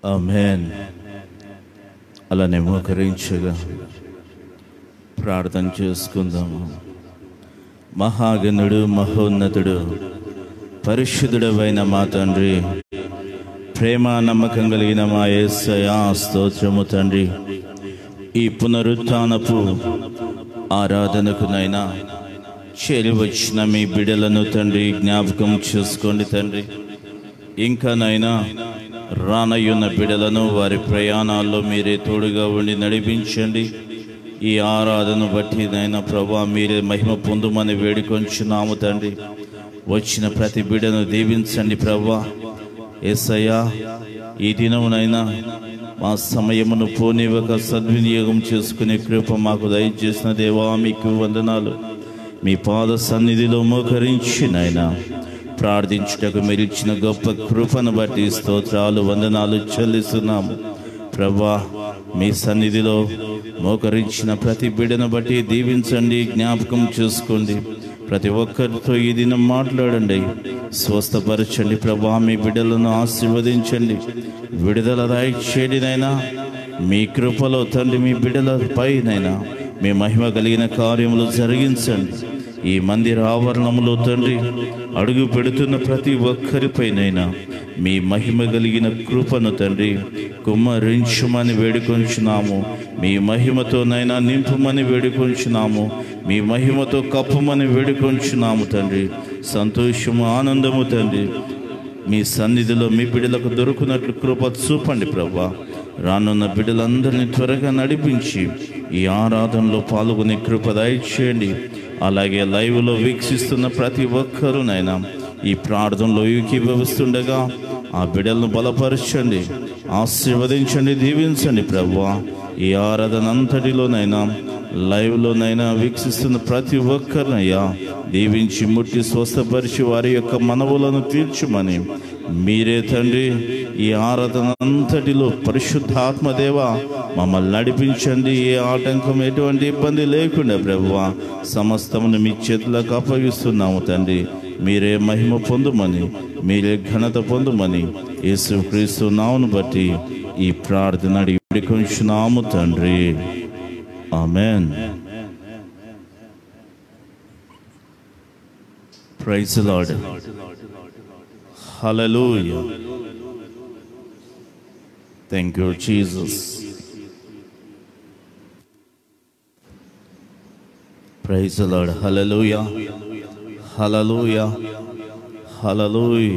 Amen అలానే మోకరించగా ప్రార్థన చేసుకుందాము మహాగణుడు మహోన్నతుడు పరిశుద్ధుడవైన మా తండ్రి ప్రేమ నమ్మకం కలిగిన మా యేసయా స్తోత్రము తండ్రి ఈ పునరుత్నపు ఆరాధనకునైనా చేరి వచ్చిన మీ బిడలను తండ్రి జ్ఞాపకం చేసుకోండి తండ్రి ఇంకానైనా రానయ్యున్న బిడలను వారి ప్రయాణాల్లో మీరే తోడుగా ఉండి నడిపించండి ఈ ఆరాధన బట్టి నైనా ప్రభా మీరే మహిమ పొందుమని వేడుకొంచున్నాము తండ్రి వచ్చిన ప్రతి బిడను దీవించండి ప్రభా ఏసయ్యా ఈ దినమునైనా మా సమయమును పోనివ్వక సద్వినియోగం చేసుకునే కృప మాకు దయచేసిన దేవా మీకు వందనాలు మీ పాద సన్నిధిలో మోకరించి నాయనా ప్రార్థించుటకు మీరు ఇచ్చిన గొప్ప కృపను బట్టి స్తోత్రాలు వందనాలు చెల్లిస్తున్నాము ప్రభా మీ సన్నిధిలో మోకరించిన ప్రతి బిడను బట్టి దీవించండి జ్ఞాపకం చేసుకోండి ప్రతి ఒక్కరితో ఈ దినం మాట్లాడండి స్వస్థపరచండి ప్రభా మీ బిడ్డలను ఆశీర్వదించండి విడుదల దయచేడినైనా మీ కృపలో తండ్రి మీ బిడ్డల పైనైనా మీ మహిమ కలిగిన కార్యములు జరిగించండి ఈ మందిర ఆవరణములో తండ్రి అడుగు పెడుతున్న ప్రతి ఒక్కరిపైనైనా మీ మహిమ కలిగిన కృపను తండ్రి కుమ్మరించుమని వేడుకొంచున్నాము మీ మహిమతోనైనా నింపుమని వేడుకొంచున్నాము మీ మహిమతో కప్పుమని వేడుకొంచున్నాము తండ్రి సంతోషము ఆనందము తండ్రి మీ సన్నిధిలో మీ బిడ్డలకు దొరుకున్నట్లు కృప చూపండి ప్రభా రానున్న బిడ్డలందరినీ త్వరగా నడిపించి ఈ ఆరాధనలో పాల్గొనే కృప దయచేయండి అలాగే లైవ్లో వీక్షిస్తున్న ప్రతి ఒక్కరూనైనా ఈ ప్రార్థనలో ఏకీభవిస్తుండగా ఆ బిడ్డలను బలపరచండి ఆశీర్వదించండి దీవించండి ప్రభా ఈ ఆరాధన అంతటిలోనైనా లైవ్లోనైనా వీక్షిస్తున్న ప్రతి ఒక్కరినయ్యా దీవించి ముట్టి స్వస్థపరిచి వారి యొక్క మనవులను తీర్చుమని మీరే తండ్రి ఈ ఆరాధన అంతటిలో పరిశుద్ధాత్మదేవ మమ్మల్ని నడిపించండి ఏ ఆటంకం ఎటువంటి ఇబ్బంది లేకుండా ప్రభువా సమస్తమును మీ చేతులకు అప్పగిస్తున్నాము తండ్రి మీరే మహిమ పొందుమని మీరే ఘనత పొందుమని యేసు క్రీస్తు నామును బట్టి ఈ ప్రార్థన అడిగి కొంచున్నాము తండ్రి amen praise lord hallelujah thank you Jesus praise lord hallelujah hallelujah hallelujah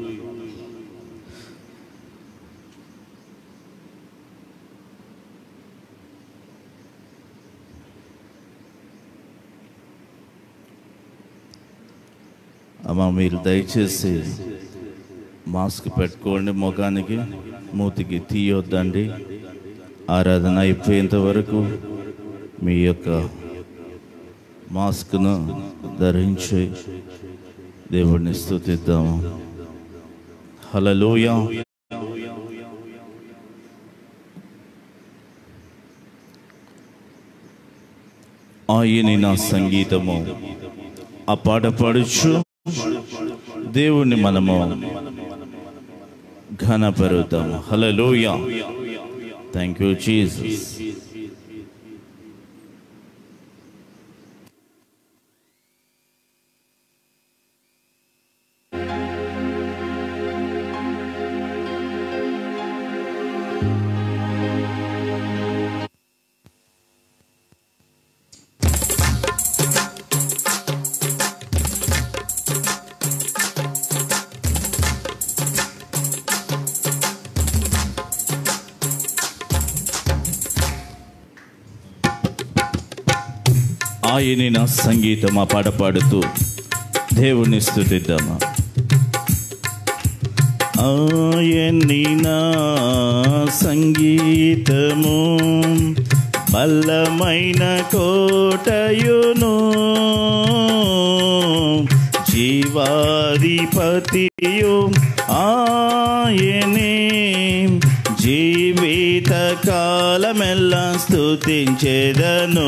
అమ్మ మీరు దయచేసి మాస్క్ పెట్టుకోండి ముఖానికి మూతికి తీయొద్దండి ఆరాధన అయిపోయేంత వరకు మీ యొక్క మాస్క్ను ధరించి దేవుడిని స్తుతిద్దాము హలలోయ ఆయని నా సంగీతము ఆ పాట పాడుచు దేవుణ్ణి మనము ఘనపరుద్దాము హలలోయ థ్యాంక్ యూ జీసస్ ఆయని నా సంగీతం ఆ పాట పాడుతూ దేవుణ్ణి స్థుతిద్దామా ఆయని నా సంగీతము బలమైన కోటయును జీవాధిపతియు ఆయనే జీవిత కాలమెల్లా స్థుతించేదను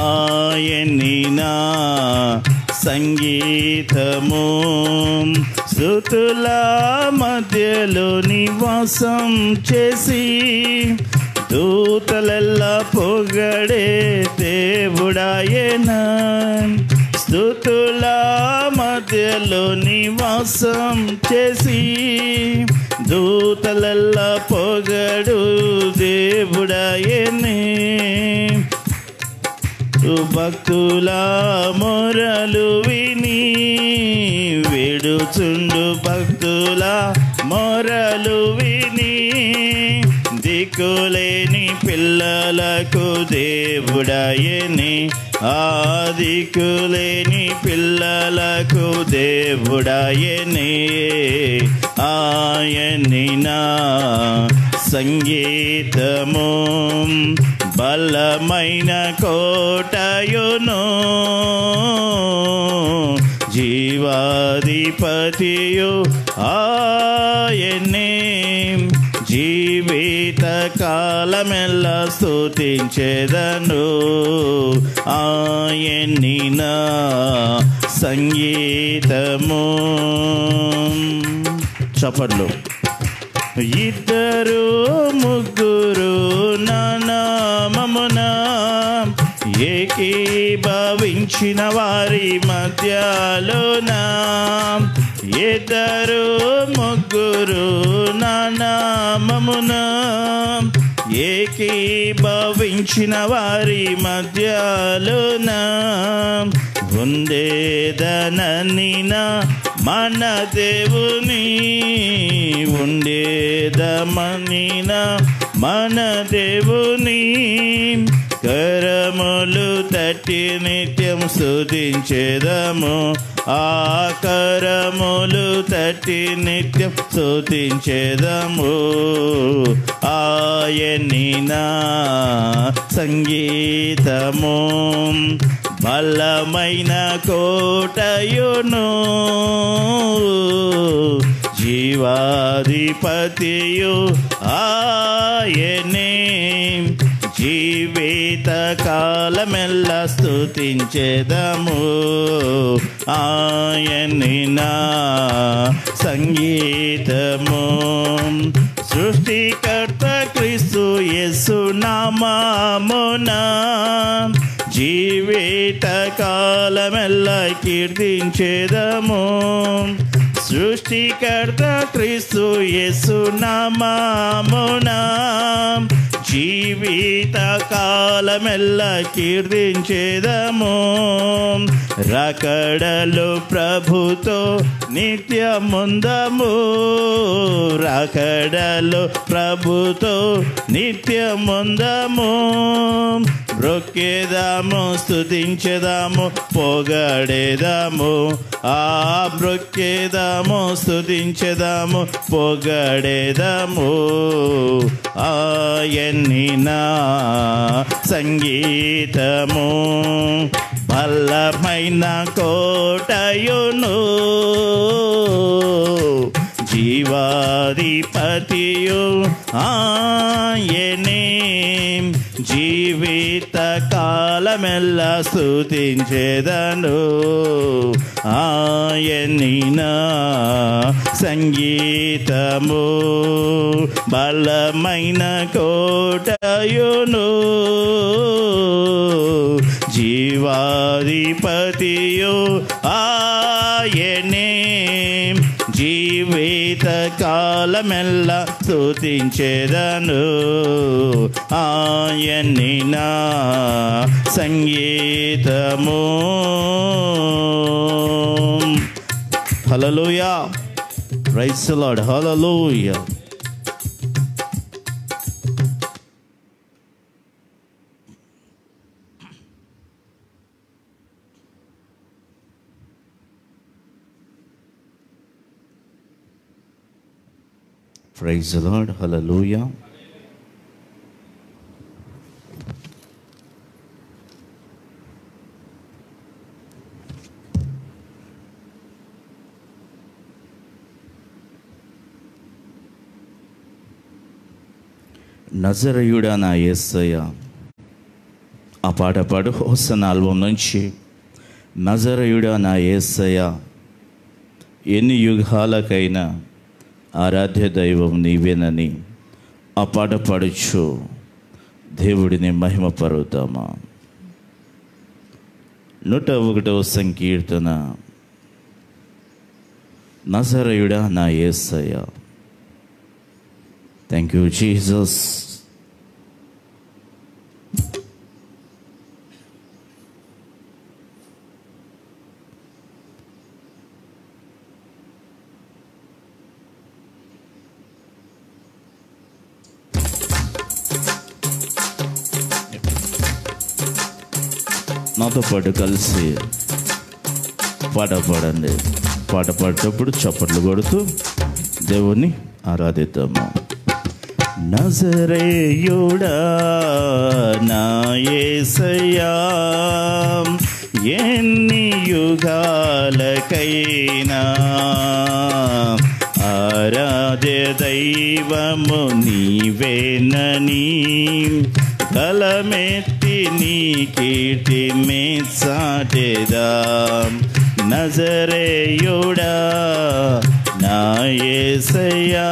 ఆయన్ని నా సంగీతము స్థుతుల మధ్యలో నివాసం చేసి దూతలెల్లా పొగడే దేవుడాయన స్థుతుల మధ్యలో నివాసం చేసి దూతలెల్లా పొగడు దేవుడాయనే భక్తుల మొరలు విని వేడుచుండు భక్తుల మొరలు విని దిక్కులేని పిల్లలకు దేవుడాయని ఆ దిక్కులేని పిల్లలకు దేవుడాయని ఆయని నా సంగీతము బలమైన కోటయును జీవాధిపతియు ఆయనే జీవిత కాలమెల్లా స్తుతించేదను ఆయన్ని నా సంగీతము చపట్లు ఇద్దరు ముగ్గురు నామమున ఏకీభవించిన వారి మధ్యలోన ఇద్దరు ముగ్గురు నామమున ఏకీభవించిన వారి మధ్యలోన ఉండేదననిన మన దేవుని ఉండేదమనిన మన దేవుని కరములు తట్టి నిత్యం స్తుతించేదము ఆ కరములు తట్టి నిత్యం స్తుతించేదము ఆయని నా సంగీతము బలమైన కోటయును జీవాధిపతియు ఆయనే జీవిత కాలమెల్లా స్తుతించేదము ఆయని నా సంగీతము సృష్టికర్త క్రీస్తు యేసు నామమునా జీవిత కాలమెల్లా కీర్తించేదము సృష్టికర్త క్రీస్తు యేసు నామమునా జీవిత కాలమెల్లా కీర్తించేదము రకడలు ప్రభుతో నిత్యముందము రకడలు ప్రభుతో నిత్యముందము బ్రొక్కేదాము స్తుతించేదాము పొగడేదాము ఆ బ్రొక్కేదాము స్తుతించేదాము పొగడేదాము ఆయన్ని నా సంగీతము బలమైన కోటయును జీవాధిపతియు ఆయనే జీవిత కాలమెల్లా స్తుతించేదను ఆయని నా సంగీతము బలమైన కోటయును జీవాధిపతియు ఆయనే జీవిత కాలమెల్లా స్తుతించేదను ఆయన్ని నా సంగీతము hallelujah praise lord hallelujah praise lord hallelujah నజరయుడా నా యేసయ్య ఆ పాట పాడు హోసన్ ఆల్బం నుంచి నజరయుడా నా యేసయ్య ఎన్ని యుగాలకైనా ఆరాధ్య దైవం నీవేనని ఆ పాట పాడుచు దేవుడిని మహిమపరుద్దామా నూట ఒకటవ సంకీర్తన నజరయుడా నా యేసయ్య థ్యాంక్ యూ జీసస్ నాతో పాటు కలిసి పాట పాడండి పాట పాడేటప్పుడు చప్పట్లు కొడుతూ దేవుణ్ణి ఆరాధిద్దాము నజరేయుడా నా యేసయ్యా ఎన్ని యుగాలకైనా ఆరాధ్య దైవము నీవేనని కలమెత్తి నీ కీర్తి మెచ్చాటెదా నజరేయుడా నా యేసయ్యా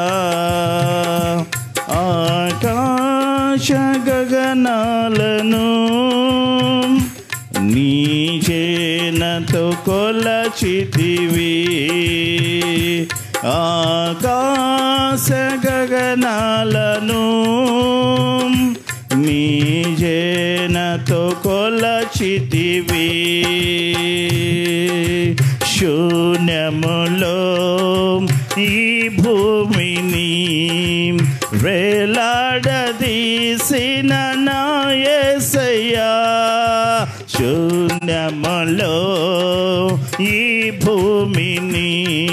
ఆకాశ గగనాలను నీ చేనతో కొలచితివి ఆకాశ గగనాలను నీ జేనతో కొలచితివి శూన్యములో ఈ భూమిని వేలాడదీసిన నాయసయ్యా శూన్యములో ఈ భూమిని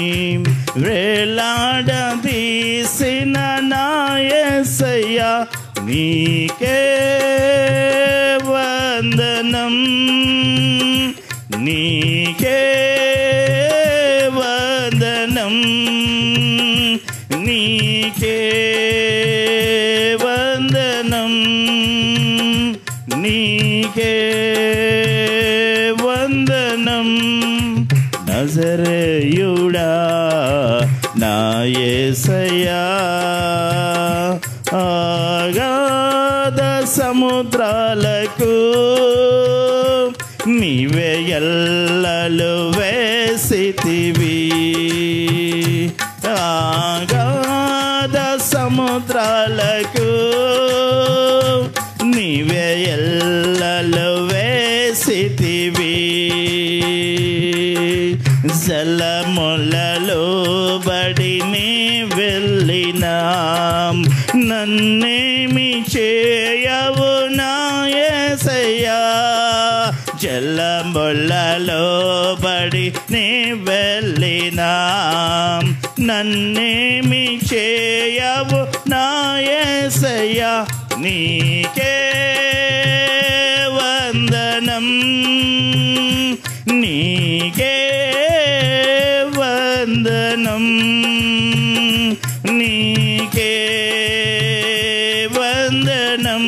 వేలాడదీసిన నాయసయ్యా నీకే వందనం నీకే వందనం నీకే వందనం నీకే వందనం నజరేయుడా నా యేసయ్యా ఆగాధ సముద్రాలకు నీవే ఎల్లలు వేసితివి ఆగాధ సముద్రాలకు నీవే ఎల్లలు వేసితివి జలములలో బడిని వెళ్ళినా నన్నేమి చేయవు నాయసయ్యా జలములలో బడి నీ వెళ్ళినా నన్నేమి చేయవు నాయసయ్యా నీకే వందనం నీకే వందనం నీకే వందనం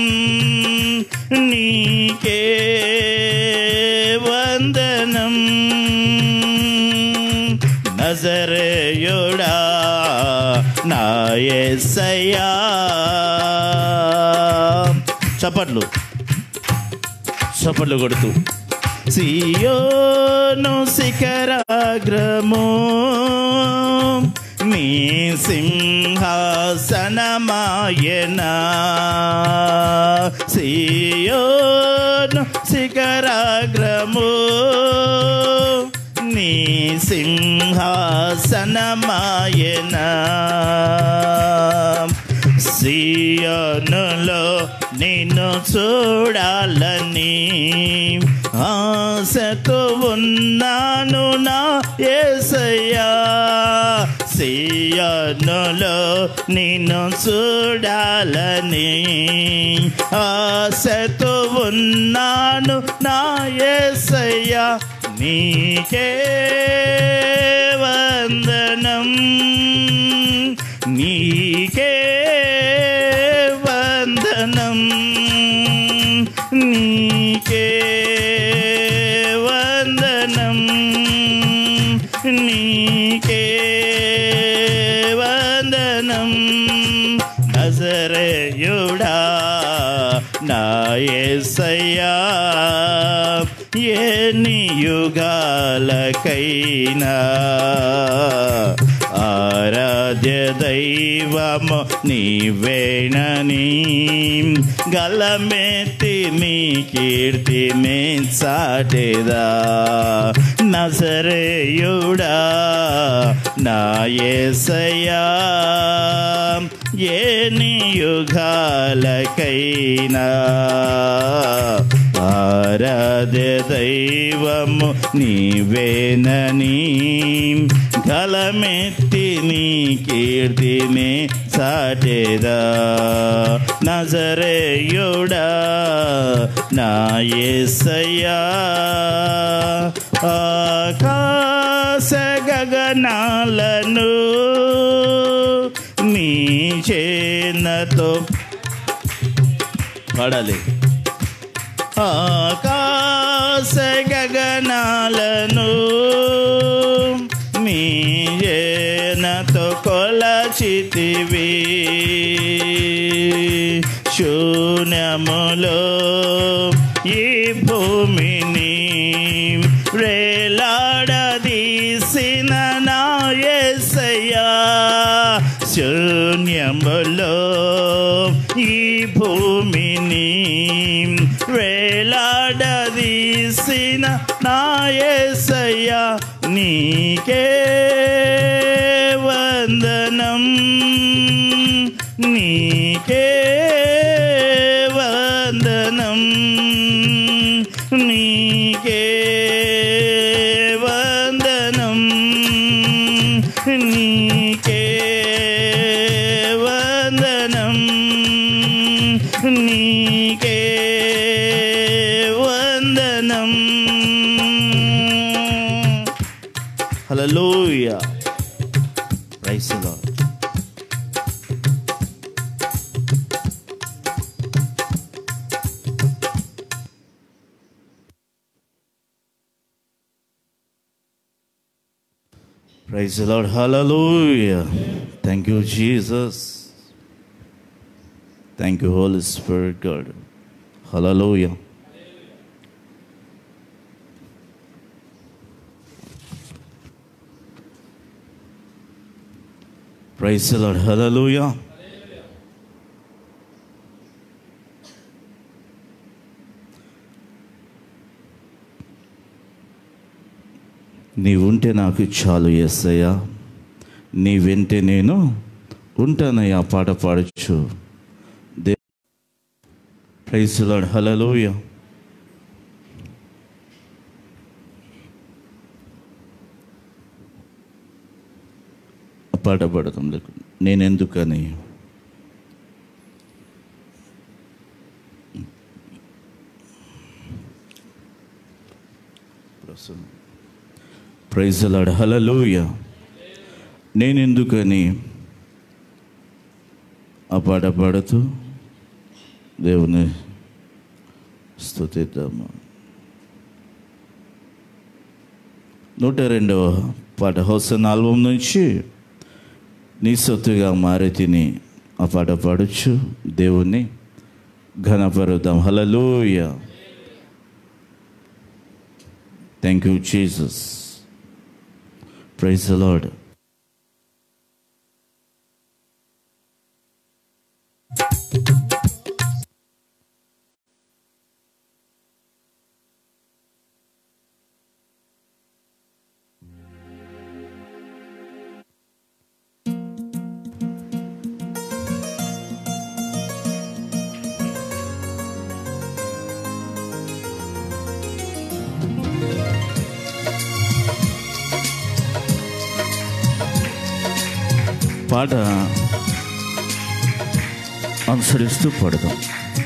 నీకే వందనం నజరేయుడా నా యేసయ్యా చప్పట్లు చప్పట్లు కొడుతూ సియోను శిఖరాగ్రము నీ సింహాసనమాయనా సియోను శిఖరాగ్రము నీ సింహాసనమాయనా సియోనులో నిన్ను చూడాలని ఆశతో ఉన్నాను నా ఏసయ్యా సియోనులో నిన్ను చూడాలని ఆశతో ఉన్నాను నా ఏసయ్యా నీకే వందనం నీకే వందనం నీకే వందనం నీ నజరేయుడా నా యేసయ్యా ఎన్ని యుగాలకైనా ఆరాధ్య దైవము నీవేణని గలమెత్తి నీ కీర్తిని చాటేదా నజరేయుడా నా యేసయ్యా ఎన్ని యుగాలకైనా ఆరాధ్య దైవము నీవేనని గలమెత్తి నీ కీర్తిని చాటేదా నజరేయుడా నా యేసయ్యా ఆకాశ గగనాలను నీ చేనతో పడాలి ఆకాశ గగనాలను మీ ఏనతో కొలచితివి శూన్యములో ఈ భూమిని రేలాడదీసిన నా యేసయ్యా శూన్యములో ఈ భూమిని వేలాడదీసిన నా యేసయ్యా నీకే వందనం నీకే వందనం నీకే వందనం నీకే వందనం నీకే వందనం hallelujah praise the lord Praise the Lord. Hallelujah. Thank you, Jesus. Thank you, Holy Spirit, God. Hallelujah. Praise the Lord. Hallelujah. నీవుంటే నాకు చాలు ఎస్సయ్యా నీ వెంటే నేను ఉంటానయ్యా పాట పాడచ్చు దే ప్రైజ్ లాడ్ హలలోయ పాట పాడతాం నేనెందుకని ప్రైజ్ లాడ్ హలలోయ నేనెందుకని ఆ పాట పాడుతూ దేవుని స్తుతిద్దాము నూట రెండవ పాట హోసన్ ఆల్బం నుంచి నీ సొత్తుగా మారి తిని ఆ పాట పాడచ్చు దేవుణ్ణి ఘనపరుద్దాం hallelujah thank you Jesus praise lord పాట అనుసరిస్తూ పాడదాం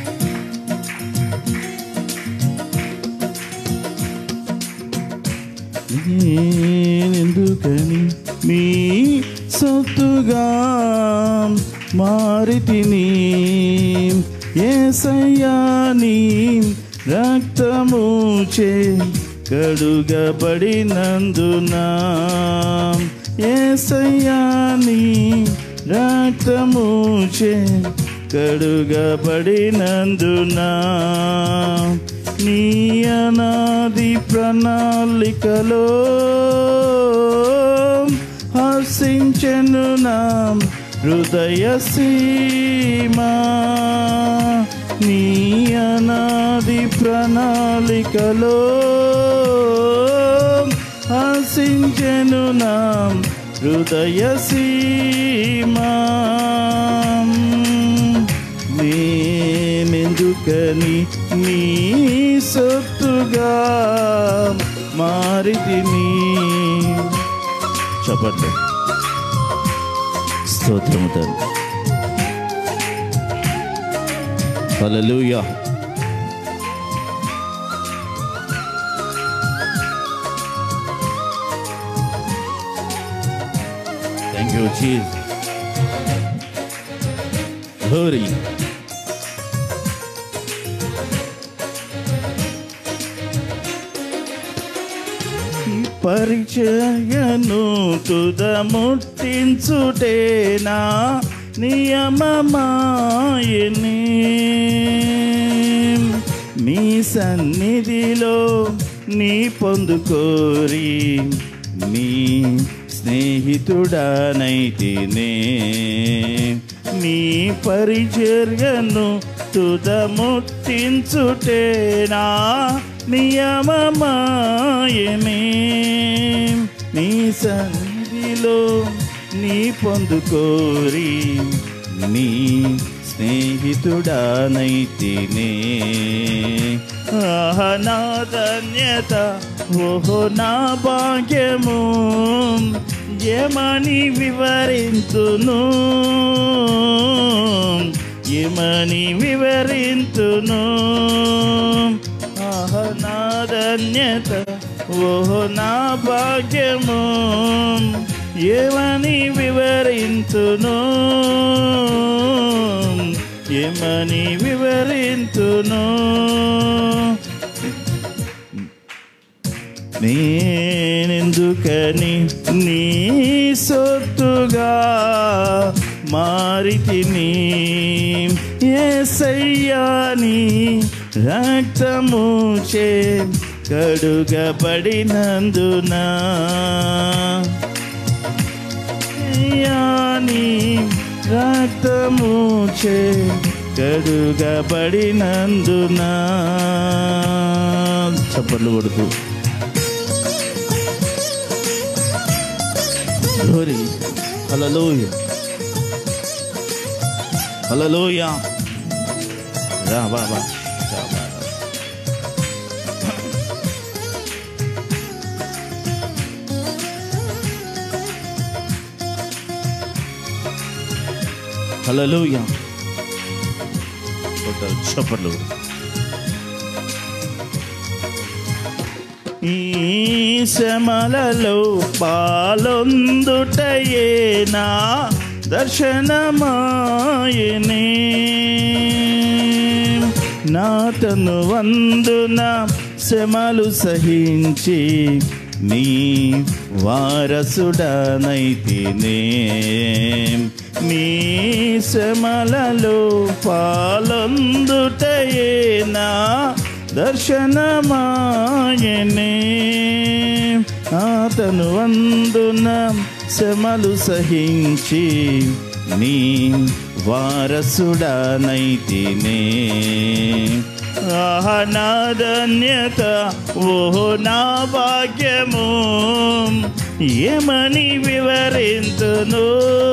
ఎందుకని మీ సొత్తుగా మారితిని ఏసయ్యాని రక్తము చే కడుగబడినందున ఏసయ్యాని రక్తము చే కడుగబడినందున నీ అనాది ప్రణాళికలో హసించెను నా హృదయ సీమా నీ అనాది ప్రణాళికలో హసించెను నా హృదయ సీమా నేనెందుకని నీ సొత్తుగా మారితిని చెప్పండి స్తోత్రము తండ్రి హల్లెలూయా థ్యాంక్ యూ చీజ్ హోరీ పరిచయను తుద ముట్టించుటేనా నియమమాయని నీ సన్నిధిలో నీ పొందుకోరి నీ స్నేహితుడనైతేనే నీ పరిచర్యను తుద ముట్టించుటేనా నియమమాయనే నీ సన్నిధిలో నీ పొందుకోరి నీ స్నేహితుడానైతేనే ఆహ నా ధన్యత ఓహో నా భాగ్యము ఏమని వివరింతును ఏమని వివరింతును ఆహ నా ధన్యత ఓహో నా భాగ్యము ఏమని వివరింతును ఏమని వివరింతును నేనెందుకని నీ సొత్తుగా మారితిని ఏసయ్యాని రక్తము చే కడుగబడినందున యాని రక్తము చే కడుగబడినందున చప్పట్లు కొడుతూ గ్లోరీ హల్లెలూయా హల్లెలూయా రా బా బా రా, బా, బా. హల్లెలూయా కొట్టాలి, చప్పట్లు ఈ శ్రమలలో పాలొందుటయేనా దర్శనమాయనే నాతను వందున శ్రమలు సహించి నీ వారసుడనైతినే నీ శ్రమలలో పాలొందుటయేనా దర్శనమాయనే అతను వందున శ్రమలు సహించి నీ వారసుడనైతినే ఆహ నా ధన్యత ఓహో నా భాగ్యము ఏమని వివరింతును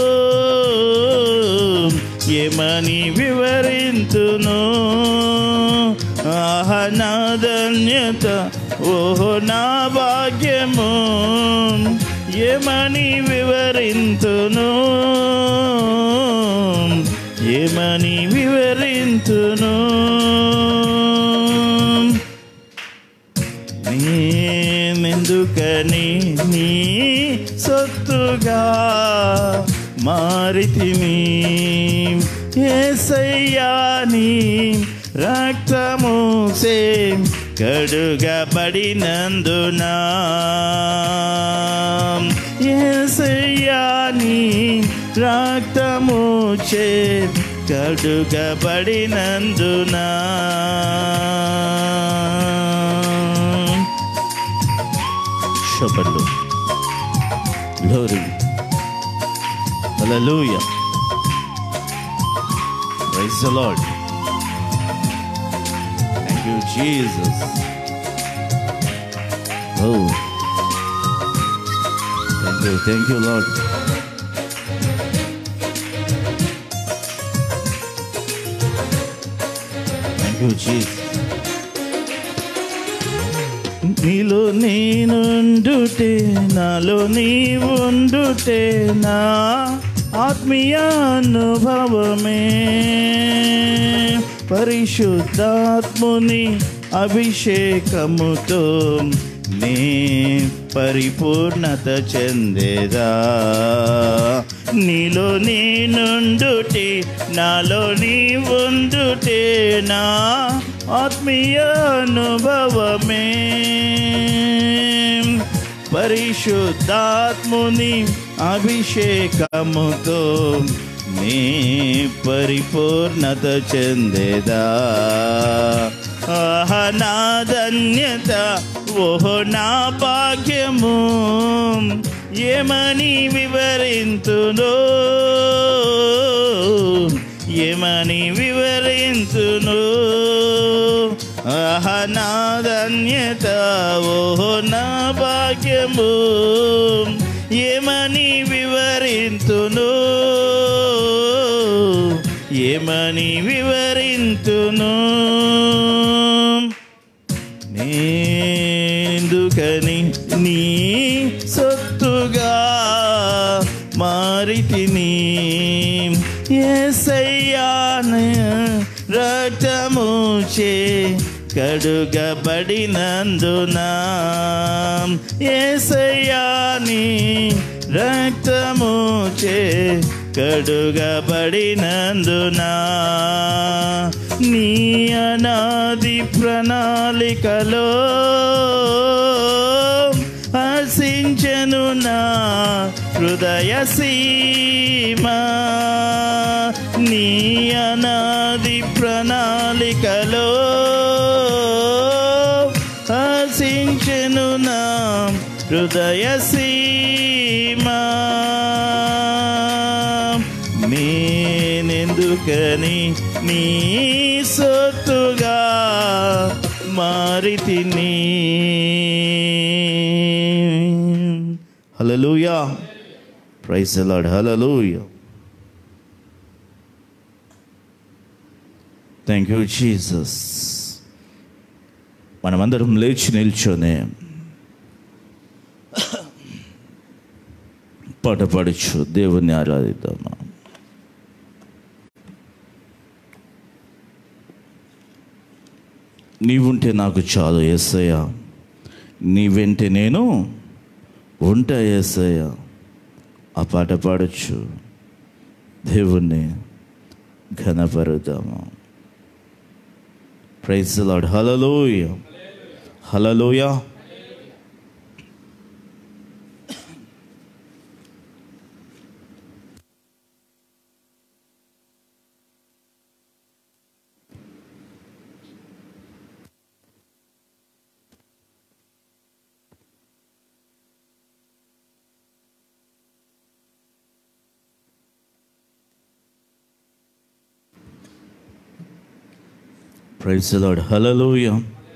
ఏమని వివరింతును ఆహ నా ధన్యత ఓహో నా భాగ్యము ఏమని వివరింతును ఏమని వివరింతును నేనెందుకని నీ సొత్తుగా మారితిని ఏసయ్యాని రక్తము సే కడుగబడినందున ఏసయ్యాని రక్తము చే కడుగబడినందునా శబళ్ళు glory hallelujah praise the lord thank you Jesus oh thank you thank you lord thank you Jesus నీలో నేనుండుటే నాలో నీవుండుటే నా ఆత్మీయ అనుభవమే పరిశుద్ధాత్ముని అభిషేకముతో నీ పరిపూర్ణత చెందేదా నీలో నేనుండుటే నాలో నీవుండుటే నా ఆత్మీయ అనుభవమే పరిశుద్ధాత్ముని అభిషేకముతో నీ పరిపూర్ణత చెందేదా ఆహ నా ధన్యత ఓహో నా భాగ్యము ఏమని వివరింతునో ఏమని వివరింతును ఆహ నా ధన్యత ఓహో నా భాగ్యము ఏమని వివరింతును ఏమని వివరింతును నేందుకని నీ సొత్తుగా మారితిని ఏసయ్యాన రక్తము చే కడుగబడినందున ఏసయ్యాని రక్తము చే కడుగబడినందున నీ అనాది ప్రణాళికలో హర్షించను నా హృదయ సీమా నీ అనాది ప్రణాళికలో హర్షించను నా హృదయ సీమా నేనెందుకని నీ సొత్తుగా మారితిని hallelujah praise lord hallelujah thank you Jesus మనమందరం లేచి నిల్చొని పాట పాడచ్చు దేవుణ్ణి ఆరాధిద్దామా నీవుంటే నాకు చాలు ఏసయ్య నీ వెంటే నేను ఉంటా ఏసయ్య ఆ పాట పాడచ్చు దేవుణ్ణి ఘనపరుద్దాము ప్రైజ్ లాడ్ హలలోయ హలలోయ ప్రైజ్ లాడ్ హలలోయ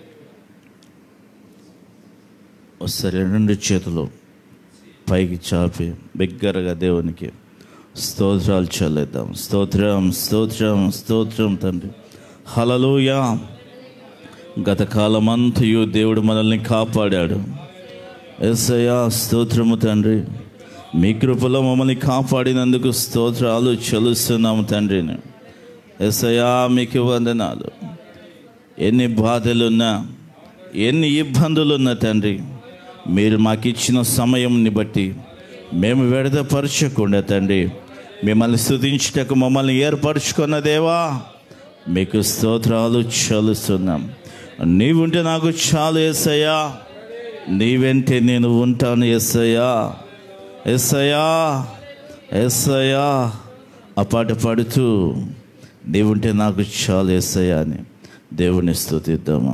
ఒకసారి రెండు చేతులు పైకి చాపి బిగ్గరగా దేవునికి స్తోత్రాలు చెల్లిద్దాం స్తోత్రం స్తోత్రం స్తోత్రం తండ్రి హలలోయ గత కాలమంతయు దేవుడు మనల్ని కాపాడాడు ఎస్ఐయా స్తోత్రము తండ్రి మీ కృపలో మమ్మల్ని కాపాడినందుకు స్తోత్రాలు చెల్లిస్తున్నాము తండ్రిని ఎస్ఐయా మీకు వందనాలు ఎన్ని బాధలున్నా ఎన్ని ఇబ్బందులున్నా తండ్రి మీరు మాకు ఇచ్చిన సమయంని బట్టి మేము విడదపరచకుండా తండ్రి మిమ్మల్ని స్థుతించుటకు మమ్మల్ని ఏర్పరచుకున్న దేవా మీకు స్తోత్రాలు చలుస్తున్నాం నీవుంటే నాకు చాలు ఏసయ్యా నీ వెంటే నేను ఉంటాను ఏసయ్యా ఎస్సయా ఎస్సయా ఆ పాట పాడుతూ దేవుంటే నాకు చాలు ఎస్సయా అని దేవుని స్తుతిద్దామా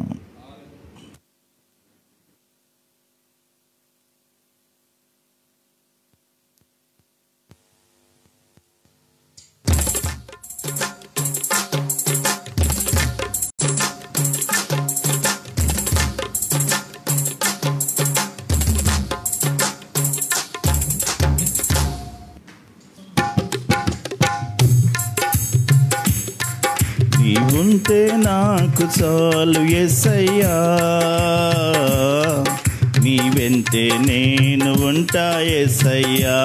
నీవుంటే నాకు చాలు ఎస్సయ్యా నీ వెంటే నేను ఉంటా ఎస్సయ్యా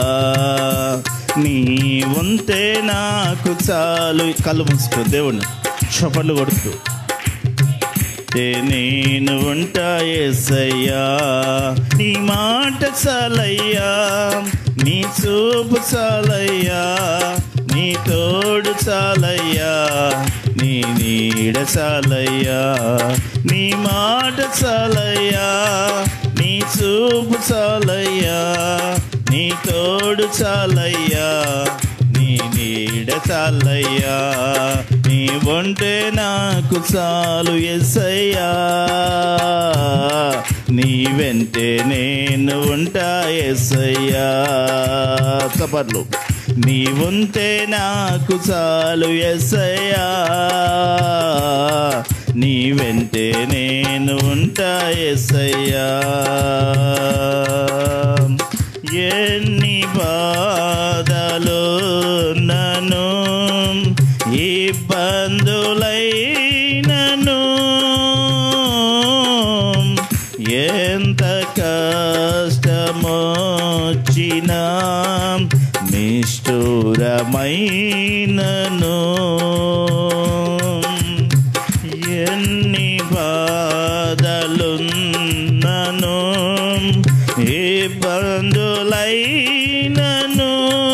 నీ ఉంటే నాకు చాలు కళ్ళు మూసుకో దేవుని చపలు కొడుతూ ఉంటే నేను ఉంటా ఎస్సయ్యా నీ మాట చాలయ్యా నీ చూపు చాలయ్యా నీ తోడు చాలయ్యా నీ నీడ చాలయ్యా నీ మాట చాలయ్యా నీ చూపు చాలయ్యా నీ తోడు చాలయ్యా నీ నీడ చాలయ్యా నీ ఒంటే నాకు చాలు ఎస్సయ్యా నీ వెంటే నేను ఉంటా ఎస్సయ్యా చపర్లు నీ ఉంటే నాకు చాలు ఎస్సయ్యా నీ వెంటే నేను ఉంటా ఎస్సయ్యా ఎన్ని బాధలు నన్ను ఇబ్బందులైనను ఎంత కష్టమొచ్చినా నిష్ఠురమైనను ఎన్ని బాధలున్నను ఇబ్బందులైనను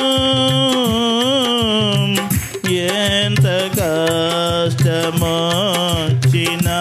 ఎంత కష్టమొచ్చినా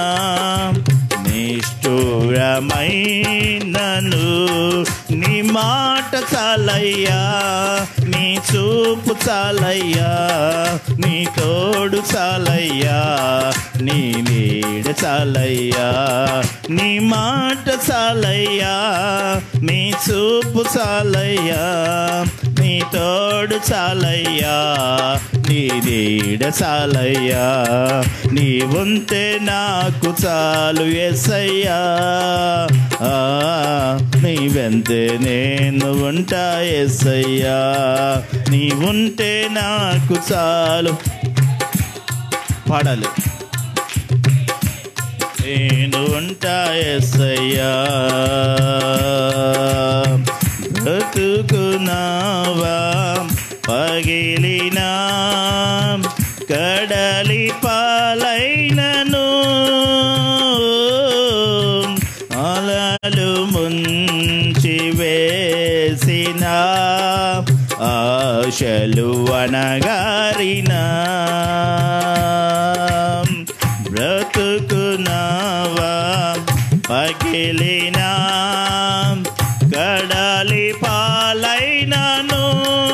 నిష్ఠురమైనను నీ మాట చాలయ్యా నీ చూపు చాలయ్యా నీ తోడు చాలయ్యా నీ నీడ చాలయ్యా నీ మాట చాలయ్యా నీ చూపు చాలయ్యా నీ తోడు చాలయ్యా నీ నీడ చాలయ్యా నీ ఉంటే నాకు చాలు ఎసయ్యా ఆ, నీ వెంతే నేను ఉంటా ఎసయ్యా నీ ఉంటే నాకు చాలు పాడాలి నేను ఉంటా ఎస్సయ్యా బ్రతుకునావా పగిలినా కడలి పాలైనను అలలు ముంచి వేసిన ఆశలు అనగారినా బ్రతుకునావా పగిలినా కడలి పాలైనను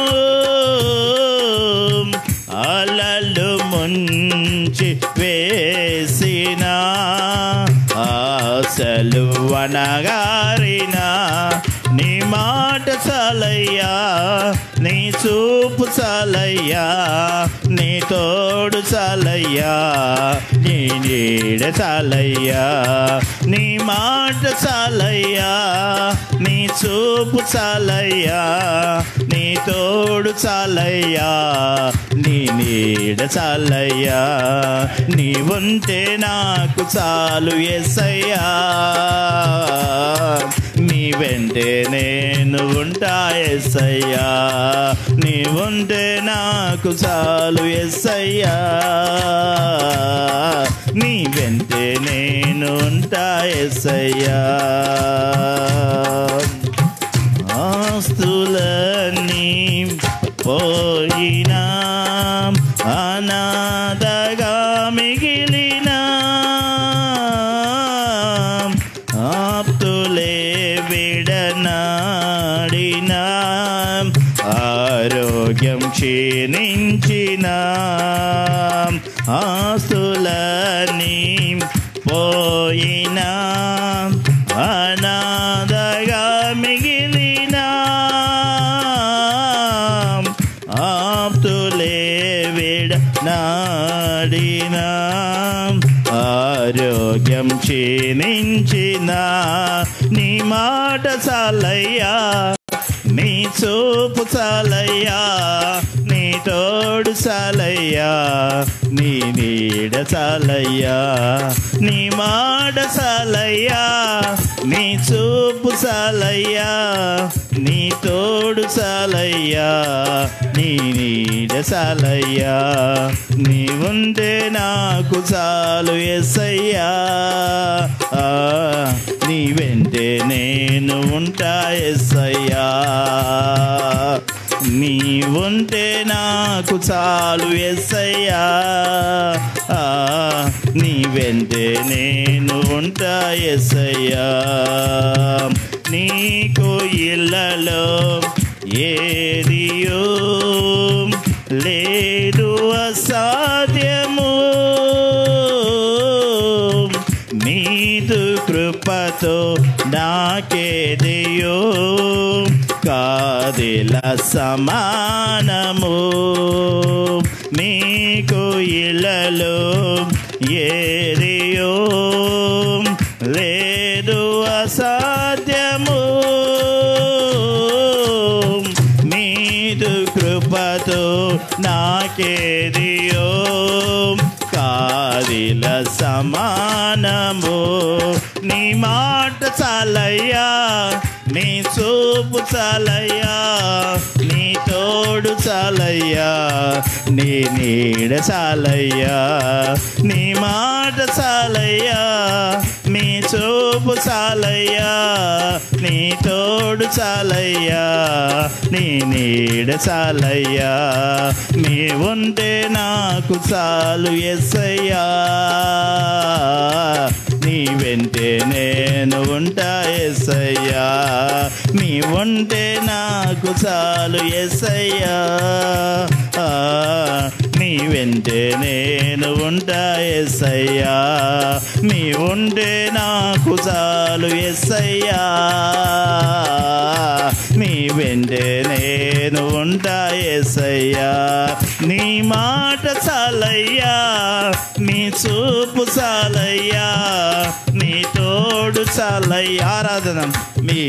అలలు ముంచి వేసిన ఆశలు అనగారిన నీ మాట చాలయ్యా నీ చూపు చాలయ్యా నీ తోడు చాలయ్యా నీ నీడ చాలయ్యా నీ మాట చాలయ్యా నీ చూపు చాలయ్యా నీ తోడు చాలయ్యా నీ నీడ చాలయ్యా నీ ఉంటే నాకు చాలు ఎస్సయ్యా నీ వెంటే నేను ఉంటా ఎస్సయ్యా నీ ఉంటే నాకు చాలు ఎస్సయ్యా నీ వెంటే నేను ఉంటా ఎస్సయ్యా ఆస్తులన్నీ పోయినా అనాథగా మిగిలినా ఆప్తులే విడనాడినా ఆరోగ్యం క్షీణించిన ఆస్తులన్నీ పోయినా అనాథగా మిగిలిన ఆప్తులే విడ నాడిన ఆరోగ్యం క్షీణించిన నీ మాట చాలయ్యా నీ చూపు చాలయ్యా నీ తోడు చాలయ్యా నీ నీడ చాలయ్యా నీ మాట చాలయ్యా నీ చూపు చాలయ్యా నీ తోడు చాలయ్యా నీ నీడ చాలయ్యా నీ ఉంటే నాకు చాలు ఎస్సయ్యా ఆ, నీ వెంటే నేను ఉంటా ఎస్సయ్యా నీ ఉంటే నాకు చాలు ఎస్సయ్యా ఆ, నీ వెంటే నేను ఉంటా ఎస్సయ్యా నీకు ఇళ్ళలో ఏదియో లేదు అసాధ్యము నీదు కృపతో నాకేదియో కాదిల సమానము నీకు ఇళ్ళలో ఏదియో లేదు అసాధ్యము మీదు కృపతో నాకేదియో కాదిల సమానము నీ మాట చాలయ్యా నీ చూపు చాలయ్యా నీ తోడు చాలయ్యా నీ నీడ చాలయ్యా నీ మాట చాలయ్యా నీ చూపు చాలయ్యా నీ తోడు చాలయ్యా నీ నీడ చాలయ్యా నీ ఉంటే నాకు చాలు ఎస్సయ్యా నీ వెంటే నేను ఉంటా ఎస్సయ్యా నీ ఉంటే నాకు చాలు ఎస్సయ్యా ఆ, నీ వెంటే నేను ఉంటా ఎస్సయ్యా నీ ఉంటే నాకు చాలు ఎస్సయ్యా నీ వెంటే నేను ఉంటా ఎస్సయ్యా నీ మాట చాలయ్యా నీ చూపు చాలయ్యా నీ తోడు చాలయ్యా ఆరాధన మీ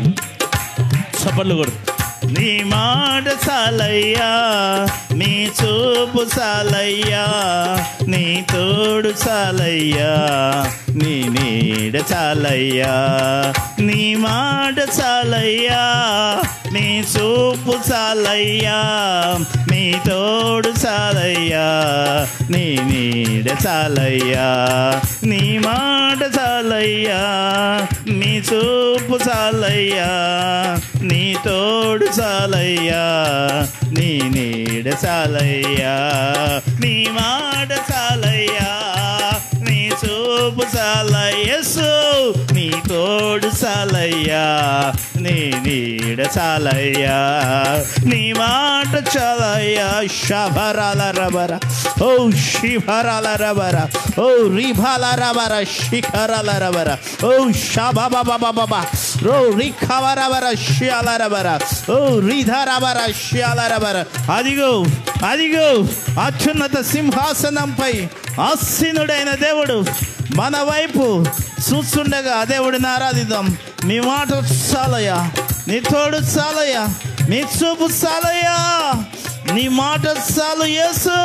చప్పట్లు కొడు నీ మాట చాలయ్యా నీ చూపు చాలయ్యా నీ తోడు చాలయ్యా నీ నీడ చాలయ్యా నీ మాట చాలయ్యా నీ చూపు చాలయ్యా నీ తోడు చాలయ్యా నీ నీడ చాలయ్యా నీ మాట చాలయ్యా నీ చూపు చాలయ్యా నీ తోడు చాలయ్యా నీ నీడ చాలయ్యా నీ మాట చాలయ్యా నీ చూపు చాలయ్యసు నీ తోడు చాలయ్యా నీ నీడ చాలయ్యా నీ మాట చాలయ్యా శబరాల రబర ఓ శివరాల రబర ఓ రిభాల రబర శిఖరాల రబర ఓ షబాబాబాబాబా రో రిఖవరబర శ్యాల రబర ఓ రిధరబర శ్యాల రబర అదిగో అదిగో అత్యున్నత సింహాసనంపై ఆసీనుడైన దేవుడు మన వైపు చూస్తుండగా ఆ దేవుడిని ఆరాధిద్దాం మీ మాట చాలయ్యా నీ తోడు చాలయ్యా నీ చూపు చాలయ్యా నీ మాట చాలు యేసు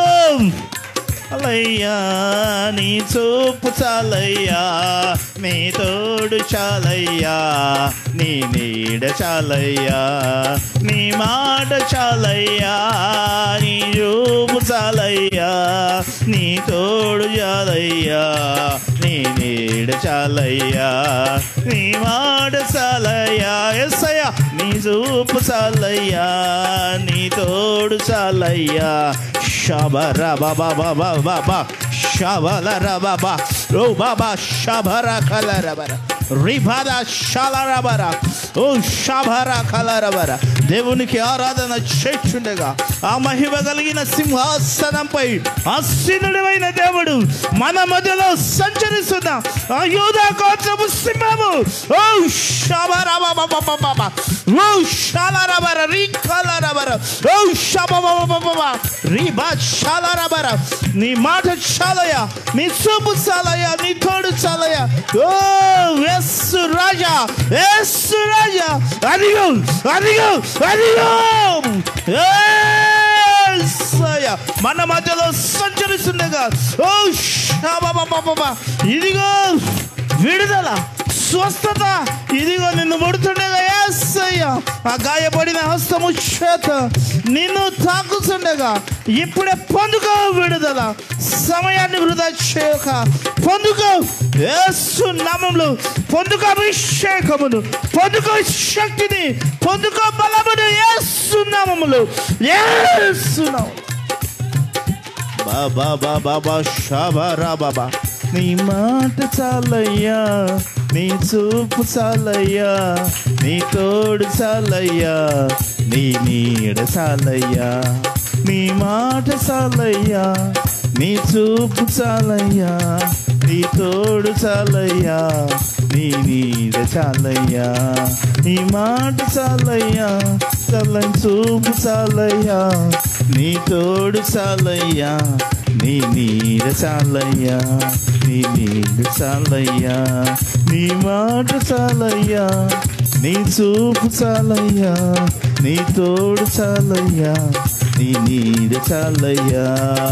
అలయ్యా నీ చూపు చాలయ్యా నీ తోడు చాలయ్యా నీ నీడ చాలయ్యా నీ మాట చాలయ్యా నీ చూపు చాలయ్యా నీ తోడు చాలయ్యా నీ నీడ చాలయ్యా నీ మాట చాలయ్యా ఎస్సయ్యా నీ చూపు చాలయ్యా నీ తోడు చాలయ్యా షబర బాబా బాబా బాబా షబల బాబా రో బాబా షబర కలర బర రిభాద షాలర బర ఓ షబర కలర బర దేవునికి ఆరాధన చేస్తుండగా ఆ మహిమ కలిగిన సింహాసనంపై ఆసీనుడైన దేవుడు మన మధ్యలో సంచరిస్తున్న ఆ యూదా గోత్రపు సింహము ఓ షబరబబబబబ ఓ షాలరబర రీకాలరబర ఓ షబబబబబ రీబా షాలరబర నీ మాట చాలయ నీ చూపు చాలయ నీ తోడు చాలయ ఓ ఎస్సు రాజా ఎస్సు రాజా అదిగో అదిగో అదిగో యేసయ్య. మన మధ్యలో సంచరిస్తుండగా ఓ షాబాబాబాబా ఇదిగో విడుదల స్వస్థత ఇదిగో నిన్ను ముడుతుండగా ఏసయ్య ఆ గాయపడిన హస్తము చేత నిన్ను తాకుతుండగా ఇప్పుడే పొందుకో విడుదల సమయాన్ని వృధా చేయక పొందుకో యేసు నామములు పొందుకో అభిషేకమును పొందుకో శక్తిని పొందుకో బలమును యేసు నామములు యేసు నామములు బాబా బాబా బా షాబారా బాబా నీ మాట చాలయ్యా నీ చూపు చాలయ్యా నీ తోడు చాలయ్యా నీ నీడ చాలయ్యా నీ మాట చాలయ్యా నీ చూపు చాలయ్యా నీ తోడు చాలయ్యా నీ నీడ చాలయ్యా నీ మాట చాలయ్యా చల్లని చూపు చాలయ్యా నీ తోడు చాలయ్యా నీ నీడ చాలయ్యా నీ నీడ చాలయ్యా నీ మాట చాలయ్యా నీ చూపు చాలయ్యా నీ తోడు చాలయ్యా నీ నీడ చాలయ్యా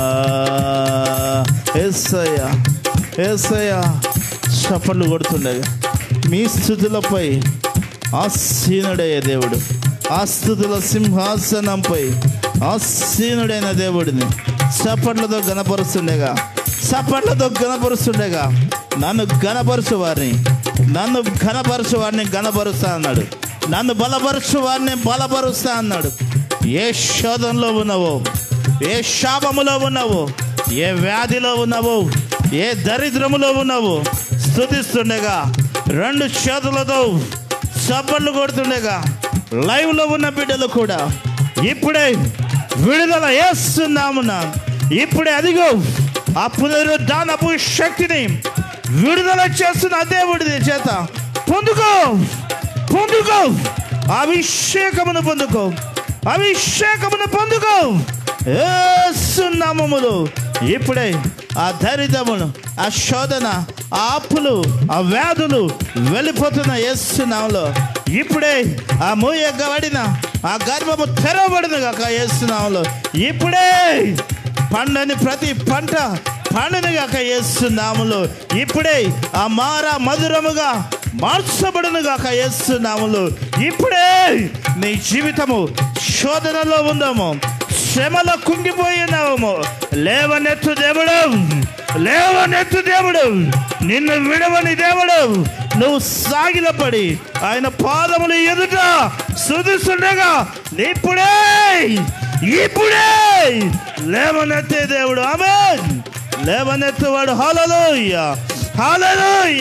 ఎస్సయ్యా ఎస్సయ్యా చప్పట్లు కొడుతుండగా మీ స్థుతులపై ఆసీనుడయ్యే దేవుడు ఆ స్థుతుల సింహాసనంపై ఆసీనుడైన దేవుడిని చప్పట్లతో గణపరుస్తుండగా చప్పట్లతో గణపరుస్తుండగా నన్ను గణపరచు వారిని నన్ను ఘనపరచు వారిని గణపరుస్తా అన్నాడు నన్ను బలపరచు వారిని బలపరుస్తా అన్నాడు ఏ శోధనలో ఉన్నావో ఏ శాపములో ఉన్నావో ఏ వ్యాధిలో ఉన్నావో ఏ దరిద్రములో ఉన్నావో స్థుతిస్తుండగా రెండు చేతులతో చప్పట్లు కొడుతుండగా లైవ్ లో ఉన్న బిడ్డలు కూడా ఇప్పుడే విడుదల వేస్తున్నామున ఇప్పుడే అదిగో ఆ పునరుద్ధానపు శక్తిని విడుదల చేస్తున్న దేవుడి చేత పొందుకో పొందుకో అభిషేకమును పొందుకో అభిషేకమును పొందుకో ఏసునామములు ఇప్పుడే ఆ దరిద్రమును ఆ శోధన ఆ అప్పులు ఆ వ్యాధులు వెళ్ళిపోతున్న ఏసునామంలో ఇప్పుడే ఆ మూయగబడిన ఆ గర్భము తెరవబడిన కాక ఏసునామంలో ఇప్పుడే పండని ప్రతి పంట పండుని గాక ఏసునాములు ఇప్పుడే ఆ మార మధురముగా మార్చబడును గాక ఏసునాములు ఇప్పుడే నీ జీవితము శోధనలో ఉందాము శ్రమలో కుంగిపోయినాము లేవనెత్తు దేవుడు లేవనెత్తు దేవుడు నిన్ను విడవని దేవుడు నువ్వు సాగిలపడి ఆయన పాదములు ఎదుట సుధిస్తుండగా ఇప్పుడే ఇప్పుడే లేవనెత్తే దేవుడు ఆమె లేవనెత్తువాడు హలలోయ హలలోయ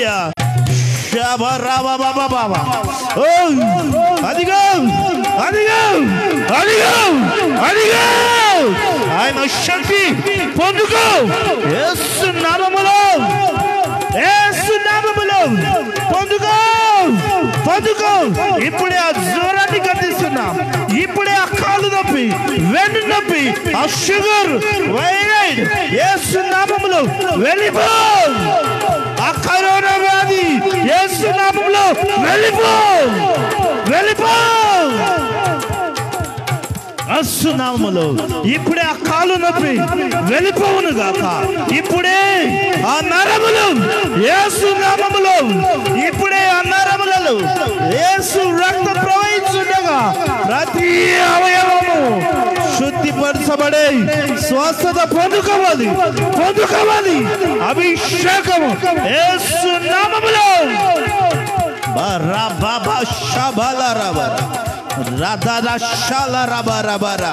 అదిగో అదిగో అదిగో అదిగో ఆయన శక్తి పొందుకో యేసు నామములో యేసు నామములో పొందుకో పొందుకో ఇప్పుడే ఆ జ్వరాన్ని గర్దిస్తున్నాం ఇప్పుడే ఆ కాలు నొప్పి వెన్ను నొప్పి ఆ షుగర్ వైరైడ్ యేసు నామములో వెళ్ళిపో ఆ కరోనా వ్యాధి యేసు నామములో వెళ్ళిపో వెళ్ళిపో అస్సునామములో ఇప్పుడే ఆ కాలు నొప్పి వెళ్ళిపోవును గాక ఇప్పుడే ఆ నరములు యేసు నామములో ఇప్పుడే ఆ నరములలో యేసు రక్త ప్రవహించుండగా ప్రతి అవయవము శుద్ధిపరచబడే స్వస్థత పొందుకోవాలి పొందుకోవాలి అభిషేకము యేసు నామములో బరా బాబా షబల రబర రాధా శాల రబ రబరా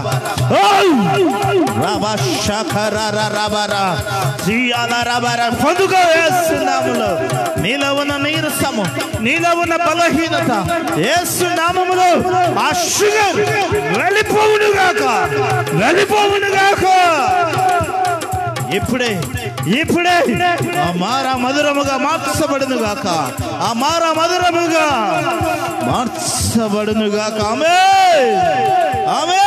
రబ శఖర రబరా సియాల రబర పొందుగా వేస్తున్నాములో నీలో ఉన్న నీరసము నీలో ఉన్న బలహీనత యేసు నామములో ఆ షుగర్ వెళ్ళిపోవును గాక వెళ్ళిపోవును గాక ఇప్పుడే ఇప్పుడే ఆ మార మధురముగా మార్చబడును గాక ఆ మార మధురముగా మార్చబడును గాక ఆమె ఆమె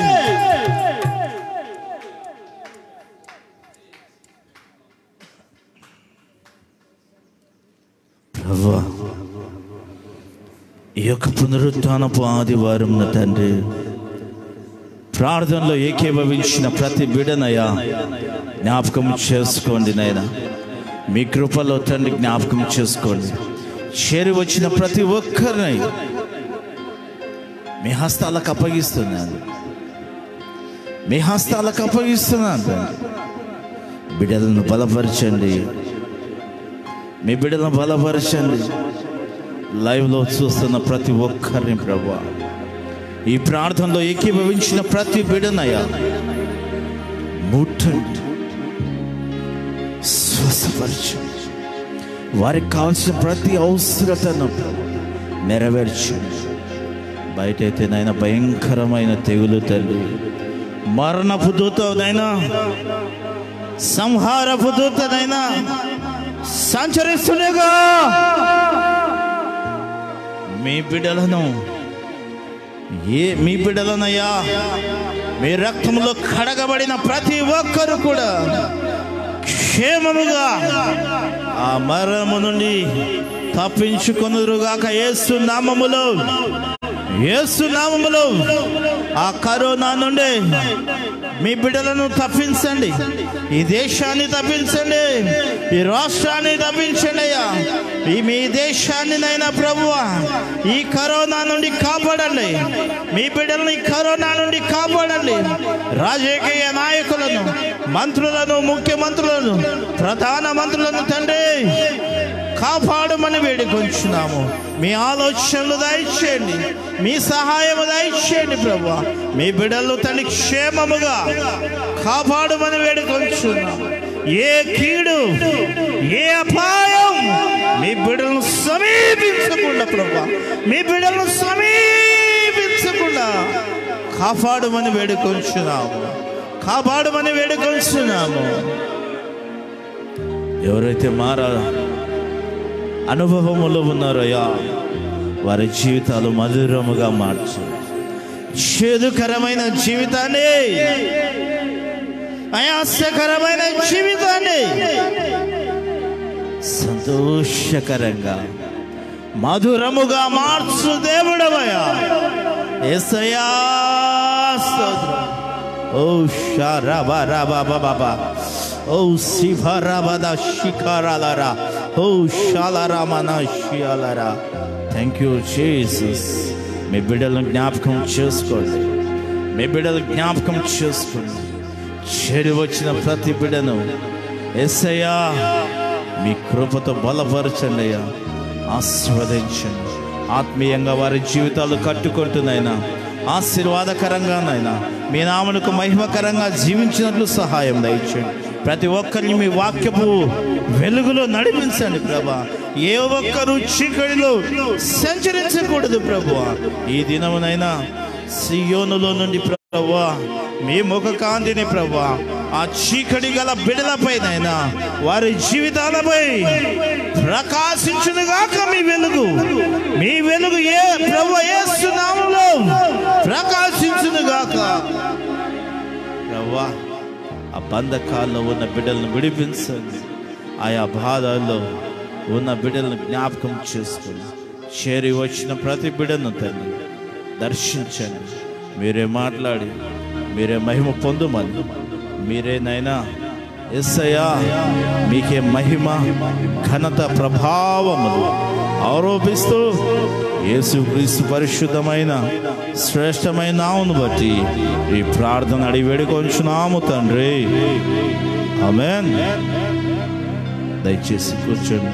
ప్రభా ఈ యొక్క పునరుత్నపు ఆదివారం తండ్రి ప్రార్థనలో ఏకీభవించిన ప్రతి బిడనయ్యా జ్ఞాపకం చేసుకోండి నాయన మీ కృపలో తండ్రి జ్ఞాపకం చేసుకోండి చేరి వచ్చిన ప్రతి ఒక్కరిని మీ హస్తాలకు అప్పగిస్తున్నాను మీ హస్తాలకు అప్పగిస్తున్నాను తండ్రి బిడ్డలను బలపరచండి మీ బిడ్డలను బలపరచండి లైవ్లో చూస్తున్న ప్రతి ఒక్కరిని ప్రభా ఈ ప్రార్థనలో ఏకీభవించిన ప్రతి బిడనయ్యా ముట్టండి స్వస్థపరచండి వారికి కావాల్సిన ప్రతి అవసరతను నెరవేర్చండి బయట అయితే నాయన భయంకరమైన తెగులు తల్లి మరణపు దూతనైనా సంహారపు దూతనైనా సంచరిస్తుండగా మీ బిడ్డలను ఏ మీ బిడ్డలనయ్యా మీ రక్తంలో కడగబడిన ప్రతి ఒక్కరు కూడా క్షేమముగా ఆ మరణము నుండి తప్పించుకొనురుగాక యేసు నామములో యేసు నామములో ఆ కరోనా నుండి మీ బిడ్డలను తప్పించండి ఈ దేశాన్ని తప్పించండి ఈ రాష్ట్రాన్ని తప్పించండి అయ్యా ఈ మీ దేశాన్ని నైనా ప్రభువా ఈ కరోనా నుండి కాపాడండి మీ బిడ్డలను ఈ కరోనా నుండి కాపాడండి రాజకీయ నాయకులను మంత్రులను ముఖ్యమంత్రులను ప్రధాన మంత్రులను తండ్రి కాపాడమని వేడుకొంచున్నాము మీ ఆలోచనలు దయచేయండి మీ సహాయము దయచేయండి ప్రభు మీ బిడ్డలు తన క్షేమముగా కాపాడమని వేడుకొంచున్నాము ఏ కీడు ఏ అపాయం మీ బిడ్డలను సమీపించకుండా ప్రభు మీ బిడ్డలను సమీపించకుండా కాపాడమని వేడుకొంచున్నాము కాపాడమని వేడుకొంచున్నాము ఎవరైతే మారా అనుభవములో ఉన్నారయ్యా వారి జీవితాలు మధురముగా మార్చు చేదుకరమైన జీవితాన్ని అయాస్యకరమైన జీవితాన్ని సంతోషకరంగా మధురముగా మార్చు దేవుడవయ్యా ఏసయ్యా స్తోత్రం ఓ షారాబా రాబా బాబా ఓ శిభరాబద శిఖరాలరా ఓ శాలరామన శియాలరా థ్యాంక్ యూ జీసస్ మీ బిడ్డలను జ్ఞాపకం చేసుకోండి మీ బిడ్డలు జ్ఞాపకం చేసుకోండి చెడు వచ్చిన ప్రతి బిడ్డను ఎస్సయ్యా మీ కృపతో బలపరచండి అయ్యా ఆశీర్వదించండి ఆత్మీయంగా వారి జీవితాలు కట్టుకుంటున్నాయినా ఆశీర్వాదకరంగానైనా మీ నామనుకు మహిమకరంగా జీవించినట్లు సహాయం దయచేయండి ప్రతి ఒక్కరిని మీ వాక్యపు వెలుగులో నడిపించండి ప్రభా ఏ ఒక్కరు చీకటిలో సంచరించకూడదు ప్రభు ఈ దినమునైనా సియోనులో నుండి ప్రభా మీ ముఖ కాంతిని ప్రభా ఆ చీకటి గల బిడలపైనైనా వారి జీవితాలపై ప్రకాశించునుగాక మీ వెలుగు మీ వెలుగు ఏ ప్రభు ఏసునామంలో ప్రకాశించునుగాక ప్రభా ఆ బంధకాల్లో ఉన్న బిడ్డలను విడిపించండి ఆయా బాధల్లో ఉన్న బిడ్డలను జ్ఞాపకం చేసుకుని చేరి వచ్చిన ప్రతి బిడ్డను తల్లి దర్శించండి మీరే మాట్లాడి మీరే మహిమ పొందుమని మీరేనైనా ఎస్సయ్యా మీకే మహిమ ఘనత ప్రభావములు ఆరోపిస్తూ యేసుక్రీస్తు పరిశుద్ధమైన శ్రేష్టమైన నామును బట్టి ఈ ప్రార్థన అడిగి వేడుకొంచున్నాము తండ్రి ఆమెన్ దయచేసి కూర్చోండి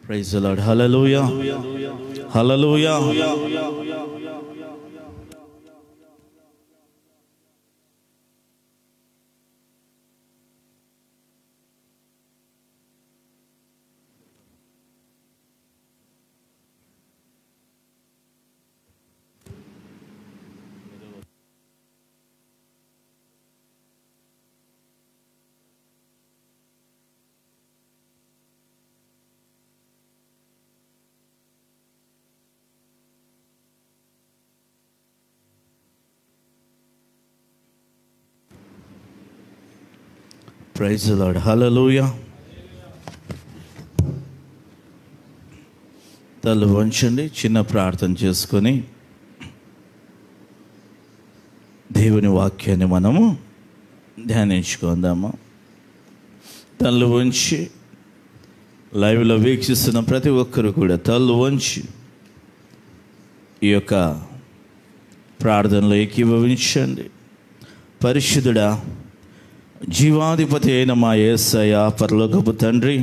praise lord hallelujah hallelujah praise lord hallelujah తల్లు వంచండి చిన్న ప్రార్థన చేసుకొని దేవుని వాక్యాన్ని మనము ధ్యానించుకుందాము తల్లు వంచి లైవ్లో వీక్షిస్తున్న ప్రతి ఒక్కరు కూడా తల్లు వంచి ఈ యొక్క ప్రార్థనలో ఏకీభవించండి పరిశుద్ధుడా జీవాధిపతి అయిన మా యేసయ్య పరలోకపు తండ్రి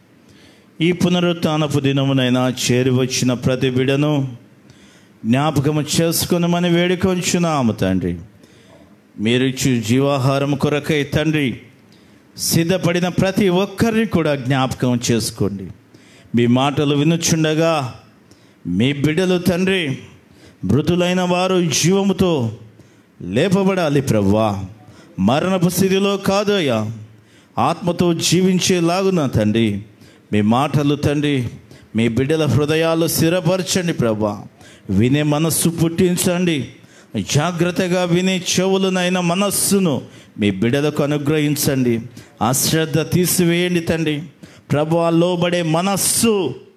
ఈ పునరుత్నపు దినమునైనా చేరి వచ్చిన ప్రతి బిడను జ్ఞాపకము చేసుకునమని వేడుకొంచున్నాము తండ్రి మీరిచ్చు జీవాహారం కొరకై తండ్రి సిద్ధపడిన ప్రతి ఒక్కరిని కూడా జ్ఞాపకం చేసుకోండి మీ మాటలు వినుచుండగా మీ బిడ్డలు తండ్రి మృతులైన వారు జీవముతో లేపబడాలి ప్రవ్వా మరణపు స్థితిలో కాదయ్యా ఆత్మతో జీవించేలాగున తండ్రి మీ మాటలు తండ్రి మీ బిడ్డల హృదయాలు స్థిరపరచండి ప్రభా వినే మనస్సు పుట్టించండి జాగ్రత్తగా వినే చెవులనైన మనస్సును మీ బిడ్డలకు అనుగ్రహించండి అశ్రద్ధ తీసివేయండి తండ్రి ప్రభు లోబడే మనస్సు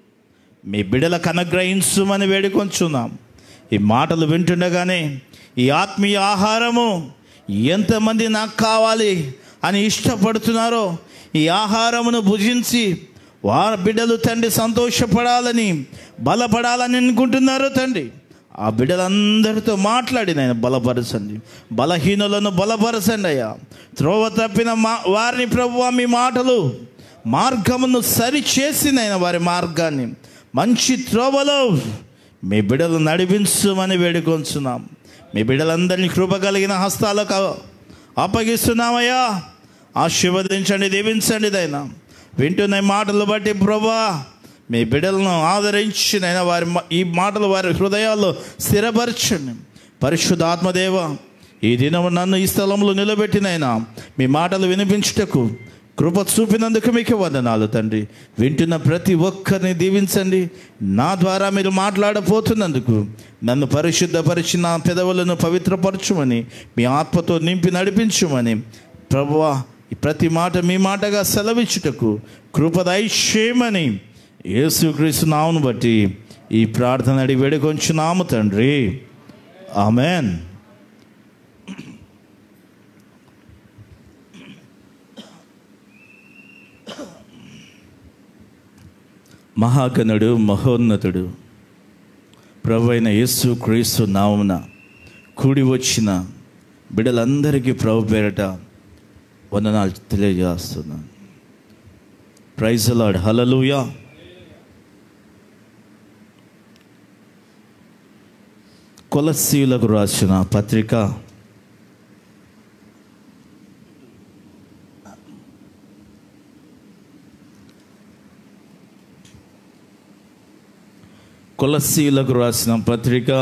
మీ బిడ్డలకు అనుగ్రహించుమని వేడుకొంచున్నాం ఈ మాటలు వింటుండగానే ఈ ఆత్మీయ ఆహారము ఎంతమంది నాకు కావాలి అని ఇష్టపడుతున్నారో ఈ ఆహారమును భుజించి వారి బిడ్డలు తండ్రి సంతోషపడాలని బలపడాలని అనుకుంటున్నారు తండ్రి ఆ బిడ్డలందరితో మాట్లాడి నేను బలపరచండి బలహీనులను బలపరచండి అయ్యా త్రోవ తప్పిన మా వారిని ప్రభువా మీ మాటలు మార్గమును సరిచేసి నేను వారి మార్గాన్ని మంచి త్రోవలో మీ బిడ్డలు నడిపించమని వేడుకొంచున్నాం మీ బిడ్డలందరినీ కృప కలిగిన హస్తాలకు అప్పగిస్తున్నామయ్యా ఆశీర్వదించండి దీవించండి దైనా వింటున్న ఈ మాటలు బట్టి ప్రభా మీ బిడ్డలను ఆదరించి నైనా వారి మ- ఈ మాటలు వారి హృదయాల్లో స్థిరపరచండి పరిశుద్ధ ఆత్మదేవ ఈ దినం నన్ను ఈ స్థలంలో నిలబెట్టినైనా మీ మాటలు వినిపించుటకు కృప చూపినందుకు మీకు వందనాలు తండ్రి వింటున్న ప్రతి ఒక్కరిని దీవించండి నా ద్వారా మీరు మాట్లాడపోతున్నందుకు నన్ను పరిశుద్ధపరిచి నా పెదవులను పవిత్రపరచుమని మీ ఆత్మతో నింపి నడిపించుమని ప్రభువా ఈ ప్రతి మాట మీ మాటగా సెలవిచ్చుటకు కృపదైక్షేమని యేసుక్రీస్తు నామును బట్టి ఈ ప్రార్థన అడిగి వేడుకొంచున్నాము తండ్రి ఆమెన్ మహాగణుడు మహోన్నతుడు ప్రభు అయిన యేసు క్రీస్తు నామున కూడి వచ్చిన బిడ్డలందరికీ ప్రభు పేరట వందనాలు తెలియజేస్తున్నాను ప్రైజ్ లాడ్ హలలుయా కొలసీలకు రాసిన పత్రిక కొలసీలకు రాసిన పత్రిక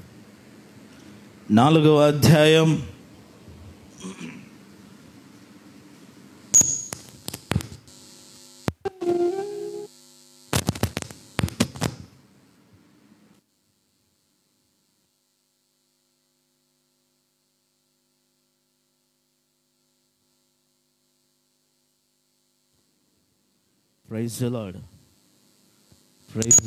నాలుగవ అధ్యాయం praise lord praise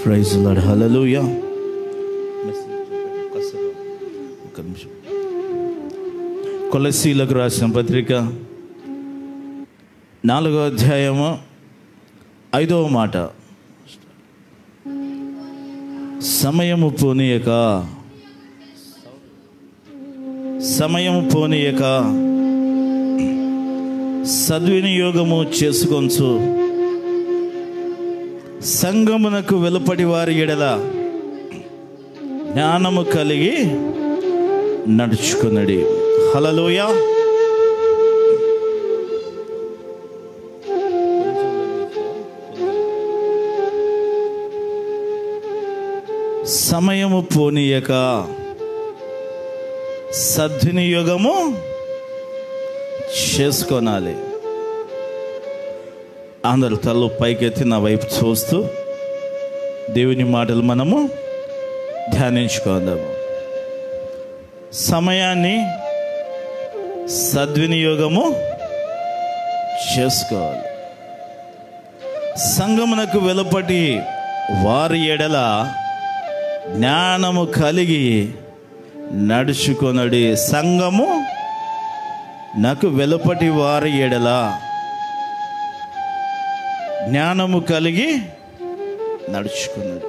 praise lord hallelujah ఒక నిమిషం కొలసీలకు రాసిన పత్రిక నాలుగో అధ్యాయము ఐదవ మాట సమయము పోనీయక సమయము పోనీయక సద్వినియోగము చేసుకొంచు సంగమునకు వెలుపటి వారి ఎడల జ్ఞానము కలిగి నడుచుకున్నది హలలోయ సమయము పోనీయక సద్వినియోగము చేసుకోనాలి అందరు తల్లు పైకెత్తి నా వైపు చూస్తూ దేవుని మాటలు మనము ధ్యానించుకుందాము సమయాన్ని సద్వినియోగము చేసుకోవాలి సంగమునకు వెలుపటి వారి ఎడల జ్ఞానము కలిగి నడుచుకొనడి సంఘము నాకు వెలుపటి వారి ఎడల జ్ఞానము కలిగి నడుచుకున్నది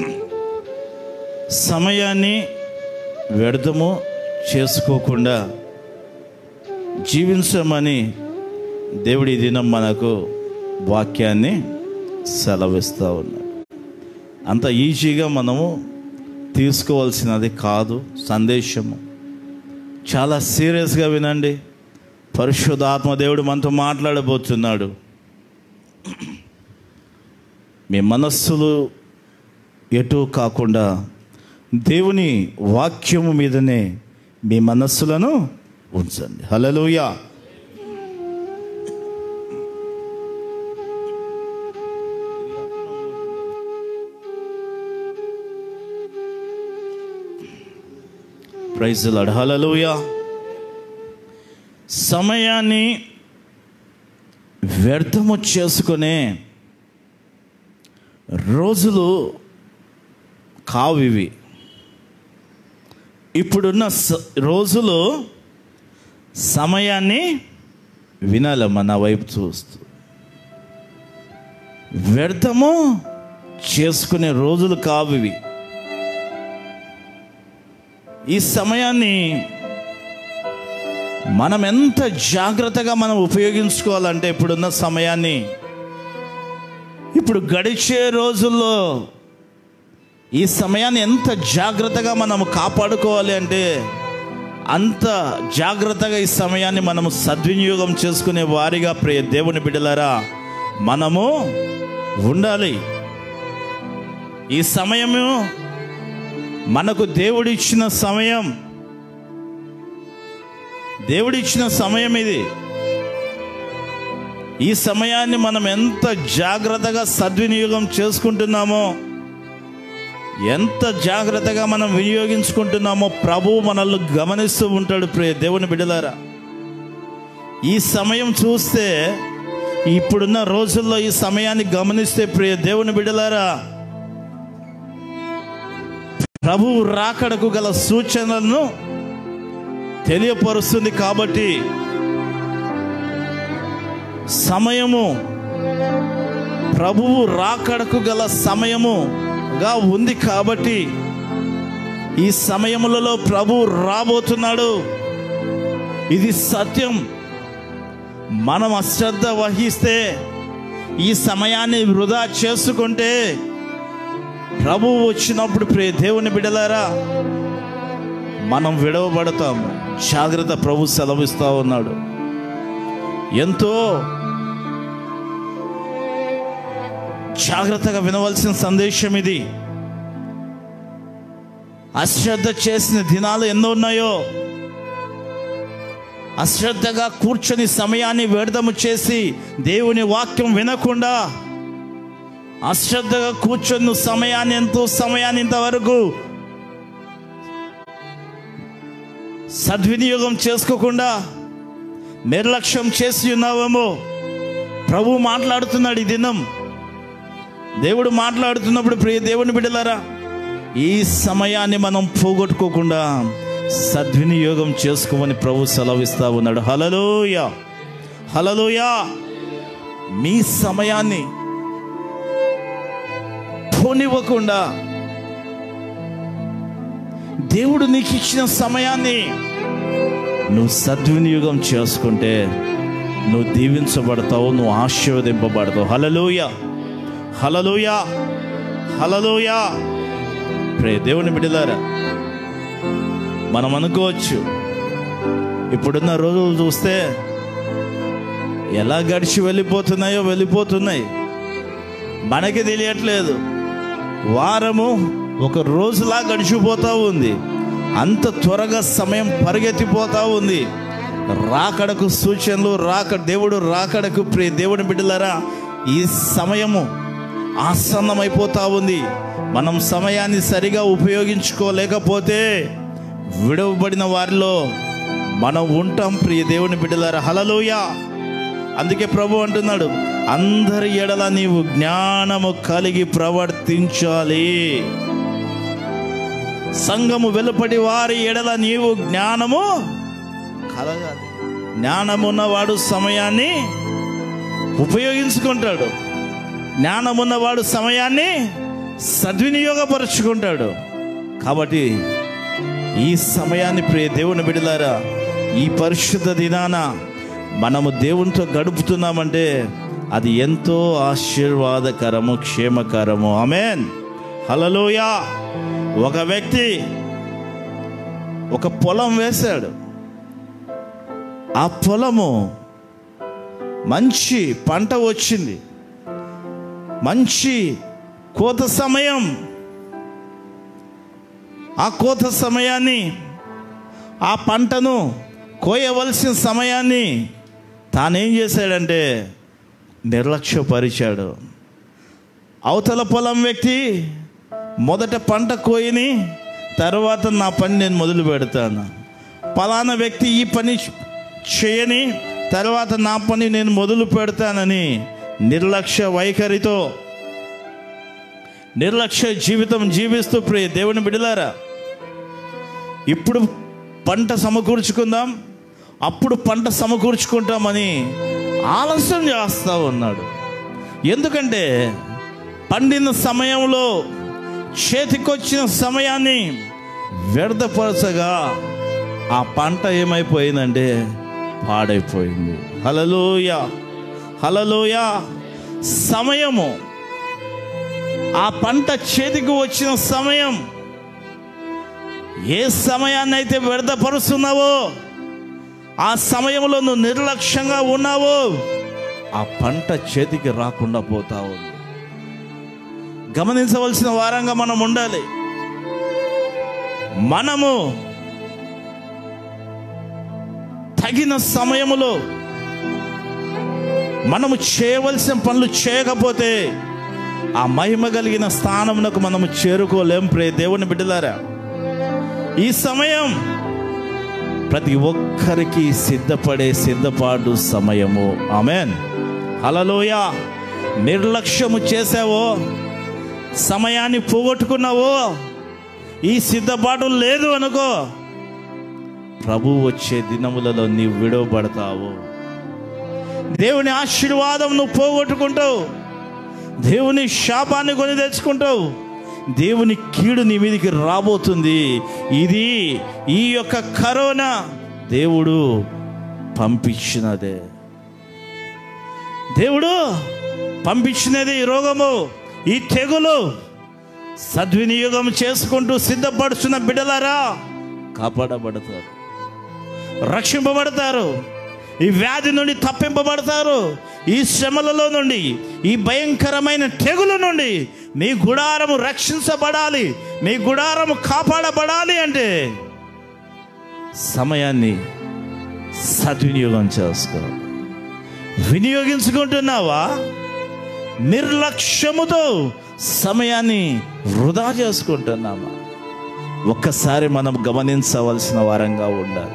సమయాన్ని వ్యర్థము చేసుకోకుండా జీవించమని దేవుడి దినం మనకు వాక్యాన్ని సెలవిస్తూ ఉన్నాడు అంత ఈజీగా మనము తీసుకోవాల్సినది కాదు సందేశము చాలా సీరియస్గా వినండి పరిశుద్ధాత్మ దేవుడు మనతో మాట్లాడబోతున్నాడు మీ మనస్సులు ఎటు కాకుండా దేవుని వాక్యము మీదనే మీ మనస్సులను ఉంచండి హలలుయా ప్రైజ్ లాడ్ హలలుయా సమయాన్ని వ్యర్థము చేసుకునే రోజులు కావు ఇవి ఇప్పుడున్న స- రోజులు సమయాన్ని వినాలమ్మా నా వైపు చూస్తూ వ్యర్థము చేసుకునే రోజులు కావు ఇవి ఈ సమయాన్ని మనం ఎంత జాగ్రత్తగా మనం ఉపయోగించుకోవాలంటే ఇప్పుడున్న సమయాన్ని ఇప్పుడు గడిచే రోజుల్లో ఈ సమయాన్ని ఎంత జాగ్రత్తగా మనం కాపాడుకోవాలి అంటే అంత జాగ్రత్తగా ఈ సమయాన్ని మనము సద్వినియోగం చేసుకునే వారిగా ప్రియ దేవుని బిడ్డలారా మనము ఉండాలి ఈ సమయము మనకు దేవుడిచ్చిన సమయం దేవుడిచ్చిన సమయం ఇది ఈ సమయాన్ని మనం ఎంత జాగ్రత్తగా సద్వినియోగం చేసుకుంటున్నామో ఎంత జాగ్రత్తగా మనం వినియోగించుకుంటున్నామో ప్రభువు మనల్ని గమనిస్తూ ఉంటాడు ప్రియ దేవుని బిడ్డలారా ఈ సమయం చూస్తే ఇప్పుడున్న రోజుల్లో ఈ సమయాన్ని గమనిస్తే ప్రియ దేవుని బిడ్డలారా ప్రభువు రాకడకు గల సూచనలను తెలియపరుస్తుంది కాబట్టి సమయము ప్రభువు రాకడకు గల సమయముగా ఉంది కాబట్టి ఈ సమయములలో ప్రభువు రాబోతున్నాడు ఇది సత్యం మనం అశ్రద్ధ వహిస్తే ఈ సమయాన్ని వృధా చేసుకుంటే ప్రభువు వచ్చినప్పుడు ప్రే దేవుని బిడలారా మనం విడవబడతాము జాగ్రత్త ప్రభు సెలవిస్తా ఉన్నాడు ఎంతో జాగ్రత్తగా వినవలసిన సందేశం ఇది అశ్రద్ధ చేసిన దినాలు ఎన్నో ఉన్నాయో అశ్రద్ధగా కూర్చొని సమయాన్ని వ్యర్థము చేసి దేవుని వాక్యం వినకుండా అశ్రద్ధగా కూర్చొని సమయాన్ని ఎంతో సమయాన్ని ఇంతవరకు సద్వినియోగం చేసుకోకుండా నిర్లక్ష్యం చేసి ఉన్నావేమో ప్రభు మాట్లాడుతున్నాడు ఈ దినం దేవుడు మాట్లాడుతున్నప్పుడు ప్రియ దేవుని బిడ్డలారా ఈ సమయాన్ని మనం పోగొట్టుకోకుండా సద్వినియోగం చేసుకోమని ప్రభు సెలవిస్తా ఉన్నాడు హలలోయ హలలోయ మీ సమయాన్ని పోనివ్వకుండా దేవుడు నీకు ఇచ్చిన సమయాన్ని నువ్వు సద్వినియోగం చేసుకుంటే నువ్వు దీవించబడతావు నువ్వు ఆశీర్వదింపబడతావు హలలోయ హలలోయ హలలోయ ప్రే దేవుని బిడ్డలారా మనం అనుకోవచ్చు ఇప్పుడున్న రోజులు చూస్తే ఎలా గడిచి వెళ్ళిపోతున్నాయో వెళ్ళిపోతున్నాయి మనకి తెలియట్లేదు వారము ఒక రోజులా గడిచిపోతూ ఉంది అంత త్వరగా సమయం పరిగెత్తిపోతూ ఉంది రాకడకు సూచనలు రాక దేవుడు రాకడకు ప్రియ దేవుని బిడ్డలారా ఈ సమయము ఆసన్నమైపోతా ఉంది మనం సమయాన్ని సరిగా ఉపయోగించుకోలేకపోతే విడవబడిన వారిలో మనం ఉంటాం ప్రియ దేవుని బిడ్డలారా హలలోయ అందుకే ప్రభు అంటున్నాడు అందరి ఎడల నీవు జ్ఞానము కలిగి ప్రవర్తించాలి సంఘము వెలుపడి వారి ఎడల నీవు జ్ఞానము కలగాలి జ్ఞానమున్నవాడు సమయాన్ని ఉపయోగించుకుంటాడు జ్ఞానమున్నవాడు సమయాన్ని సద్వినియోగపరుచుకుంటాడు కాబట్టి ఈ సమయాన్ని ప్రియ దేవుని బిడలారా ఈ పరిశుద్ధ దినాన మనము దేవునితో గడుపుతున్నామంటే అది ఎంతో ఆశీర్వాదకరము క్షేమకరము ఆమెన్ హలలోయ ఒక వ్యక్తి ఒక పొలం వేశాడు ఆ పొలము మంచి పంట వచ్చింది మంచి కోత సమయం ఆ కోత సమయాన్ని ఆ పంటను కోయవలసిన సమయాన్ని తానేం చేశాడంటే నిర్లక్ష్యపరిచాడు అవతల పొలం వ్యక్తి మొదట పంట కోయిని తర్వాత నా పని నేను మొదలు పెడతాను పలానా వ్యక్తి ఈ పని చేయని తర్వాత నా పని నేను మొదలు పెడతానని నిర్లక్ష్య వైఖరితో నిర్లక్ష్య జీవితం జీవిస్తూ ప్రియ దేవుని బిడలారా ఇప్పుడు పంట సమకూర్చుకుందాం అప్పుడు పంట సమకూర్చుకుంటామని ఆలస్యం చేస్తూ ఉన్నాడు ఎందుకంటే పండిన సమయంలో చేతికొచ్చిన సమయాన్ని వ్యర్థపరచగా ఆ పంట ఏమైపోయిందంటే పాడైపోయింది హలలోయ హలలోయ సమయము ఆ పంట చేతికి వచ్చిన సమయం ఏ సమయాన్ని అయితే వ్యర్థపరుస్తున్నావో ఆ సమయంలో నువ్వు నిర్లక్ష్యంగా ఉన్నావో ఆ పంట చేతికి రాకుండా పోతావు గమనించవలసిన వారంగా మనం ఉండాలి మనము తగిన సమయములో మనము చేయవలసిన పనులు చేయకపోతే ఆ మహిమ కలిగిన స్థానమునకు మనము చేరుకోలేం ప్రే దేవుని బిడ్డలారా ఈ సమయం ప్రతి ఒక్కరికి సిద్ధపడే సిద్ధపాటు సమయము ఆమెన్ హలలోయ నిర్లక్ష్యము చేసావో సమయాన్ని పోగొట్టుకున్నావో ఈ సిద్ధపాటు లేదు అనుకో ప్రభు వచ్చే దినములలో నీవు విడవబడతావు దేవుని ఆశీర్వాదం నువ్వు పోగొట్టుకుంటావు దేవుని శాపాన్ని కొని తెచ్చుకుంటావు దేవుని కీడు నీ మీదకి రాబోతుంది ఇది ఈ యొక్క కరోనా దేవుడు పంపించినదే దేవుడు పంపించినది ఈ రోగము ఈ తెగులు సద్వినియోగం చేసుకుంటూ సిద్ధపడుచున్న బిడ్డలారా కాపాడబడతారు రక్షింపబడతారు ఈ వ్యాధి నుండి తప్పింపబడతారు ఈ శ్రమలలో నుండి ఈ భయంకరమైన తెగుల నుండి మీ గుడారము రక్షించబడాలి మీ గుడారము కాపాడబడాలి అంటే సమయాన్ని సద్వినియోగం చేసుకో వినియోగించుకుంటున్నావా నిర్లక్ష్యముతో సమయాన్ని వృధా చేసుకుంటున్నామా ఒక్కసారి మనం గమనించవలసిన వారంగా ఉండాలి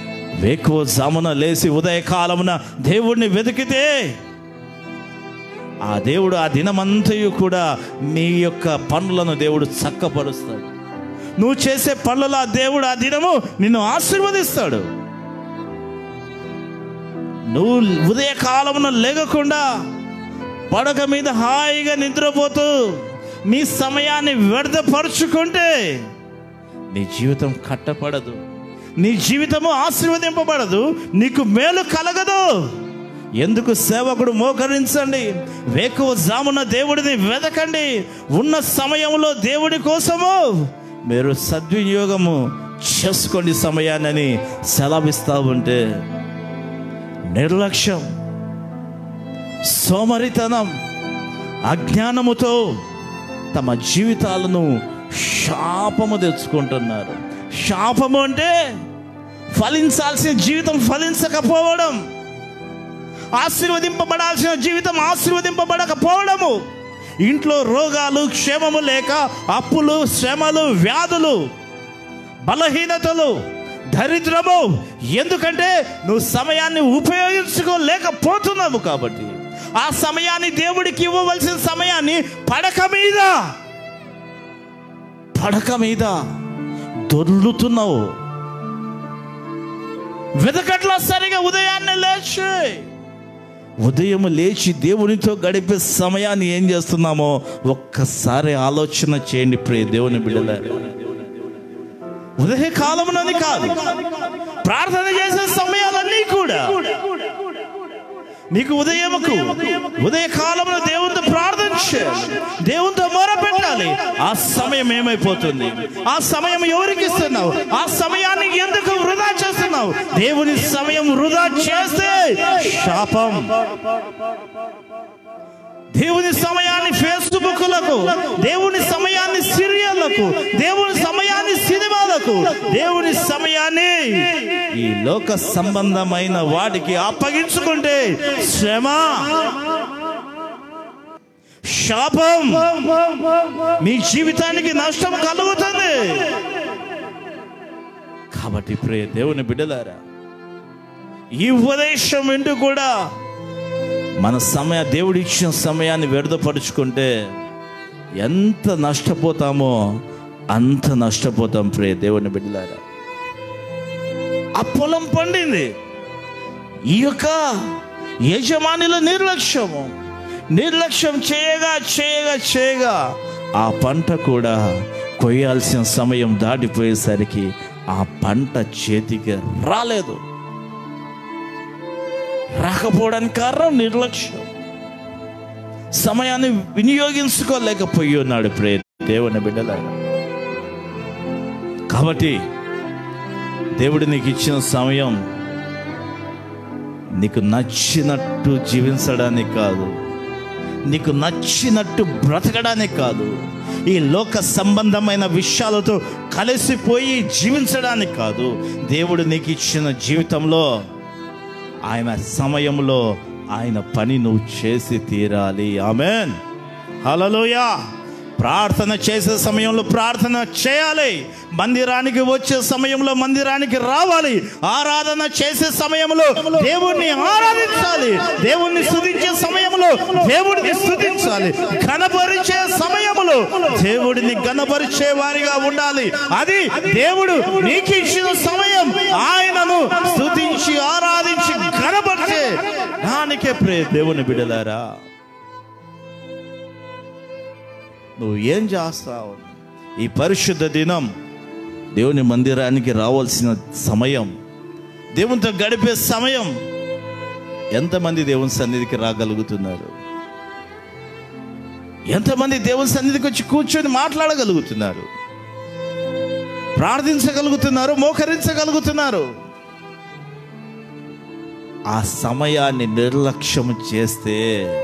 వేకువ జామున లేచి ఉదయకాలమున దేవుణ్ణి వెతికితే ఆ దేవుడు ఆ దినమంతయు కూడా నీ యొక్క పనులను దేవుడు చక్కపరుస్తాడు నువ్వు చేసే పనులలో ఆ దేవుడు ఆ దినము నిన్ను ఆశీర్వదిస్తాడు నువ్వు ఉదయకాలమున లేగకుండా పడక మీద హాయిగా నిద్రపోతూ నీ సమయాన్ని వ్యర్థపరుచుకుంటే నీ జీవితం కట్టపడదు నీ జీవితము ఆశీర్వదింపబడదు నీకు మేలు కలగదు ఎందుకు సేవకుడు మోకరించండి వేకువ జామున దేవుడిని వెదకండి ఉన్న సమయంలో దేవుడి కోసము మీరు సద్వినియోగము చేసుకోండి సమయాన్ని సెలవిస్తా ఉంటే నిర్లక్ష్యం సోమరితనం అజ్ఞానముతో తమ జీవితాలను శాపము తెచ్చుకుంటున్నారు శాపము అంటే ఫలించాల్సిన జీవితం ఫలించకపోవడం ఆశీర్వదింపబడాల్సిన జీవితం ఆశీర్వదింపబడకపోవడము ఇంట్లో రోగాలు క్షేమము లేక అప్పులు శ్రమలు వ్యాధులు బలహీనతలు దరిద్రము ఎందుకంటే నువ్వు సమయాన్ని ఉపయోగించుకోలేకపోతున్నావు కాబట్టి ఆ సమయాన్ని దేవుడికి ఇవ్వవలసిన సమయాన్ని పడక మీద పడక మీద దొర్లుతున్నావు వెదకట్లా సరిగా ఉదయాన్నే లేచి ఉదయం లేచి దేవునితో గడిపే సమయాన్ని ఏం చేస్తున్నామో ఒక్కసారి ఆలోచన చేయండి ప్రియ దేవుని బిడ్డలారా ఉదయ కాలమునని కాదు ప్రార్థన చేసే సమయాలన్నీ కూడా నీకు ఉదయముకు ఉదయ కాలంలో దేవునితో ప్రార్థన చేయాలి దేవునితో మొర పెట్టాలి ఆ సమయం ఏమైపోతుంది ఆ సమయం ఎవరికి ఇస్తున్నావు ఆ సమయాన్ని ఎందుకు వృధా చేస్తున్నావు దేవుని సమయం వృధా చేస్తే శాపం దేవుని సమయాన్ని ఫేస్బుక్లకు దేవుని సమయాన్ని సీరియళ్లకు దేవుని సమయాన్ని సినిమాలకు దేవుని సమయాన్ని ఈ లోక సంబంధమైన వాటికి అప్పగించుకుంటే శ్రమ శాపం మీ జీవితానికి నష్టం కలుగుతుంది కాబట్టి ప్రియ దేవుని బిడ్డలారా ఈ ఉపదేశం వింటూ కూడా మన సమయ దేవుడు ఇచ్చిన సమయాన్ని వ్యర్థపరుచుకుంటే ఎంత నష్టపోతామో అంత నష్టపోతాం ప్రియ దేవుని బిడ్డలారా ఆ పొలం పండింది ఈ యొక్క యజమానిల నిర్లక్ష్యము నిర్లక్ష్యం చేయగా చేయగా చేయగా ఆ పంట కూడా కొయ్యాల్సిన సమయం దాటిపోయేసరికి ఆ పంట చేతికి రాలేదు రాకపోవడానికి కారణం నిర్లక్ష్యం సమయాన్ని వినియోగించుకోలేకపోయి ఉన్నాడు ప్రే దేవుని బిడ్డలారా కాబట్టి దేవుడు నీకు ఇచ్చిన సమయం నీకు నచ్చినట్టు జీవించడానికి కాదు నీకు నచ్చినట్టు బ్రతకడానికి కాదు ఈ లోక సంబంధమైన విషయాలతో కలిసిపోయి జీవించడానికి కాదు దేవుడు నీకు ఇచ్చిన జీవితంలో ఆయన సమయంలో ఆయన పని నువ్వు చేసి తీరాలి ఆమెన్ హలలోయా ప్రార్థన చేసే సమయంలో ప్రార్థన చేయాలి మందిరానికి వచ్చే సమయంలో మందిరానికి రావాలి ఆరాధన చేసే సమయంలో దేవుణ్ణి ఆరాధించాలి దేవుణ్ణి స్తుతించే సమయంలో దేవుడిని స్తుతించాలి ఘనపరిచే సమయంలో దేవుడిని ఘనపరిచే వారిగా ఉండాలి అది దేవుడు నీకు ఇచ్చిన సమయం ఆయనను స్తుతించి ఆరాధించి ఘనపరిచే దానికే ప్రే దేవుని బిడలారా నువ్వు ఏం చేస్తావు ఈ పరిశుద్ధ దినం దేవుని మందిరానికి రావాల్సిన సమయం దేవునితో గడిపే సమయం ఎంతమంది దేవుని సన్నిధికి రాగలుగుతున్నారు ఎంతమంది దేవుని సన్నిధికి వచ్చి కూర్చొని మాట్లాడగలుగుతున్నారు ప్రార్థించగలుగుతున్నారు మోకరించగలుగుతున్నారు ఆ సమయాన్ని నిర్లక్ష్యం చేస్తే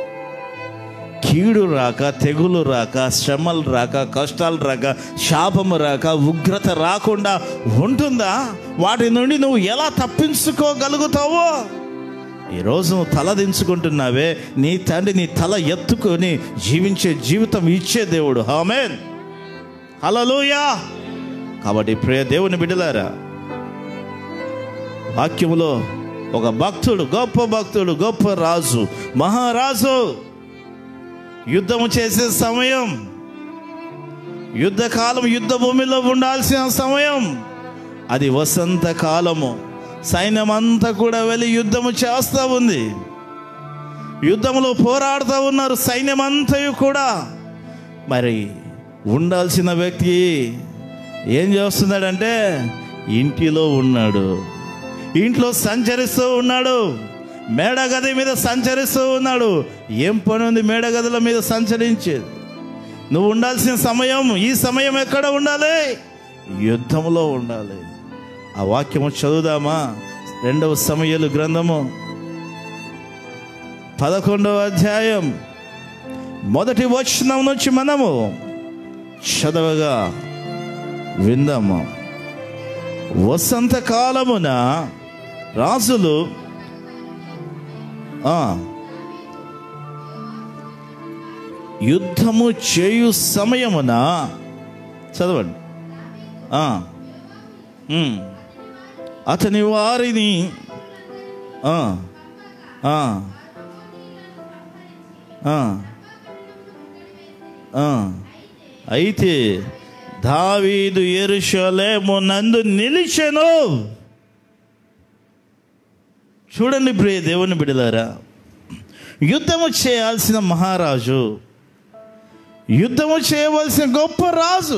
కీడు రాక తెగులు రాక శ్రమలు రాక కష్టాలు రాక శాపము రాక ఉగ్రత రాకుండా ఉంటుందా వాటి నుండి నువ్వు ఎలా తప్పించుకోగలుగుతావో ఈరోజు నువ్వు తల దించుకుంటున్నావే నీ తండ్రి నీ తల ఎత్తుకొని జీవించే జీవితం ఇచ్చే దేవుడు హామేన్ హలలుయా కాబట్టి ప్రియ దేవుని బిడ్డలారా వాక్యములో ఒక భక్తుడు గొప్ప భక్తుడు గొప్ప రాజు మహారాజు యుద్ధము చేసే సమయం యుద్ధకాలం యుద్ధ భూమిలో ఉండాల్సిన సమయం అది వసంత కాలము సైన్యం అంతా కూడా వెళ్ళి యుద్ధము చేస్తూ ఉంది యుద్ధంలో పోరాడుతూ ఉన్నారు సైన్యం అంతయు కూడా మరి ఉండాల్సిన వ్యక్తి ఏం చేస్తున్నాడంటే ఇంటిలో ఉన్నాడు ఇంట్లో సంచరిస్తూ ఉన్నాడు మేడగది మీద సంచరిస్తూ ఉన్నాడు ఏం పని ఉంది మేడగదుల మీద సంచరించేది నువ్వు ఉండాల్సిన సమయం ఈ సమయం ఎక్కడ ఉండాలి యుద్ధంలో ఉండాలి ఆ వాక్యము చదువుదామా రెండవ సమయలు గ్రంథము పదకొండవ అధ్యాయం మొదటి వచనం నుంచి మనము చదవగా విందాము వసంత కాలమున రాజులు ఆ, యుద్ధము చేయు సమయమున చదవండి ఆ, ఉమ్, అతని వారిని ఆ, ఆ, ఆ, ఆ, అయితే దావీదు ఎరుషలేము నందు నిలిచెను చూడండి ప్రియ దేవుని బిడలారా యుద్ధము చేయాల్సిన మహారాజు యుద్ధము చేయవలసిన గొప్ప రాజు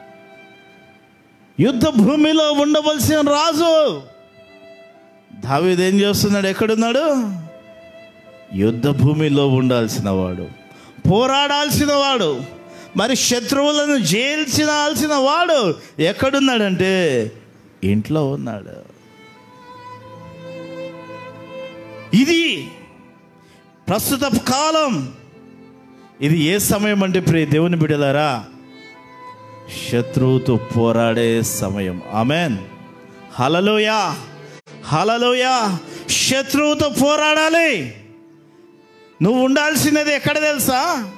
యుద్ధ భూమిలో ఉండవలసిన రాజు దావీదు ఏం చేస్తున్నాడు ఎక్కడున్నాడు యుద్ధ భూమిలో ఉండాల్సిన వాడు పోరాడాల్సిన వాడు మరి శత్రువులను జయించాల్సిన వాడు ఎక్కడున్నాడంటే ఇంట్లో ఉన్నాడు ఇది ప్రస్తుత కాలం ఇది ఏ సమయం అంటే ప్రియ దేవుని బిడలారా శత్రువుతో పోరాడే సమయం ఆమెన్ హలలోయ హలలోయ శత్రువుతో పోరాడాలి నువ్వు ఉండాల్సినది ఎక్కడ తెలుసా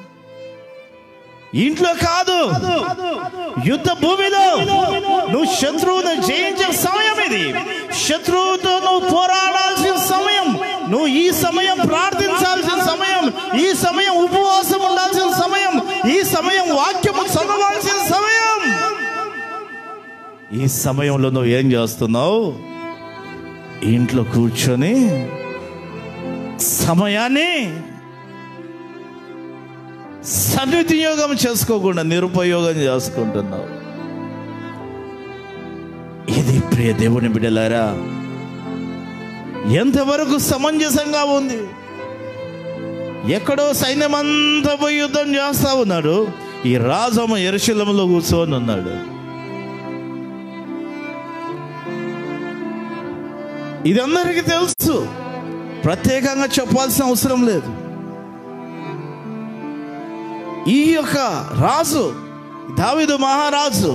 ఇంట్లో కాదు యుద్ధ భూమిలో నువ్వు శత్రువును జయించే సమయం ఇది శత్రువుతో నువ్వు పోరాడాల్సిన సమయం నువ్వు ఈ సమయం ప్రార్థించాల్సిన సమయం ఈ సమయం ఉపవాసం ఉండాల్సిన సమయం ఈ సమయం వాక్యము చదవాల్సిన సమయం ఈ సమయంలో నువ్వు ఏం చేస్తున్నావు ఇంట్లో కూర్చొని సమయాన్ని సద్వినియోగం చేసుకోకుండా నిరుపయోగం చేసుకుంటున్నావు ఇది ప్రియ దేవుని బిడ్డలారా ఎంతవరకు సమంజసంగా ఉంది ఎక్కడో సైన్యమంతా పోయి యుద్ధం చేస్తా ఉన్నాడు ఈ రాజమ్మ ఎరుశలంలో కూర్చొని ఉన్నాడు ఇది అందరికీ తెలుసు ప్రత్యేకంగా చెప్పాల్సిన అవసరం లేదు ఈ యొక్క రాజు దావిదు మహారాజు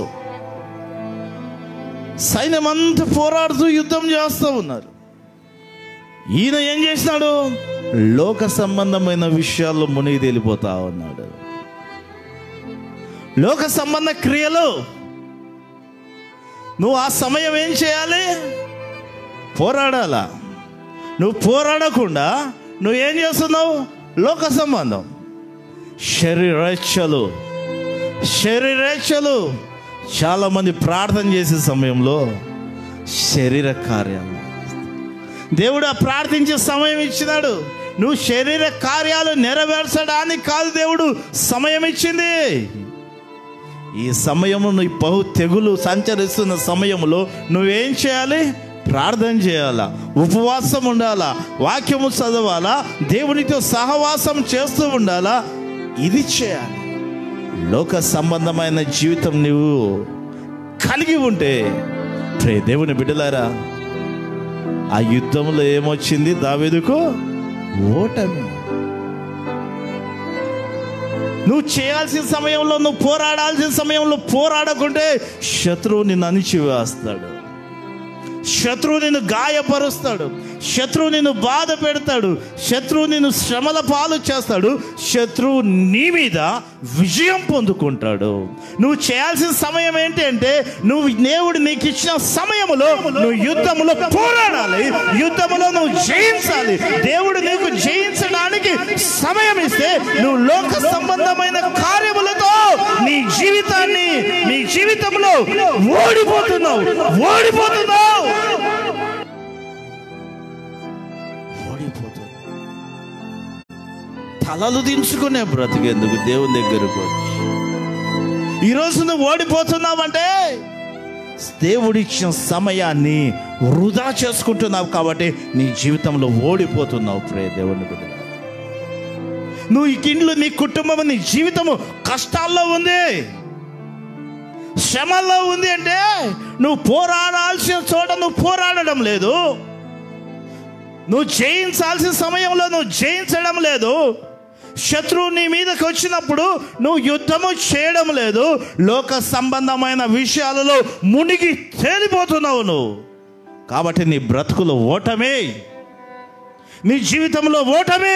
సైన్యమంతా పోరాడుతూ యుద్ధం చేస్తూ ఉన్నారు ఈయన ఏం చేసినాడు లోక సంబంధమైన విషయాల్లో మునిగి తేలిపోతా ఉన్నాడు లోక సంబంధ క్రియలు నువ్వు ఆ సమయం ఏం చేయాలి పోరాడాలా నువ్వు పోరాడకుండా నువ్వు ఏం చేస్తున్నావు లోక సంబంధం శరీరేచ్ఛలు శరీరేచ్ఛలు చాలామంది ప్రార్థన చేసే సమయంలో శరీర కార్యాలు దేవుడు ఆ ప్రార్థించే సమయం ఇచ్చినాడు నువ్వు శరీర కార్యాలు నెరవేర్చడానికి కాదు దేవుడు సమయం ఇచ్చింది ఈ సమయము నీ బహు తెగులు సంచరిస్తున్న సమయంలో నువ్వేం చేయాలి ప్రార్థన చేయాలా ఉపవాసం ఉండాలా వాక్యము చదవాలా దేవునితో సహవాసం చేస్తూ ఉండాలా ఇది చేయాలి లోక సంబంధమైన జీవితం నువ్వు కలిగి ఉంటే ప్రే దేవుని బిడ్డలారా ఆ యుద్ధంలో ఏమొచ్చింది దావేదుకు ఓటమి నువ్వు చేయాల్సిన సమయంలో నువ్వు పోరాడాల్సిన సమయంలో పోరాడకుంటే శత్రువు నిన్ను అణిచివేస్తాడు శత్రువు నిన్ను గాయపరుస్తాడు శత్రువు నిన్ను బాధ పెడతాడు శత్రువు నిన్ను శ్రమల పాలు చేస్తాడు శత్రువు నీ మీద విజయం పొందుకుంటాడు నువ్వు చేయాల్సిన సమయం ఏంటి అంటే నువ్వు దేవుడు నీకు ఇచ్చిన సమయములో నువ్వు యుద్ధములో పోరాడాలి యుద్ధములో నువ్వు జయించాలి దేవుడు నీకు జయించడానికి సమయం ఇస్తే నువ్వు లోక సంబంధమైన కార్యములతో నీ జీవితాన్ని నీ జీవితంలో ఓడిపోతున్నావు ఓడిపోతున్నావు ఓడిపోతున్నావు తలలు దించుకునే బ్రతికేందుకు దేవుని దగ్గరకు వచ్చి ఈరోజు నువ్వు ఓడిపోతున్నావంటే దేవుడిచ్చిన సమయాన్ని వృధా చేసుకుంటున్నావు కాబట్టి నీ జీవితంలో ఓడిపోతున్నావు ప్రే దేవుని బిడ్డ నువ్వు ఈ ఇంట్లో నీ కుటుంబం నీ జీవితము కష్టాల్లో ఉంది శ్రమల్లో ఉంది అంటే నువ్వు పోరాడాల్సిన చోట నువ్వు పోరాడడం లేదు నువ్వు జయించాల్సిన సమయంలో నువ్వు జయించడం లేదు శత్రువు నీ మీదకి వచ్చినప్పుడు నువ్వు యుద్ధము చేయడం లేదు లోక సంబంధమైన విషయాలలో మునిగి తేలిపోతున్నావు నువ్వు కాబట్టి నీ బ్రతుకులో ఓటమే నీ జీవితంలో ఓటమే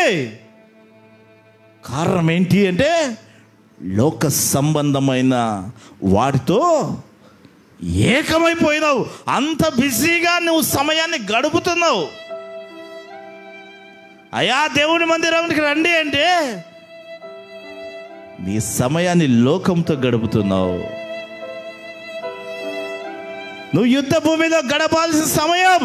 కారణం ఏంటి అంటే లోక సంబంధమైన వాటితో ఏకమైపోయినావు అంత బిజీగా నువ్వు సమయాన్ని గడుపుతున్నావు అయా దేవుని మందిరానికి రండి అంటే నీ సమయాన్ని లోకంతో గడుపుతున్నావు నువ్వు యుద్ధ భూమిలో గడపాల్సిన సమయం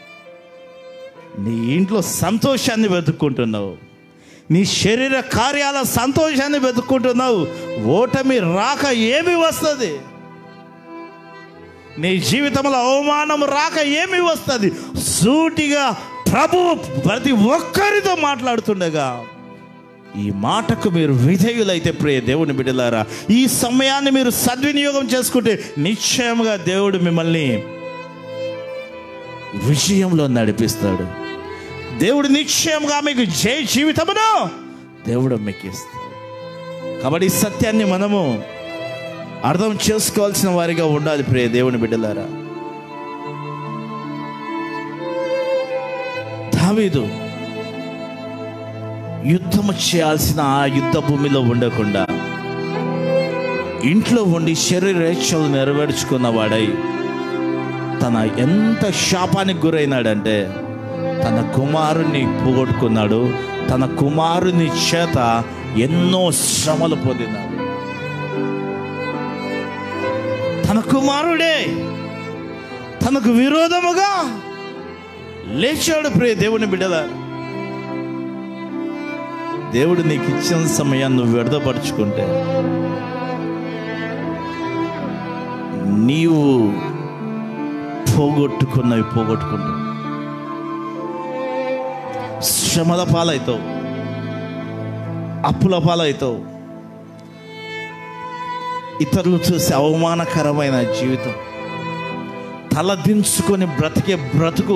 నీ ఇంట్లో సంతోషాన్ని వెతుక్కుంటున్నావు నీ శరీర కార్యాల సంతోషాన్ని వెతుక్కుంటున్నావు ఓటమి రాక ఏమి వస్తుంది నీ జీవితంలో అవమానం రాక ఏమి వస్తుంది సూటిగా ప్రభు ప్రతి ఒక్కరితో మాట్లాడుతుండగా ఈ మాటకు మీరు విధేయులైతే ప్రియ దేవుని బిడ్డలారా ఈ సమయాన్ని మీరు సద్వినియోగం చేసుకుంటే నిశ్చయంగా దేవుడు మిమ్మల్ని విజయంలో నడిపిస్తాడు దేవుడు నిశ్చయంగా మీకు జయ జీవితమును దేవుడు మీకు ఇస్తాడు కాబట్టి ఈ సత్యాన్ని మనము అర్థం చేసుకోవాల్సిన వారిగా ఉండాలి ప్రియ దేవుని బిడ్డలారా దావీదు యుద్ధము చేయాల్సిన ఆ యుద్ధ భూమిలో ఉండకుండా ఇంట్లో ఉండి శరీరేచ్ఛలు నెరవేర్చుకున్న వాడై తన ఎంత శాపానికి గురైనాడంటే తన కుమారుని పోగొట్టుకున్నాడు తన కుమారుని చేత ఎన్నో శ్రమలు పొందినాడు తన కుమారుడే తనకు విరోధముగా లేచాడు ప్రియ దేవుని బిడ్డల దేవుడు నీకు ఇచ్చిన సమయాన్ని నువ్వు వ్యర్థపరుచుకుంటే నీవు పోగొట్టుకున్నవి పోగొట్టుకుంటావు శ్రమల పాలవుతావు అప్పుల పాలవుతావు ఇతరులు చూసే అవమానకరమైన జీవితం తలదించుకొని బ్రతికే బ్రతుకు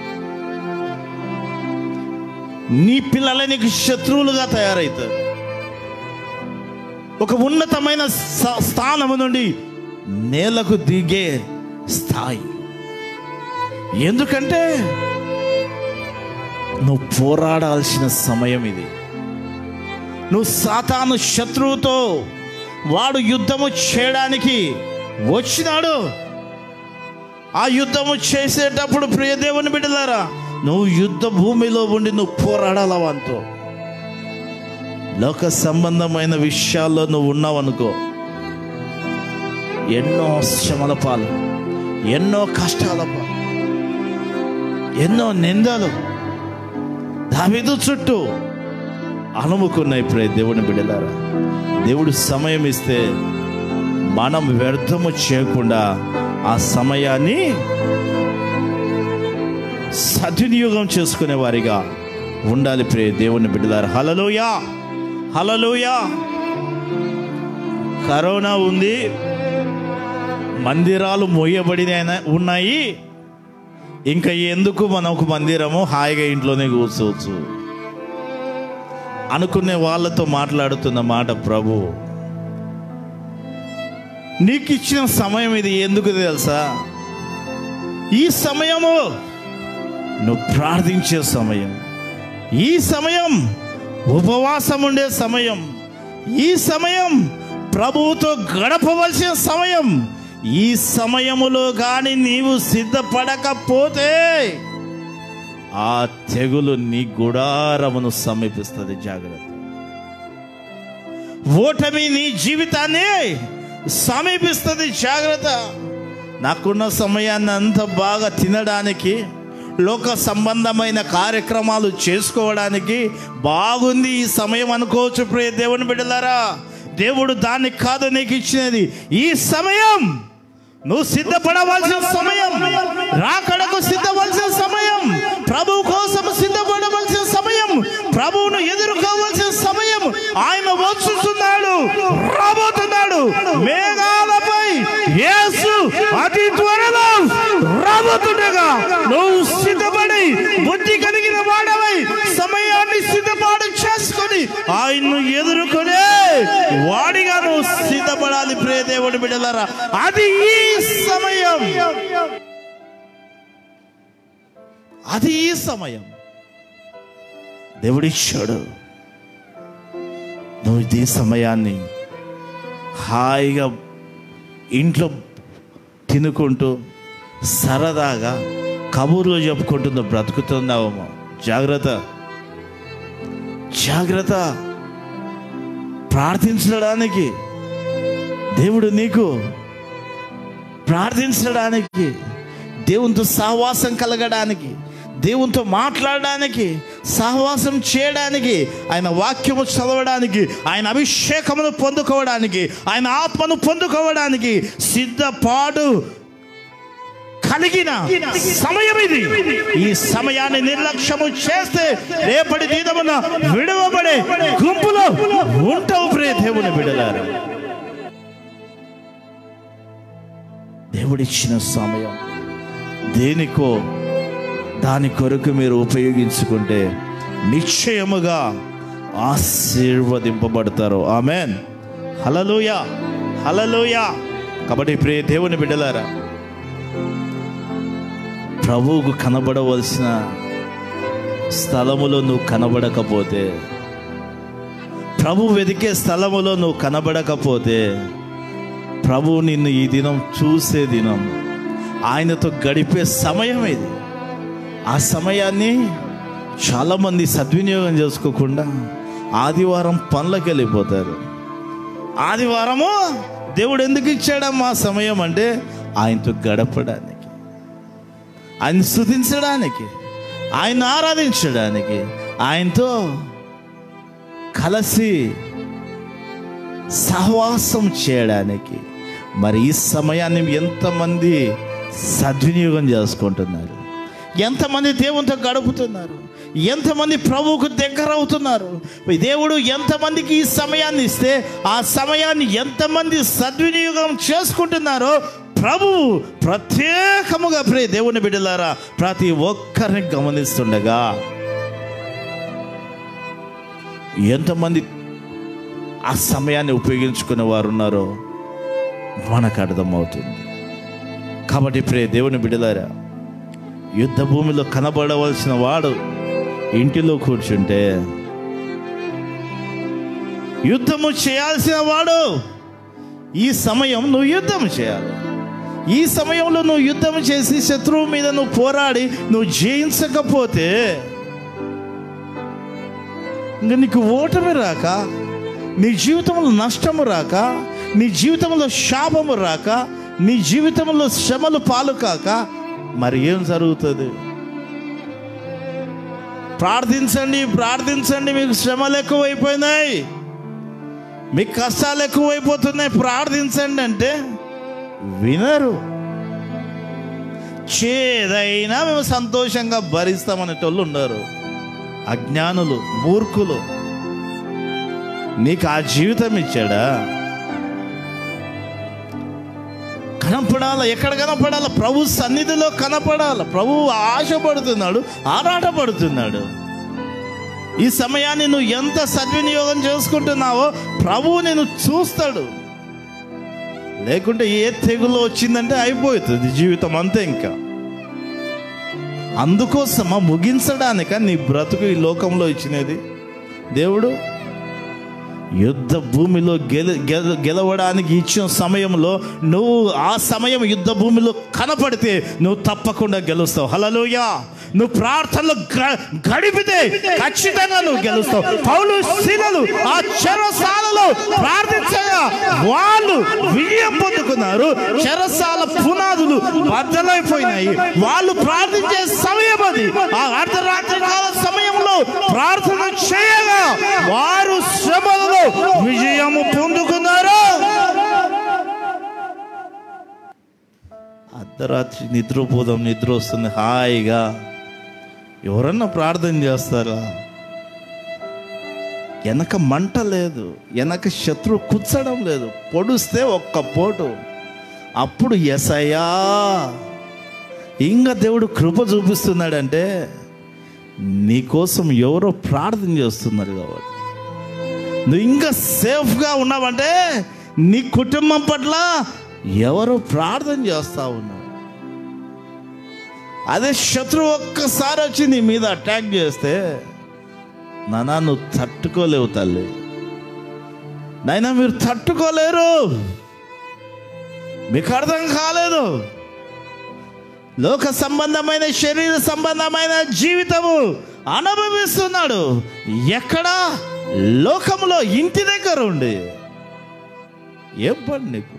నీ పిల్లలే నీకు శత్రువులుగా తయారవుతారు ఒక ఉన్నతమైన స- స్థానము నుండి నేలకు దిగే స్థాయి ఎందుకంటే నువ్వు పోరాడాల్సిన సమయం ఇది నువ్వు సాతాను శత్రువుతో వాడు యుద్ధము చేయడానికి వచ్చినాడు ఆ యుద్ధము చేసేటప్పుడు ప్రియ దేవుని బిడ్డలారా నువ్వు యుద్ధ భూమిలో ఉండి నువ్వు పోరాడాల వాంతో లోక సంబంధమైన విషయాల్లో నువ్వు ఉన్నావనుకో ఎన్నో శ్రమల పాలు ఎన్నో కష్టాల పాలు ఎన్నో నిందలు దావిదు చుట్టూ అలుముకున్నాయి ప్రే దేవుని బిడ్డలారా దేవుడు సమయం ఇస్తే మనం వ్యర్థము చేయకుండా ఆ సమయాన్ని సద్వినియోగం చేసుకునే వారిగా ఉండాలి ప్రే దేవుని బిడ్డలారా హలలోయా హలలోయా కరోనా ఉంది మందిరాలు మోయబడిన ఉన్నాయి ఇంకా ఎందుకు మనకు మందిరము హాయిగా ఇంట్లోనే కూర్చోవచ్చు అనుకునే వాళ్ళతో మాట్లాడుతున్న మాట ప్రభు నీకు ఇచ్చిన సమయం ఇది ఎందుకు తెలుసా ఈ సమయము నువ్వు ప్రార్థించే సమయం ఈ సమయం ఉపవాసం ఉండే సమయం ఈ సమయం ప్రభువుతో గడపవలసిన సమయం ఈ సమయములో కానీ నీవు సిద్ధపడకపోతే ఆ తెగులు నీ గుడారమును సమీపిస్తుంది జాగ్రత్త ఓటమి నీ జీవితాన్ని సమీపిస్తుంది జాగ్రత్త నాకున్న సమయాన్ని అంత బాగా తినడానికి లోక సంబంధమైన కార్యక్రమాలు చేసుకోవడానికి బాగుంది ఈ సమయం అనుకోవచ్చు ప్రియ దేవుని బిడ్డలారా దేవుడు దాన్ని కాదు నీకు ఇచ్చినది ఈ సమయం నువ్వు సిద్ధపడవలసిన సమయం రాకడకు సిద్ధపడాల్సిన సమయం ప్రభు కోసం సిద్ధపడవలసిన సమయం ప్రభువును ఎదుర్కోవలసిన సమయం ఆయన వచ్చుతున్నాడు రాబోతున్నాడు మేఘాలపై యేసు అతి త్వరలో రాబోతుండగా నువ్వు సిద్ధపడి బుద్ధి కలిగిన వాడవై సమయాన్ని సిద్ధపాటు చేసుకొని ఆయన్ను ఎదుర్కొనే వాడిగా నువ్వు సిద్ధపడాలి ప్రియ దేవుడి బిడ్డలారా అది ఈ సమయం అది ఈ సమయం దేవుడిచ్చాడు నువ్వు ఈ సమయాన్ని హాయిగా ఇంట్లో తినుకుంటూ సరదాగా కబూర్లు చెప్పుకుంటుందో బ్రతుకుతున్నావేమో జాగ్రత్త జాగ్రత్త ప్రార్థించడానికి దేవుడు నీకు ప్రార్థించడానికి దేవునితో సహవాసం కలగడానికి దేవునితో మాట్లాడడానికి సహవాసం చేయడానికి ఆయన వాక్యము చదవడానికి ఆయన అభిషేకమును పొందుకోవడానికి ఆయన ఆత్మను పొందుకోవడానికి సిద్ధపాటు కలిగిన సమయం ఇది ఈ సమయాన్ని నిర్లక్ష్యము చేస్తే రేపటి దినమున విడవబడే గుంపులో ఉంటావు ప్రియ దేవుని బిడలారు దేవుడిచ్చిన సమయం దేనికో దాని కొరకు మీరు ఉపయోగించుకుంటే నిశ్చయముగా ఆశీర్వదింపబడతారు ఆమెన్ హలలోయ హలలోయ కాబట్టి ప్రియ దేవుని బిడ్డలారా ప్రభువుకు కనబడవలసిన స్థలములో నువ్వు కనబడకపోతే ప్రభు వెతికే స్థలములో నువ్వు కనబడకపోతే ప్రభు నిన్ను ఈ దినం చూసే దినం ఆయనతో గడిపే సమయం ఇది ఆ సమయాన్ని చాలామంది సద్వినియోగం చేసుకోకుండా ఆదివారం పనులకు వెళ్ళిపోతారు ఆదివారము దేవుడు ఎందుకు ఇచ్చాడమ్మా సమయం అంటే ఆయనతో గడపడానికి ఆయన స్థుతించడానికి ఆయన ఆరాధించడానికి ఆయనతో కలిసి సహవాసం చేయడానికి మరి ఈ సమయాన్ని ఎంతమంది సద్వినియోగం చేసుకుంటున్నారు ఎంతమంది దేవునితో గడుపుతున్నారు ఎంతమంది ప్రభువుకు దగ్గర అవుతున్నారు దేవుడు ఎంతమందికి ఈ సమయాన్ని ఇస్తే ఆ సమయాన్ని ఎంతమంది సద్వినియోగం చేసుకుంటున్నారో ప్రభువు ప్రత్యేకముగా ప్రే దేవుని బిడ్డలారా ప్రతి ఒక్కరిని గమనిస్తుండగా ఎంతమంది ఆ సమయాన్ని ఉపయోగించుకునే వారు ఉన్నారో మనకు అర్థమవుతుంది కాబట్టి ప్రే దేవుని బిడ్డలారా యుద్ధ భూమిలో కనబడవలసిన వాడు ఇంటిలో కూర్చుంటే యుద్ధము చేయాల్సిన వాడు ఈ సమయం నువ్వు యుద్ధం చేయాలి ఈ సమయంలో నువ్వు యుద్ధం చేసి శత్రువు మీద నువ్వు పోరాడి నువ్వు జయించకపోతే ఇంకా నీకు ఓటమి రాక నీ జీవితంలో నష్టము రాక నీ జీవితంలో శాపము రాక నీ జీవితంలో శ్రమలు పాలు కాక మరి ఏం జరుగుతుంది ప్రార్థించండి ప్రార్థించండి మీకు శ్రమలు ఎక్కువైపోయినాయి మీకు కష్టాలు ఎక్కువైపోతున్నాయి ప్రార్థించండి అంటే వినరు చేదైనా మేము సంతోషంగా భరిస్తామనేటోళ్ళు ఉన్నారు అజ్ఞానులు మూర్ఖులు నీకు ఆ జీవితం ఇచ్చాడా కనపడాల ఎక్కడ కనపడాల ప్రభు సన్నిధిలో కనపడాల ప్రభు ఆశపడుతున్నాడు ఆరాటపడుతున్నాడు ఈ సమయాన్ని నువ్వు ఎంత సద్వినియోగం చేసుకుంటున్నావో ప్రభువు నేను చూస్తాడు లేకుంటే ఏ తెగులు వచ్చిందంటే అయిపోతుంది జీవితం అంతే ఇంకా అందుకోసమా ముగించడానిక నీ బ్రతుకు ఈ లోకంలో ఇచ్చినది దేవుడు యుద్ధ భూమిలో గెల గెల గెలవడానికి ఇచ్చిన సమయంలో నువ్వు ఆ సమయం యుద్ధ భూమిలో కనపడితే నువ్వు తప్పకుండా గెలుస్తావు హలలోయా నువ్వు ప్రార్థనలు గ- గడిపితే ఖచ్చితంగా నువ్వు గెలుస్తావు పౌలు శీలలు ఆ చెరసాలలో ప్రార్థించగా వాళ్ళు విజయం పొందుకున్నారు చెరసాల పునాదులు బద్దలైపోయినాయి వాళ్ళు ప్రార్థించే సమయం అది ఆ అర్ధరాత్రి కాల సమయంలో ప్రార్థన చేయగా వారు శ్రమలలో విజయము పొందుకున్నారు అర్ధరాత్రి నిద్రపోదాం నిద్ర వస్తుంది హాయిగా ఎవరన్నా ప్రార్థన చేస్తారా వెనక మంట లేదు వెనక శత్రువు కుచ్చడం లేదు పొడుస్తే ఒక్క పోటు అప్పుడు ఎసయ్యా ఇంకా దేవుడు కృప చూపిస్తున్నాడంటే నీకోసం ఎవరో ప్రార్థన చేస్తున్నారు కాబట్టి నువ్వు ఇంకా సేఫ్గా ఉన్నావంటే నీ కుటుంబం పట్ల ఎవరో ప్రార్థన చేస్తా ఉన్నారు అదే శత్రువు ఒక్కసారి వచ్చి నీ మీద అటాక్ చేస్తే నానా నువ్వు తట్టుకోలేవు తల్లి నైనా మీరు తట్టుకోలేరు మీకు అర్థం కాలేదు లోక సంబంధమైన శరీర సంబంధమైన జీవితము అనుభవిస్తున్నాడు ఎక్కడ లోకంలో ఇంటి దగ్గర ఉండి ఏం పని నీకు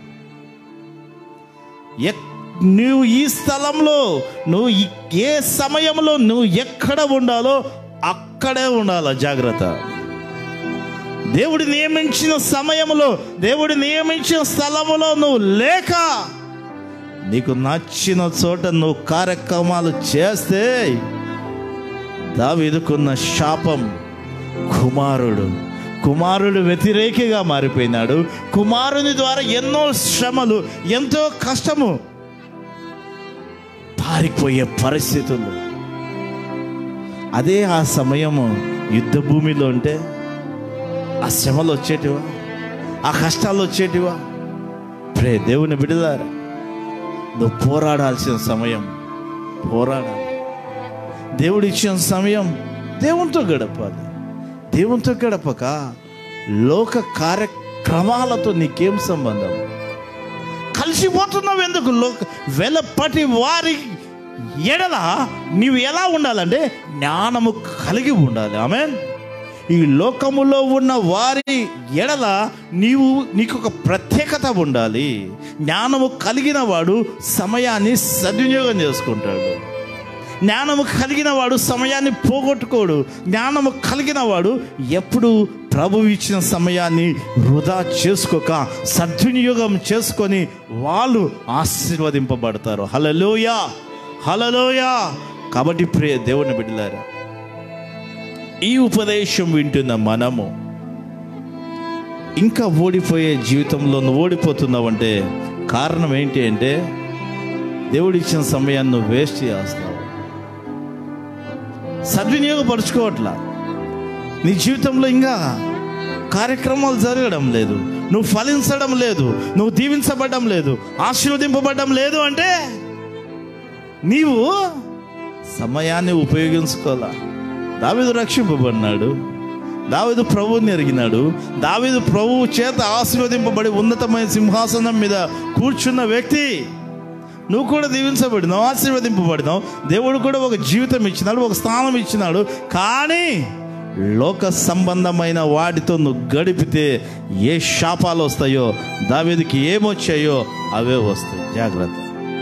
ఎక్- నువ్వు ఈ స్థలంలో నువ్వు ఈ- ఏ సమయంలో నువ్వు ఎక్కడ ఉండాలో అక్కడే ఉండాల జాగ్రత్త దేవుడు నియమించిన సమయంలో దేవుడు నియమించిన స్థలములో నువ్వు లేక నీకు నచ్చిన చోట నువ్వు కార్యక్రమాలు చేస్తే దావీదుకున్న శాపం కుమారుడు కుమారుడు వ్యతిరేకిగా మారిపోయినాడు కుమారుని ద్వారా ఎన్నో శ్రమలు ఎంతో కష్టము పారిపోయే పరిస్థితులు అదే ఆ సమయము యుద్ధ భూమిలో ఉంటే ఆ శ్రమలు వచ్చేటివా ఆ కష్టాలు వచ్చేటివా ప్రే దేవుని బిడదారా నువ్వు పోరాడాల్సిన సమయం పోరాడాలి దేవుడు ఇచ్చిన సమయం దేవునితో గడపాలి దేవునితో గడపక లోక కార్యక్రమాలతో నీకేం సంబంధం కలిసిపోతున్నావు ఎందుకు లోక వెలపటి వారి ఎడల నీవు ఎలా ఉండాలంటే జ్ఞానము కలిగి ఉండాలి ఆమె ఈ లోకములో ఉన్న వారి ఎడల నీవు నీకు ఒక ప్రత్యేకత ఉండాలి జ్ఞానము కలిగిన వాడు సమయాన్ని సద్వినియోగం చేసుకుంటాడు జ్ఞానము కలిగిన వాడు సమయాన్ని పోగొట్టుకోడు జ్ఞానము కలిగిన వాడు ఎప్పుడు ప్రభు ఇచ్చిన సమయాన్ని వృధా చేసుకోక సద్వినియోగం చేసుకొని వాళ్ళు ఆశీర్వదింపబడతారు హలలోయ హలలోయ కాబట్టి ప్రియ దేవుని బిడ్డలారా ఈ ఉపదేశం వింటున్న మనము ఇంకా ఓడిపోయే జీవితంలో నువ్వు ఓడిపోతున్నావంటే కారణం ఏంటి అంటే దేవుడిచ్చిన సమయాన్ని నువ్వు వేస్ట్ చేస్తావు సద్వినియోగపరుచుకోవట్లా నీ జీవితంలో ఇంకా కార్యక్రమాలు జరగడం లేదు నువ్వు ఫలించడం లేదు నువ్వు దీవించబడడం లేదు ఆశీర్వదింపబడడం లేదు అంటే నీవు సమయాన్ని ఉపయోగించుకోవాలా దావీదు రక్షింపబడినాడు దావీదు ప్రభువుని ఎరిగినాడు దావీదు ప్రభువు చేత ఆశీర్వదింపబడి ఉన్నతమైన సింహాసనం మీద కూర్చున్న వ్యక్తి నువ్వు కూడా దీవించబడినావు ఆశీర్వదింపబడినావు దేవుడు కూడా ఒక జీవితం ఇచ్చినాడు ఒక స్థానం ఇచ్చినాడు కానీ లోక సంబంధమైన వాటితో నువ్వు గడిపితే ఏ శాపాలు వస్తాయో దావీదుకి ఏమొచ్చాయో అవే వస్తాయి జాగ్రత్త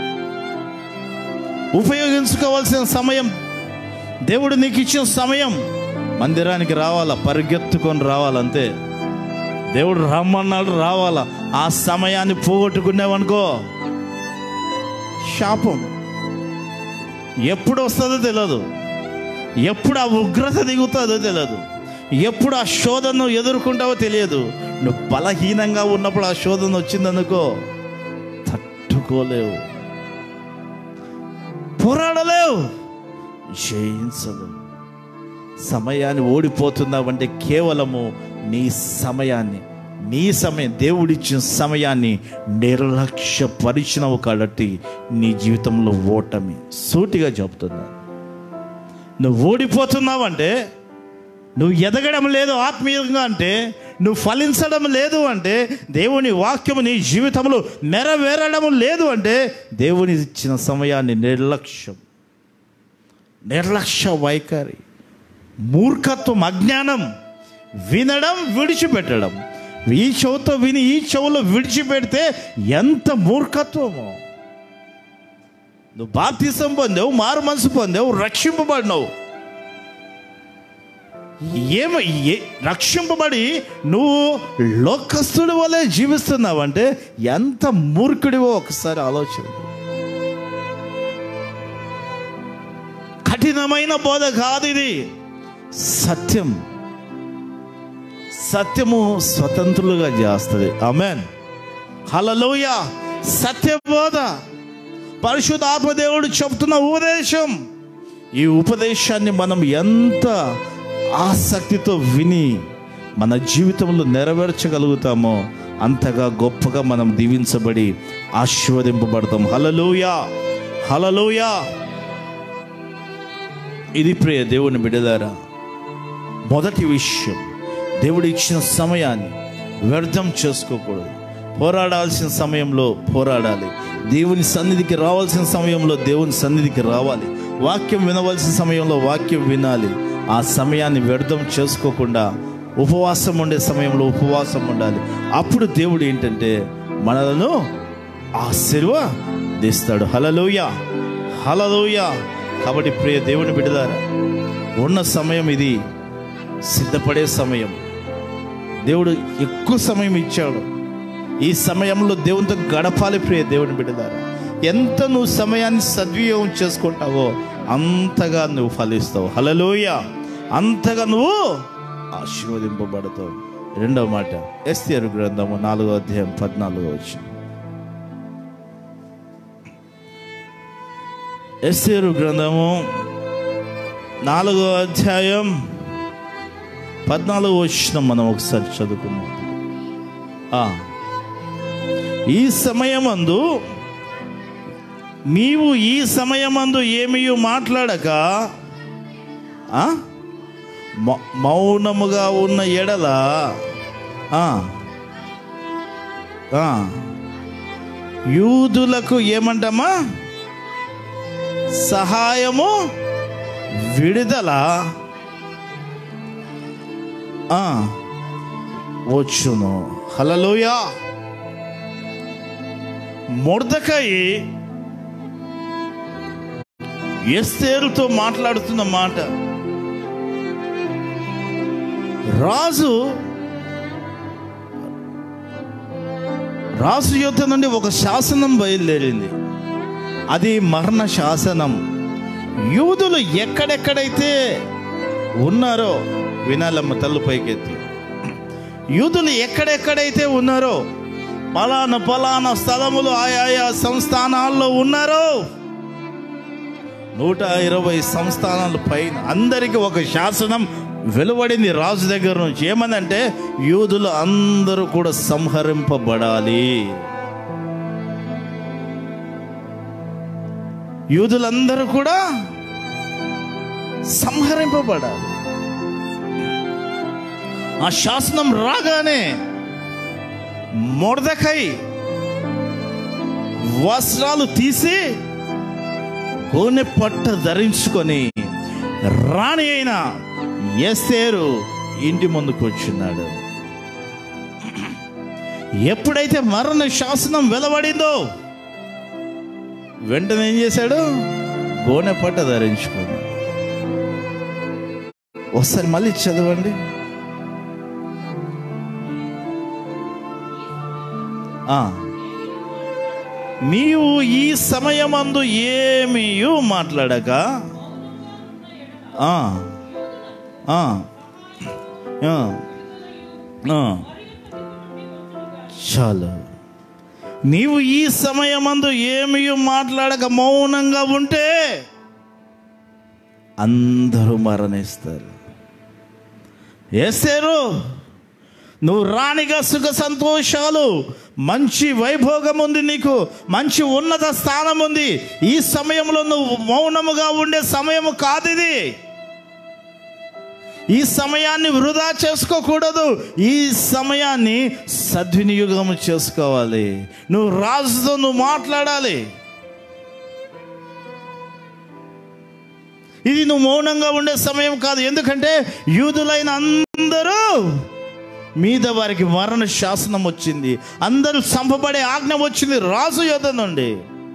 ఉపయోగించుకోవాల్సిన సమయం దేవుడు నీకు ఇచ్చిన సమయం మందిరానికి రావాలా పరిగెత్తుకొని రావాలంతే దేవుడు రమ్మన్నాడు రావాలా ఆ సమయాన్ని పోగొట్టుకున్నావనుకో శాపం ఎప్పుడు వస్తుందో తెలియదు ఎప్పుడు ఆ ఉగ్రత దిగుతుందో తెలియదు ఎప్పుడు ఆ శోధనను ఎదుర్కొంటావో తెలియదు నువ్వు బలహీనంగా ఉన్నప్పుడు ఆ శోధన వచ్చిందనుకో తట్టుకోలేవు పోరాడలేవు జయించలేవు సమయాన్ని ఓడిపోతున్నావంటే కేవలము నీ సమయాన్ని నీ సమయం దేవుడిచ్చిన సమయాన్ని నిర్లక్ష్యపరిచినవు కాబట్టి నీ జీవితంలో ఓటమి సూటిగా చెప్తున్నాను నువ్వు ఓడిపోతున్నావంటే నువ్వు ఎదగడం లేదు ఆత్మీయంగా అంటే నువ్వు ఫలించడం లేదు అంటే దేవుని వాక్యము నీ జీవితంలో నెరవేరడం లేదు అంటే దేవుని ఇచ్చిన సమయాన్ని నిర్లక్ష్యం నిర్లక్ష్య వైఖరి మూర్ఖత్వం అజ్ఞానం వినడం విడిచిపెట్టడం ఈ చెవుతో విని ఈ చెవులో విడిచిపెడితే ఎంత మూర్ఖత్వమో నువ్వు బాప్తిసం పొందావు మారు మనసు పొందావు రక్షింపబడినావు ఏమ ఏ రక్షింపబడి నువ్వు లోకస్తుడి వలె జీవిస్తున్నావు అంటే ఎంత మూర్ఖుడివో ఒకసారి ఆలోచన కఠినమైన బోధ కాదు ఇది సత్యం సత్యము స్వతంత్రులుగా చేస్తుంది అమెన్ హలలోయ సత్యబోధ పరిశుద్ధ ఆత్మదేవుడు చెప్తున్న ఉపదేశం ఈ ఉపదేశాన్ని మనం ఎంత ఆసక్తితో విని మన జీవితంలో నెరవేర్చగలుగుతామో అంతగా గొప్పగా మనం దీవించబడి ఆశీర్వదింపబడతాం హలలోయ హలలోయ ఇది ప్రియ దేవుని బిడదారా మొదటి విషయం దేవుడు ఇచ్చిన సమయాన్ని వ్యర్థం చేసుకోకూడదు పోరాడాల్సిన సమయంలో పోరాడాలి దేవుని సన్నిధికి రావాల్సిన సమయంలో దేవుని సన్నిధికి రావాలి వాక్యం వినవలసిన సమయంలో వాక్యం వినాలి ఆ సమయాన్ని వ్యర్థం చేసుకోకుండా ఉపవాసం ఉండే సమయంలో ఉపవాసం ఉండాలి అప్పుడు దేవుడు ఏంటంటే మనలను ఆశీర్వదిస్తాడు హలలోయ హలలోయ కాబట్టి ప్రియ దేవుని బిడ్డదారా ఉన్న సమయం ఇది సిద్ధపడే సమయం దేవుడు ఎక్కువ సమయం ఇచ్చాడు ఈ సమయంలో దేవునితో గడపాలి ప్రియ దేవుని బిడ్డదారా ఎంత నువ్వు సమయాన్ని సద్వినియోగం చేసుకుంటావో అంతగా నువ్వు ఫలిస్తావు హలలోయ అంతగా నువ్వు ఆశీర్వదింపబడతావు రెండవ మాట ఎస్తియరు గ్రంథము నాలుగో అధ్యాయం పద్నాలుగో వచ్చింది ఎస్సేరు గ్రంథము నాలుగో అధ్యాయం పద్నాలుగు వచ్చిన మనం ఒకసారి చదువుకున్నాం ఆ. ఈ సమయమందు నీవు ఈ సమయమందు ఏమీ మాట్లాడక ఆ? మౌ- మౌనముగా ఉన్న ఎడల ఆ. ఆ. యూదులకు ఏమంటామా సహాయము విడుదల ఆ, వచ్చును హలలోయ మొర్దకాయి ఎస్తేరుతో మాట్లాడుతున్న మాట రాజు రాజు యొద్ద నుండి ఒక శాసనం బయలుదేరింది అది మరణ శాసనం యూదులు ఎక్కడెక్కడైతే ఉన్నారో వినాలమ్మ తల్లు పైకెత్తి యూదులు ఎక్కడెక్కడైతే ఉన్నారో పలానా పలానా స్థలములు ఆయా సంస్థానాల్లో ఉన్నారో నూట ఇరవై సంస్థానాల పైన అందరికీ ఒక శాసనం వెలువడింది రాజు దగ్గర నుంచి ఏమనంటే యూదులు అందరూ కూడా సంహరింపబడాలి యూదులందరూ కూడా సంహరింపబడాలి ఆ శాసనం రాగానే మొడదకై వస్త్రాలు తీసి గోనె పట్ట ధరించుకొని రాణి అయిన ఎస్తేరు ఇంటి ముందుకు వచ్చినాడు ఎప్పుడైతే మరణ శాసనం వెలువడిందో వెంటనే ఏం చేశాడు గోనె పట్ట ధరించుకున్నాడు ఒకసారి మళ్ళీ చదవండి ఆ. నీవు ఈ సమయమందు ఏమీ మాట్లాడక ఆ. ఆ. ఆ. ఆ. చాలు నీవు ఈ సమయమందు ఏమీ మాట్లాడక మౌనంగా ఉంటే అందరూ మరణిస్తారు వేస్తారు నువ్వు రాణిగా సుఖ సంతోషాలు మంచి వైభోగం ఉంది నీకు మంచి ఉన్నత స్థానం ఉంది ఈ సమయంలో నువ్వు మౌనముగా ఉండే సమయము కాదు ఇది ఈ సమయాన్ని వృధా చేసుకోకూడదు ఈ సమయాన్ని సద్వినియోగం చేసుకోవాలి నువ్వు రాజుతో నువ్వు మాట్లాడాలి ఇది నువ్వు మౌనంగా ఉండే సమయం కాదు ఎందుకంటే యూదులైన అందరూ మీద వారికి మరణ శాసనం వచ్చింది అందరూ చంపబడే ఆజ్ఞ వచ్చింది రాజు యొద్ద నుండి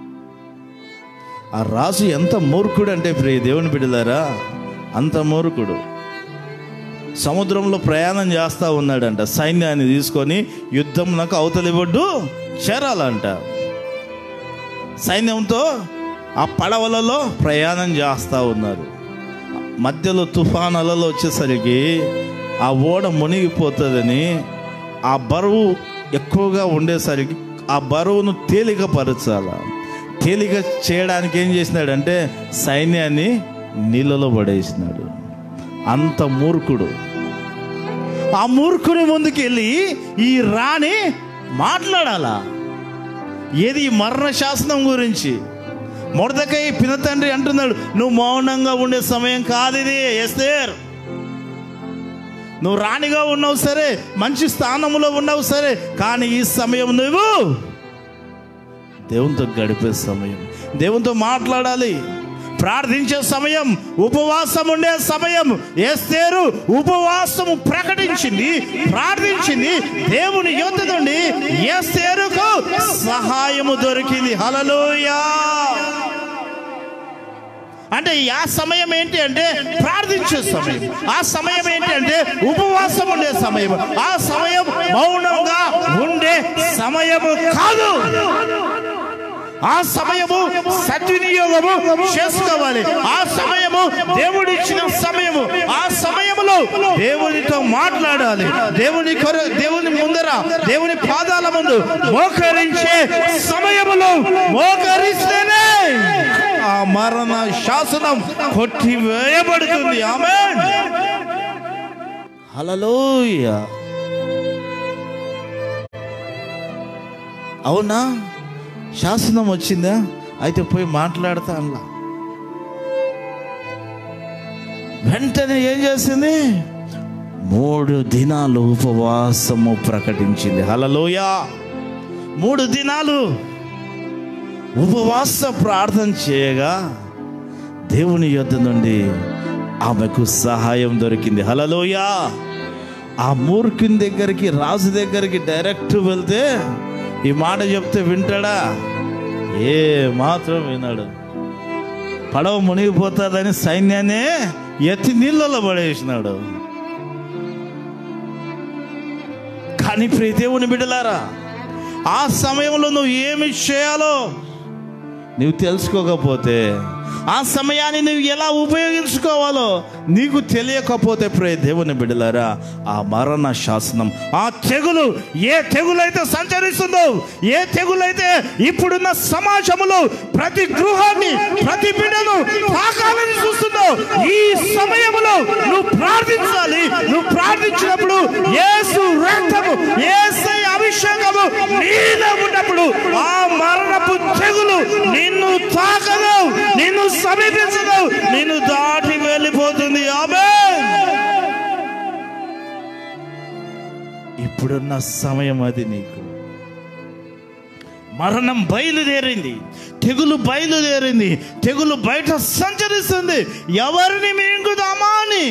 ఆ రాజు ఎంత మూర్ఖుడు అంటే ప్రియ దేవుని బిడ్డలారా అంత మూర్ఖుడు సముద్రంలో ప్రయాణం చేస్తూ ఉన్నాడంట సైన్యాన్ని తీసుకొని యుద్ధంలకు అవతలి ఒడ్డు చేరాలంట సైన్యంతో ఆ పడవలలో ప్రయాణం చేస్తూ ఉన్నారు మధ్యలో తుఫాన్ అలలు వచ్చేసరికి ఆ ఓడ మునిగిపోతుందని ఆ బరువు ఎక్కువగా ఉండేసరికి ఆ బరువును తేలికపరచాల తేలిక చేయడానికి ఏం చేసినాడంటే సైన్యాన్ని నీళ్ళలో పడేసినాడు అంత మూర్ఖుడు ఆ మూర్ఖుని ముందుకెళ్ళి ఈ రాణి మాట్లాడాలా ఏది ఈ మరణ శాసనం గురించి మొడదకై పినతండ్రి అంటున్నాడు నువ్వు మౌనంగా ఉండే సమయం కాదు ఇది ఎస్తేర్ నువ్వు రాణిగా ఉన్నావు సరే మంచి స్థానంలో ఉన్నావు సరే కానీ ఈ సమయం నువ్వు దేవునితో గడిపే సమయం దేవునితో మాట్లాడాలి ప్రార్థించే సమయం ఉపవాసం ఉండే సమయం ఏస్తేరు ఉపవాసము ప్రకటించింది ప్రార్థించింది దేవుని యుద్ధ నుండి ఏస్తేరుకు సహాయము దొరికింది హలలోయా అంటే ఆ సమయం ఏంటి అంటే ప్రార్థించే సమయం ఆ సమయం ఏంటి అంటే ఉపవాసం ఉండే సమయం ఆ సమయం మౌనంగా ఉండే సమయము కాదు ఆ సమయము సద్వినియోగము చేసుకోవాలి ఆ సమయము దేవుడిచ్చిన సమయము ఆ సమయములో దేవునితో మాట్లాడాలి దేవుని కొర దేవుని ముందర దేవుని పాదాల ముందు మోకరించే సమయములో మోకరిస్తేనే ఆ మరణ శాసనం కొట్టివేయబడుతుంది ఆమె హలలోయ అవునా శాసనం వచ్చిందా అయితే పోయి మాట్లాడతా అలా వెంటనే ఏం చేసింది మూడు దినాలు ఉపవాసము ప్రకటించింది హలలోయ మూడు దినాలు ఉపవాస ప్రార్థన చేయగా దేవుని యొద్ద నుండి ఆమెకు సహాయం దొరికింది హలలోయ ఆ మూర్ఖుని దగ్గరికి రాజు దగ్గరికి డైరెక్ట్ వెళ్తే ఈ మాట చెప్తే వింటాడా ఏ మాత్రం వినాడు పడవ మునిగిపోతుందని సైన్యాన్ని ఎత్తి నీళ్ళలో పడేసినాడు కానీ ప్రియ దేవుని బిడ్డలారా ఆ సమయంలో నువ్వు ఏమి చేయాలో నువ్వు తెలుసుకోకపోతే ఆ సమయాన్ని నువ్వు ఎలా ఉపయోగించుకోవాలో నీకు తెలియకపోతే ప్రే దేవుని బిడ్డలారా ఆ మరణ శాసనం ఆ తెగులు ఏ తెగులైతే సంచరిస్తుందో ఏ తెగులైతే ఇప్పుడున్న సమాజంలో ప్రతి గృహాన్ని ప్రతి బిడ్డను తాకాలని చూస్తుందో ఈ సమయంలో నువ్వు ప్రార్థించాలి నువ్వు ప్రార్థించినప్పుడు యేసు రక్తము యేసై అభిషేకము నీలో ఉన్నప్పుడు ఆ మరణపు తెగులు నిన్ను తాకదు నిన్ను సమీపించదు నిన్ను దాటి వెళ్ళిపోతుంది ఆమె ఇప్పుడున్న సమయం అది నీకు మరణం బయలుదేరింది తెగులు బయలుదేరింది తెగులు బయట సంచరిస్తుంది ఎవరిని మింగుదామా అని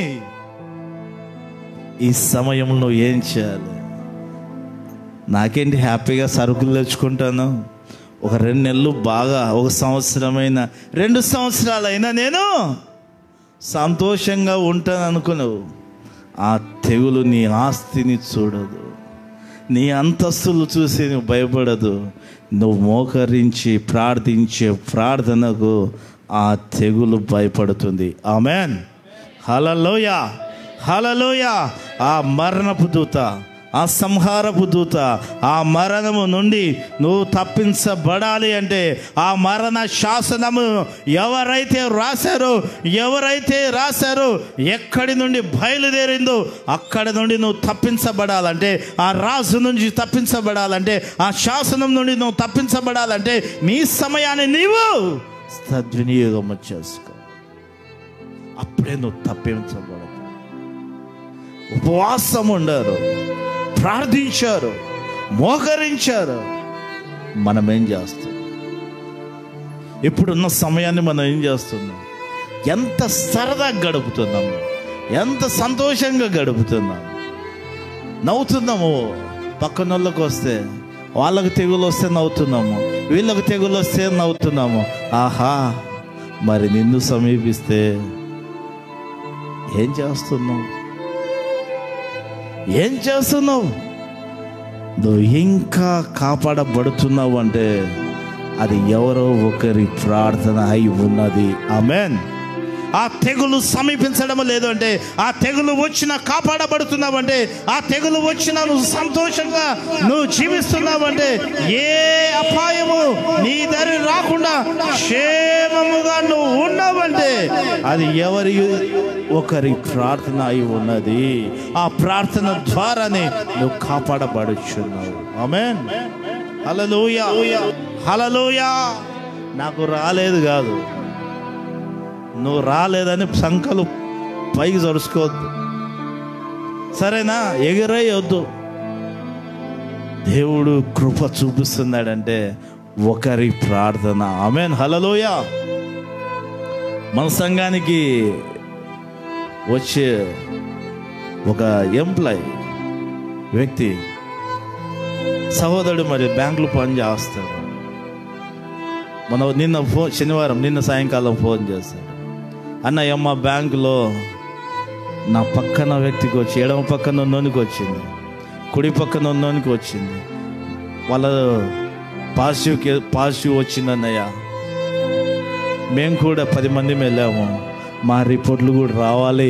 ఈ సమయంలో ఏం చేయాలి నాకేంటి హ్యాపీగా సరుకులు తెచ్చుకుంటాను ఒక రెండు నెలలు బాగా ఒక సంవత్సరమైన రెండు సంవత్సరాలైనా నేను సంతోషంగా ఉంటాను అనుకున్నావు ఆ తెగులు నీ ఆస్తిని చూడదు నీ అంతస్తులు చూసి నువ్వు భయపడదు నువ్వు మోకరించి ప్రార్థించే ప్రార్థనకు ఆ తెగులు భయపడుతుంది ఆమెన్ హలలోయ హలలోయ ఆ మరణపు దూత ఆ సంహారపు దూత ఆ మరణము నుండి నువ్వు తప్పించబడాలి అంటే ఆ మరణ శాసనము ఎవరైతే రాశారో ఎవరైతే రాశారో ఎక్కడి నుండి బయలుదేరిందో అక్కడి నుండి నువ్వు తప్పించబడాలంటే ఆ రాజు నుంచి తప్పించబడాలంటే ఆ శాసనం నుండి నువ్వు తప్పించబడాలంటే నీ సమయాన్ని నీవు సద్వినియోగం చేసుకో అప్పుడే నువ్వు తప్పించబడతావు ఉపవాసం ఉండారు ప్రార్థించారు మోకరించారు మనం ఏం చేస్తాం ఇప్పుడున్న సమయాన్ని మనం ఏం చేస్తున్నాం ఎంత సరదాగా గడుపుతున్నాం ఎంత సంతోషంగా గడుపుతున్నాం నవ్వుతున్నాము పక్కన వాళ్ళకి వస్తే వాళ్ళకి తెగులు వస్తే నవ్వుతున్నాము వీళ్ళకి తెగులు వస్తే నవ్వుతున్నాము ఆహా మరి నిన్ను సమీపిస్తే ఏం చేస్తున్నావు ఏం చేస్తున్నావు నువ్వు ఇంకా కాపాడబడుతున్నావు అంటే అది ఎవరో ఒకరి ప్రార్థన అయి ఉన్నది ఆమెన్ ఆ తెగులు సమీపించడం లేదు అంటే ఆ తెగులు వచ్చిన కాపాడబడుతున్నావంటే ఆ తెగులు వచ్చిన నువ్వు సంతోషంగా నువ్వు జీవిస్తున్నావంటే ఏ అపాయము నీ దరి రాకుండా క్షేమముగా నువ్వు ఉన్నావంటే అది ఎవరి ఒకరి ప్రార్థన అయి ఉన్నది ఆ ప్రార్థన ద్వారానే నువ్వు కాపాడబడుచున్నావు ఆమెన్ హలలోయ హలలోయ నాకు రాలేదు కాదు నువ్వు రాలేదని సంకలు పైకి జరుచుకోవద్దు సరేనా ఎగిరేయొద్దు దేవుడు కృప చూపిస్తున్నాడంటే ఒకరి ప్రార్థన ఆమెన్ హలలోయ మన సంఘానికి వచ్చే ఒక ఎంప్లాయ్ వ్యక్తి సహోదరుడు మరి బ్యాంకులో పని చేస్తాడు మన నిన్న ఫోన్ శనివారం నిన్న సాయంకాలం ఫోన్ చేశాడు అన్నయ్య మా బ్యాంకులో నా పక్కన వ్యక్తికి వచ్చి ఎడమ పక్కన ఉన్నోనికి వచ్చింది కుడి పక్కన ఉన్నోనికి వచ్చింది వాళ్ళ పాజిటివ్ పాజిటివ్ వచ్చింది అన్నయ్య మేము కూడా పది మంది వెళ్ళాము మా రిపోర్ట్లు కూడా రావాలి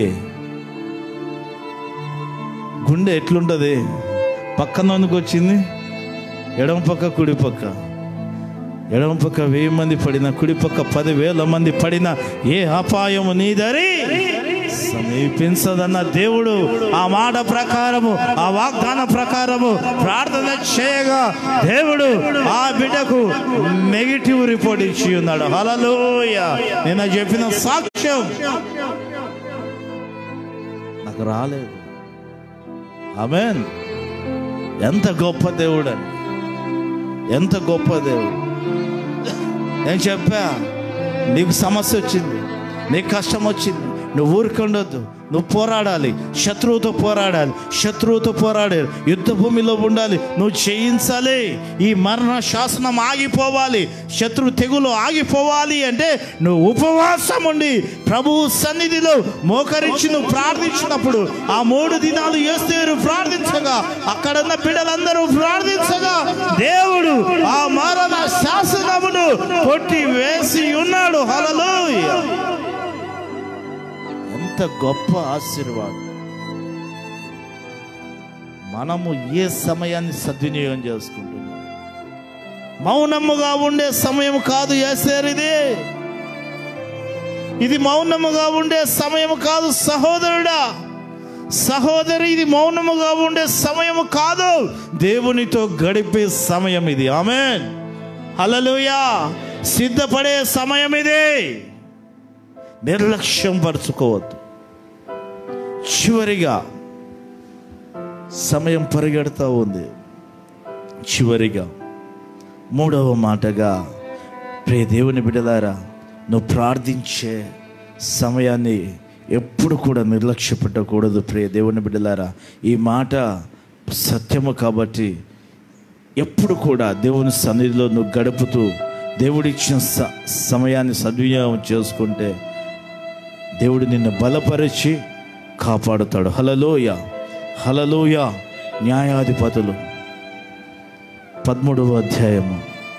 గుండె ఎట్లుంటుంది పక్కనోనికి వచ్చింది ఎడమ పక్క కుడి పక్క ఎడమ పక్క వెయ్యి మంది పడిన కుడి పక్క పదివేల మంది పడిన ఏ అపాయము నీదరి సమీపించదన్న దేవుడు ఆ మాట ప్రకారము ఆ వాగ్దాన ప్రకారము ప్రార్థన చేయగా దేవుడు ఆ బిడ్డకు నెగిటివ్ రిపోర్ట్ ఇచ్చి ఉన్నాడు హలలోయ నిన్న చెప్పిన సాక్ష్యం నాకు రాలేదు ఆమెన్ ఎంత గొప్ప దేవుడు అని ఎంత గొప్ప దేవుడు నేను చెప్పా నీకు సమస్య వచ్చింది నీకు కష్టం వచ్చింది నువ్వు ఊరుకుండొద్దు నువ్వు పోరాడాలి శత్రువుతో పోరాడాలి శత్రువుతో పోరాడాలి యుద్ధ భూమిలో ఉండాలి నువ్వు చేయించాలి ఈ మరణ శాసనం ఆగిపోవాలి శత్రు తెగులు ఆగిపోవాలి అంటే నువ్వు ఉపవాసం ఉండి ప్రభువు సన్నిధిలో మోకరించి నువ్వు ప్రార్థించినప్పుడు ఆ మూడు దినాలు వేస్తేరు ప్రార్థించగా అక్కడున్న బిడ్డలందరూ ప్రార్థించగా దేవుడు ఆ మరణ శాసనమును కొట్టి వేసి ఉన్నాడు హలలోయ ఎంత గొప్ప ఆశీర్వాదం మనము ఏ సమయాన్ని సద్వినియోగం చేసుకుంటున్నాం మౌనముగా ఉండే సమయం కాదు ఏసేర్ ఇది ఇది మౌనముగా ఉండే సమయం కాదు సహోదరుడా సహోదరి ఇది మౌనముగా ఉండే సమయం కాదు దేవునితో గడిపే సమయం ఇది ఆమె హలలుయా సిద్ధపడే సమయం ఇది నిర్లక్ష్యం పరుచుకోవద్దు చివరిగా సమయం పరిగెడుతూ ఉంది చివరిగా మూడవ మాటగా ప్రియ దేవుని బిడ్డలారా నువ్వు ప్రార్థించే సమయాన్ని ఎప్పుడు కూడా నిర్లక్ష్య పెట్టకూడదు ప్రియ దేవుని బిడ్డలారా ఈ మాట సత్యము కాబట్టి ఎప్పుడు కూడా దేవుని సన్నిధిలో నువ్వు గడుపుతూ దేవుడిచ్చిన స సమయాన్ని సద్వినియోగం చేసుకుంటే దేవుడు నిన్ను బలపరిచి కాపాడుతాడు హలలోయ హలలోయ న్యాయాధిపతులు పదమూడవ అధ్యాయము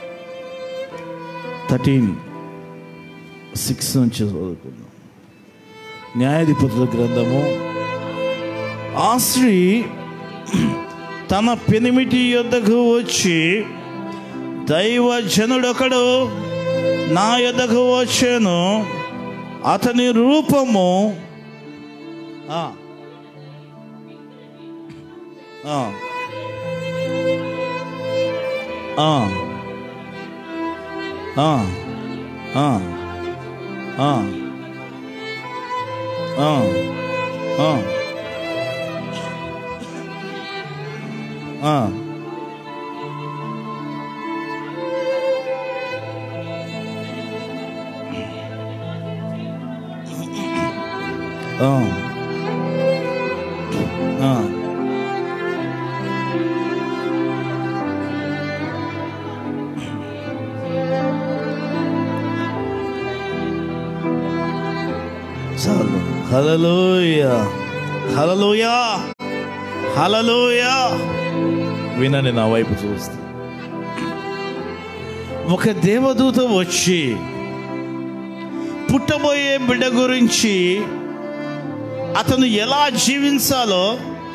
థర్టీన్ సిక్స్ నుంచి చదువుకుందాం న్యాయాధిపతుల గ్రంథము ఆ స్త్రీ తన పెనిమిటి యొద్దకు వచ్చి దైవ జనుడొకడు నా యొద్దకు వచ్చాను అతని రూపము ఆ, ఆ, ఆ, ఆ, ఆ, ఆ, ఆ, ఆ. ఆ. ఆ. ఆ. చాలు హలలోయ హలలోయ హలలోయ వినండి నా వైపు చూస్తే ఒక దేవదూత వచ్చి పుట్టబోయే బిడ్డ గురించి అతను ఎలా జీవించాలో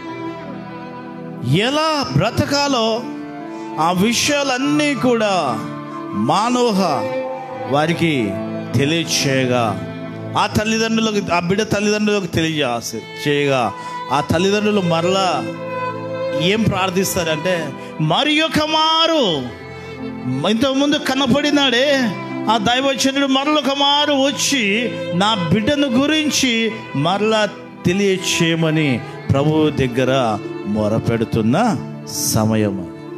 ఎలా బ్రతకాలో ఆ విషయాలన్నీ కూడా మానోహ వారికి తెలియచేయగా ఆ తల్లిదండ్రులకు ఆ బిడ్డ తల్లిదండ్రులకు తెలియజేసి చేయగా ఆ తల్లిదండ్రులు మరలా ఏం ప్రార్థిస్తారంటే మరి ఒక మారు ఇంతకుముందు కనపడినాడే ఆ దైవచనుడు మరొక మారు వచ్చి నా బిడ్డను గురించి మరలా తెలియచేయమని ప్రభువు దగ్గర మొరపెడుతున్న సమయం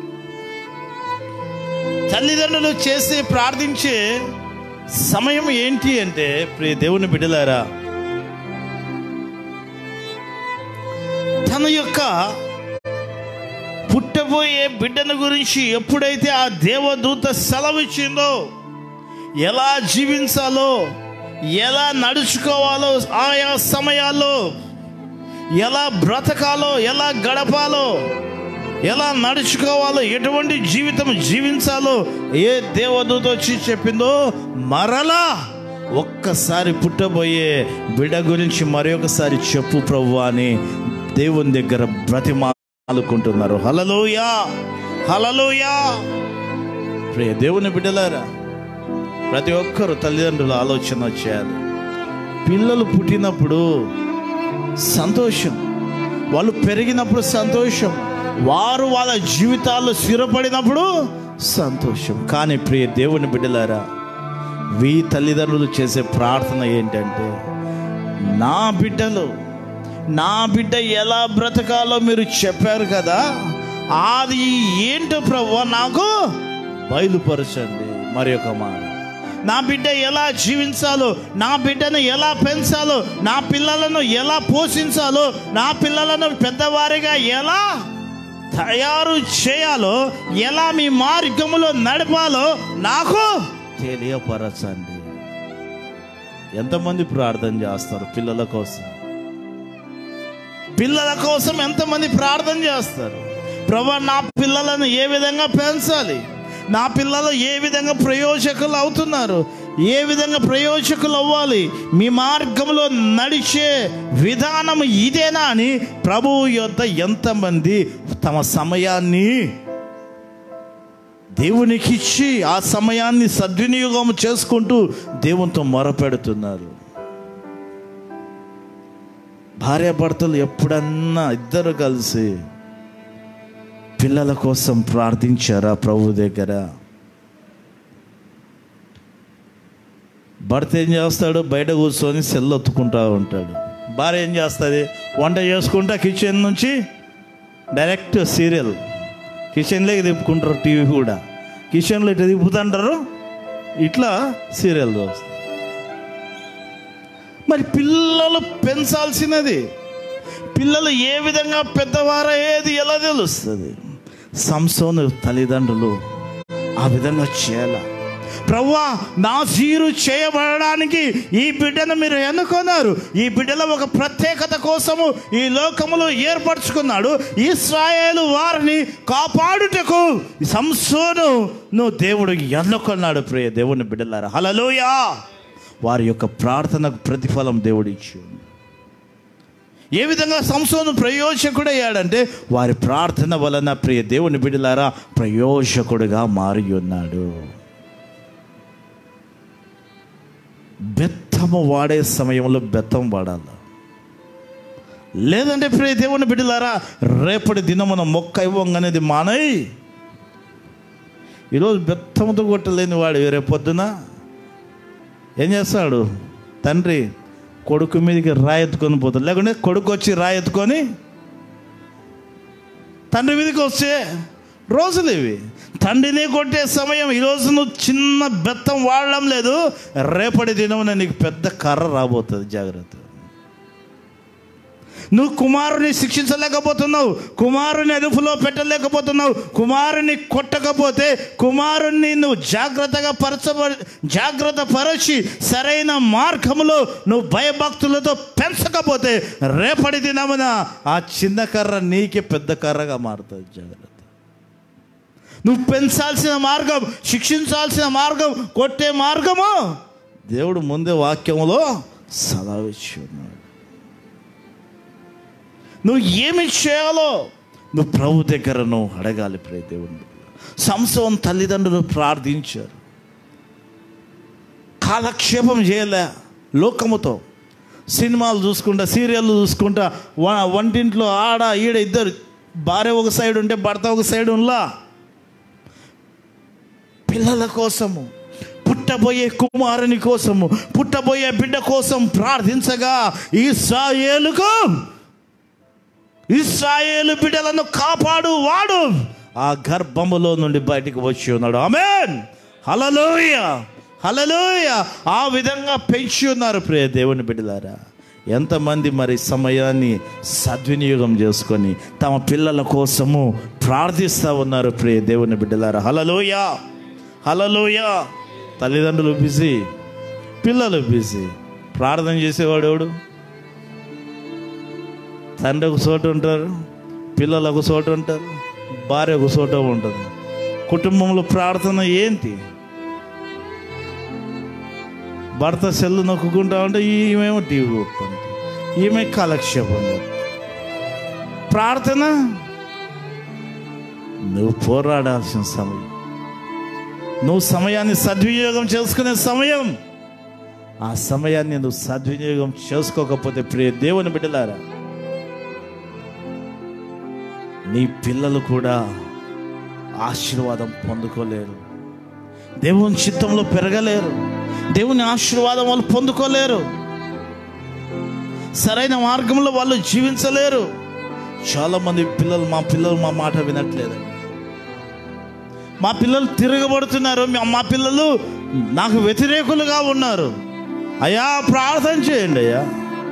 తల్లిదండ్రులు చేసి ప్రార్థించే సమయం ఏంటి అంటే ప్రియ దేవుని బిడ్డలారా తన యొక్క పుట్టబోయే బిడ్డను గురించి ఎప్పుడైతే ఆ దేవదూత సెలవిచ్చిందో ఎలా జీవించాలో ఎలా నడుచుకోవాలో ఆయా సమయాల్లో ఎలా బ్రతకాలో ఎలా గడపాలో ఎలా నడుచుకోవాలో ఎటువంటి జీవితం జీవించాలో ఏ దేవదూత వచ్చి చెప్పిందో మరలా ఒక్కసారి పుట్టబోయే బిడ్డ గురించి మరొకసారి చెప్పు ప్రభు అని దేవుని దగ్గర బ్రతిమాలుకుంటున్నారు హలలోయా హలలోయా ప్రియ దేవుని బిడ్డలారా ప్రతి ఒక్కరు తల్లిదండ్రులు ఆలోచన చేయాలి పిల్లలు పుట్టినప్పుడు సంతోషం వాళ్ళు పెరిగినప్పుడు సంతోషం వారు వాళ్ళ జీవితాల్లో స్థిరపడినప్పుడు సంతోషం కానీ ప్రియ దేవుని బిడ్డలారా వీ తల్లిదండ్రులు చేసే ప్రార్థన ఏంటంటే నా బిడ్డలు నా బిడ్డ ఎలా బ్రతకాలో మీరు చెప్పారు కదా అది ఏంటో ప్రభు నాకు బయలుపరచండి మరి ఒక మాట నా బిడ్డ ఎలా జీవించాలో నా బిడ్డను ఎలా పెంచాలో నా పిల్లలను ఎలా పోషించాలో నా పిల్లలను పెద్దవారిగా ఎలా తయారు చేయాలో ఎలా మీ మార్గములో నడపాలో నాకు తెలియపరచండి ఎంతమంది ప్రార్థన చేస్తారు పిల్లల కోసం పిల్లల కోసం ఎంతమంది ప్రార్థన చేస్తారు ప్రభా నా పిల్లలను ఏ విధంగా పెంచాలి నా పిల్లలు ఏ విధంగా ప్రయోజకులు అవుతున్నారు ఏ విధంగా ప్రయోజకులు అవ్వాలి మీ మార్గంలో నడిచే విధానం ఇదేనా అని ప్రభువు యొద్ద ఎంతమంది తమ సమయాన్ని దేవునికి ఇచ్చి ఆ సమయాన్ని సద్వినియోగం చేసుకుంటూ దేవునితో మొరపెడుతున్నారు భార్యాభర్తలు ఎప్పుడన్నా ఇద్దరు కలిసి పిల్లల కోసం ప్రార్థించారా ప్రభు దగ్గర భర్త ఏం చేస్తాడు బయట కూర్చొని సెల్ ఒత్తుకుంటూ ఉంటాడు భార్య ఏం చేస్తుంది వంట చేసుకుంటా కిచెన్ నుంచి డైరెక్ట్ సీరియల్ కిచెన్లోకి తిప్పుకుంటారు టీవీ కూడా కిచెన్లో ఇట్లా తిప్పుతుంటారు ఇట్లా సీరియల్ చూస్తారు మరి పిల్లలు పెంచాల్సినది పిల్లలు ఏ విధంగా పెద్దవారయ్యేది ఎలా తెలుస్తుంది సంసోను తల్లిదండ్రులు ఆ విధంగా చేయాల ప్రవ్వా నా జీరు చేయబడడానికి ఈ బిడ్డను మీరు ఎన్నుకున్నారు ఈ బిడ్డలో ఒక ప్రత్యేకత కోసము ఈ లోకములో ఏర్పరచుకున్నాడు ఇస్రాయేలు వారిని కాపాడుటకు సంసోను నువ్వు దేవుడు ఎన్నుకున్నాడు ప్రియ దేవుని బిడ్డలారా హలలోయా వారి యొక్క ప్రార్థనకు ప్రతిఫలం దేవుడు ఇచ్చింది ఏ విధంగా సంసోను ప్రయోజకుడయ్యాడంటే వారి ప్రార్థన వలన ప్రియ దేవుని బిడ్డలారా ప్రయోజకుడుగా మారి ఉన్నాడు బెత్తము వాడే సమయంలో బెత్తం వాడాలి లేదంటే ప్రియ దేవుని బిడ్డలారా రేపటి దినమున మొక్క ఇవ్వంగనేది మానై ఈరోజు బెత్తముతో కొట్టలేని వాడు రేపొద్దున ఏం చేస్తాడు తండ్రి కొడుకు మీదకి రాయెత్తుకొని పోతాడు లేకుంటే కొడుకు వచ్చి రాయెత్తుకొని తండ్రి మీదకి వస్తే రోజులు ఇవి తండ్రిని కొట్టే సమయం ఈరోజు నువ్వు చిన్న బెత్తం వాడడం లేదు రేపటి దినమున నీకు పెద్ద కర్ర రాబోతుంది జాగ్రత్త నువ్వు కుమారుని శిక్షించలేకపోతున్నావు కుమారుని అదుపులో పెట్టలేకపోతున్నావు కుమారుని కొట్టకపోతే కుమారుని నువ్వు జాగ్రత్తగా పరచబడి జాగ్రత్త పరచి సరైన మార్గములో నువ్వు భయభక్తులతో పెంచకపోతే రేపటి దినమున ఆ చిన్న కర్ర నీకే పెద్ద కర్రగా మారుతుంది జాగ్రత్త నువ్వు పెంచాల్సిన మార్గం శిక్షించాల్సిన మార్గం కొట్టే మార్గము దేవుడు ముందే వాక్యములో సదావిచ్చి ఉన్నాడు నువ్వు ఏమి చేయాలో నువ్వు ప్రభు దగ్గర నువ్వు అడగాలి ప్రియ దేవుని సంసవం తల్లిదండ్రులు ప్రార్థించారు కాలక్షేపం చేయలే లోకముతో సినిమాలు చూసుకుంటా సీరియళ్ళు చూసుకుంటా వ- వంటింట్లో ఆడ ఈడ ఇద్దరు భార్య ఒక సైడ్ ఉంటే భర్త ఒక సైడ్ ఉన్నా పిల్లల కోసము పుట్టబోయే కుమారుని కోసము పుట్టబోయే బిడ్డ కోసం ప్రార్థించగా ఈ సాయేలుకు ఇస్రాయేలు బిడ్డలను కాపాడు వాడు ఆ గర్భములో నుండి బయటికి వచ్చి ఉన్నాడు ఆమెన్ హలలోయ హలలోయ ఆ విధంగా పెంచి ఉన్నారు ప్రియ దేవుని బిడ్డలారా ఎంతమంది మరి సమయాన్ని సద్వినియోగం చేసుకొని తమ పిల్లల కోసము ప్రార్థిస్తూ ఉన్నారు ప్రియ దేవుని బిడ్డలారా హలలోయ హలలోయ తల్లిదండ్రులు బిజీ పిల్లలు బిజీ ప్రార్థన చేసేవాడు ఎవడు తండ్రి ఒక చోట ఉంటారు పిల్లలు ఒక చోట ఉంటారు భార్య ఒక చోట ఉంటుంది కుటుంబంలో ప్రార్థన ఏంటి భర్త సెల్లు నొక్కుంటా ఉంటే ఈమెమో టీవీ చూస్తుంది ఈమె కాలక్షేపం చేస్తుంది. ప్రార్థన నువ్వు పోరాడాల్సిన సమయం నువ్వు సమయాన్ని సద్వినియోగం చేసుకునే సమయం ఆ సమయాన్ని నువ్వు సద్వినియోగం చేసుకోకపోతే ప్రియ దేవుని బిడ్డలారా నీ పిల్లలు కూడా ఆశీర్వాదం పొందుకోలేరు దేవుని చిత్తంలో పెరగలేరు దేవుని ఆశీర్వాదం వాళ్ళు పొందుకోలేరు సరైన మార్గంలో వాళ్ళు జీవించలేరు చాలా మంది పిల్లలు మా పిల్లలు మా మాట వినట్లేదు మా పిల్లలు తిరగబడుతున్నారు మా- మా పిల్లలు నాకు వ్యతిరేకులుగా ఉన్నారు అయ్యా ప్రార్థన చేయండి అయ్యా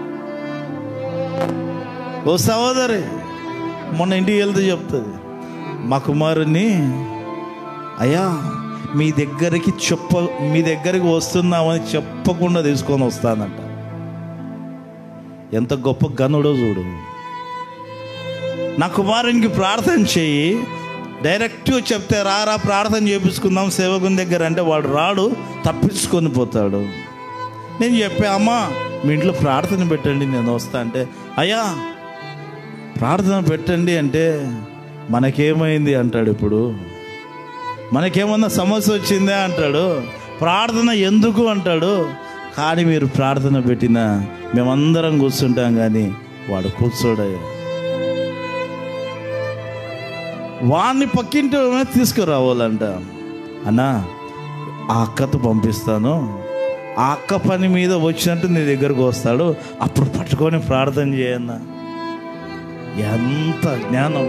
ఓ సహోదరి మొన్న ఇంటికి వెళ్తే చెప్తుంది మా కుమారుని అయ్యా మీ దగ్గరికి చెప్ప మీ దగ్గరికి వస్తున్నామని చెప్పకుండా తీసుకొని వస్తానంట ఎంత గొప్ప గనుడో చూడు నా కుమారునికి ప్రార్థన చెయ్యి డైరెక్ట్ చెప్తే రారా ప్రార్థన చేపించుకుందాం సేవకుని దగ్గర అంటే వాడు రాడు తప్పించుకొని పోతాడు నేను చెప్పా అమ్మా మీ ఇంట్లో ప్రార్థన పెట్టండి నేను వస్తా అంటే అయ్యా ప్రార్థన పెట్టండి అంటే మనకేమైంది అంటాడు ఇప్పుడు మనకేమన్నా సమస్య వచ్చిందే అంటాడు ప్రార్థన ఎందుకు అంటాడు కానీ మీరు ప్రార్థన పెట్టినా మేమందరం కూర్చుంటాం కానీ వాడు కూర్చోడయ్యా వాడిని పక్కింటి వాళ్ళని తీసుకురావాలంట అన్నా ఆ అక్కతో పంపిస్తాను ఆ అక్క పని మీద వచ్చినట్టు నీ దగ్గరకు వస్తాడు అప్పుడు పట్టుకొని ప్రార్థన చేయన్నా ఎంత జ్ఞానం